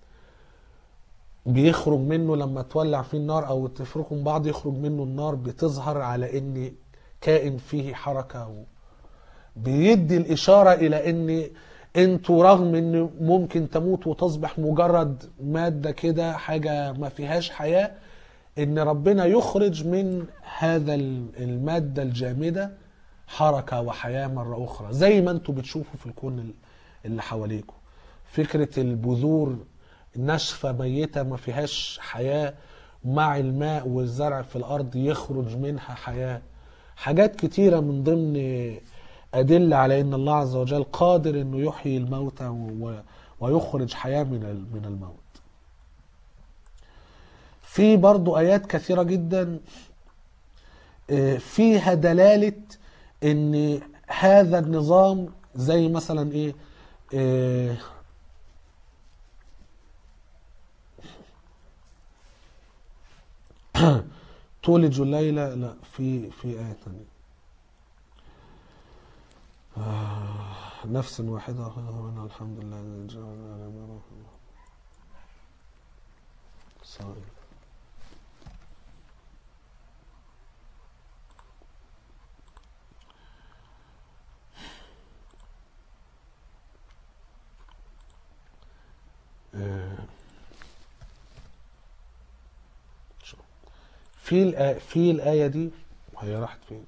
بيخرج منه لما تولع فيه النار او تفركوا من بعض يخرج منه النار بتظهر على ان كائن فيه حركة و... بيدي الاشارة الى ان انتوا رغم ان ممكن تموت وتصبح مجرد مادة كده حاجة ما فيهاش حياة ان ربنا يخرج من هذا المادة الجامدة حركة وحياة مرة اخرى زي ما انتوا بتشوفوا في الكون اللي حواليكم فكرة البذور ناشفة ميتة ما فيهاش حياة مع الماء والزرع في الأرض يخرج منها حياة حاجات كتيرة من ضمن أدلة على أن الله عز وجل قادر أنه يحيي الموتى و- ويخرج حياة من ال- من الموت في برضو آيات كثيرة جدا آه، فيها دلالة أن هذا النظام زي مثلا إيه آه، تولج الليل لا في في آية ثانية آه، نفس واحدة خلق منها الحمد لله الذي جعل على ما رحمه صائم آه، شو. في الآية في الآية دي هي راحت فين؟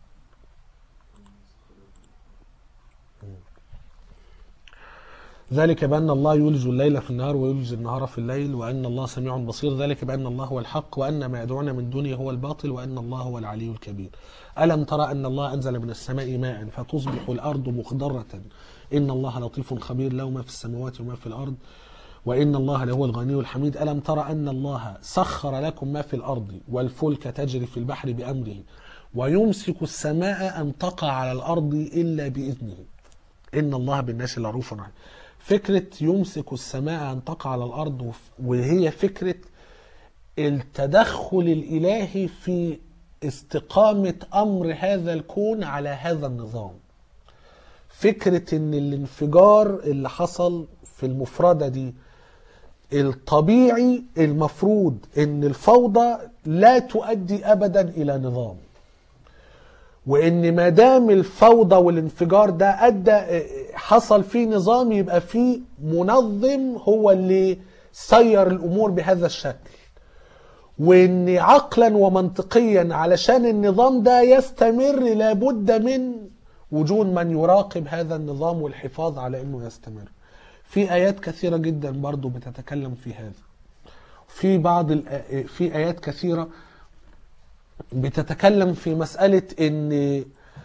ذلك بأن الله يولج الليل في النهار ويولج النهار في الليل وأن الله سميع بصير ذلك بأن الله هو الحق وأن ما يدعون من دونه هو الباطل وأن الله هو العلي الكبير ألم ترى أن الله أنزل من السماء ماء فتصبح الأرض مخضرة إن الله لطيف خبير له ما في السماوات وما في الأرض وإن الله لهو الغني الحميد ألم ترى أن الله سخر لكم ما في الأرض والفلك تجري في البحر بأمره ويمسك السماء أن تقع على الأرض إلا بإذنه إن الله بالناس لرؤوف رحيم فكرة يمسك السماء أن تقع على الأرض وف- وهي فكرة التدخل الإلهي في استقامة أمر هذا الكون على هذا النظام فكرة ان الانفجار اللي حصل في المفردة دي الطبيعي المفروض ان الفوضى لا تؤدي ابدا الى نظام وان ما دام الفوضى والانفجار ده ادى حصل فيه نظام يبقى فيه منظم هو اللي سير الامور بهذا الشكل وان عقلا ومنطقيا علشان النظام ده يستمر لابد من وجود من يراقب هذا النظام والحفاظ على انه يستمر في ايات كثيره جدا برضو بتتكلم في هذا في بعض الآ- في ايات كثيره بتتكلم في مساله ان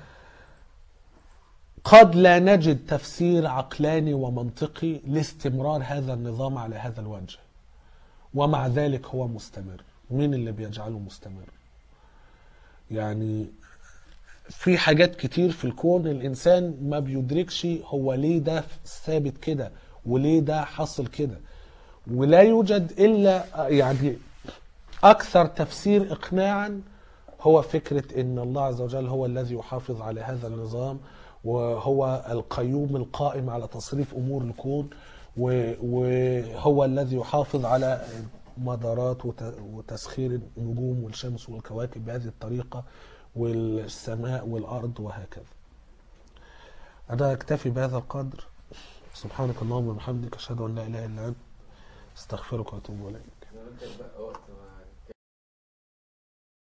قد لا نجد تفسير عقلاني ومنطقي لاستمرار هذا النظام على هذا الوجه ومع ذلك هو مستمر مين اللي بيجعله مستمر يعني في حاجات كتير في الكون الانسان ما بيدركش هو ليه ده ثابت كده وليه ده حصل كده ولا يوجد الا يعني اكثر تفسير اقناعا هو فكره ان الله عز وجل هو الذي يحافظ على هذا النظام وهو القيوم القائم على تصريف امور الكون و- وهو الذي يحافظ على مدارات وت- وتسخير النجوم والشمس والكواكب بهذه الطريقه والسماء والارض وهكذا. انا اكتفي بهذا القدر سبحانك اللهم وبحمدك اشهد ان لا اله الا انت استغفرك واتوب اليك. انا ببدأ بقى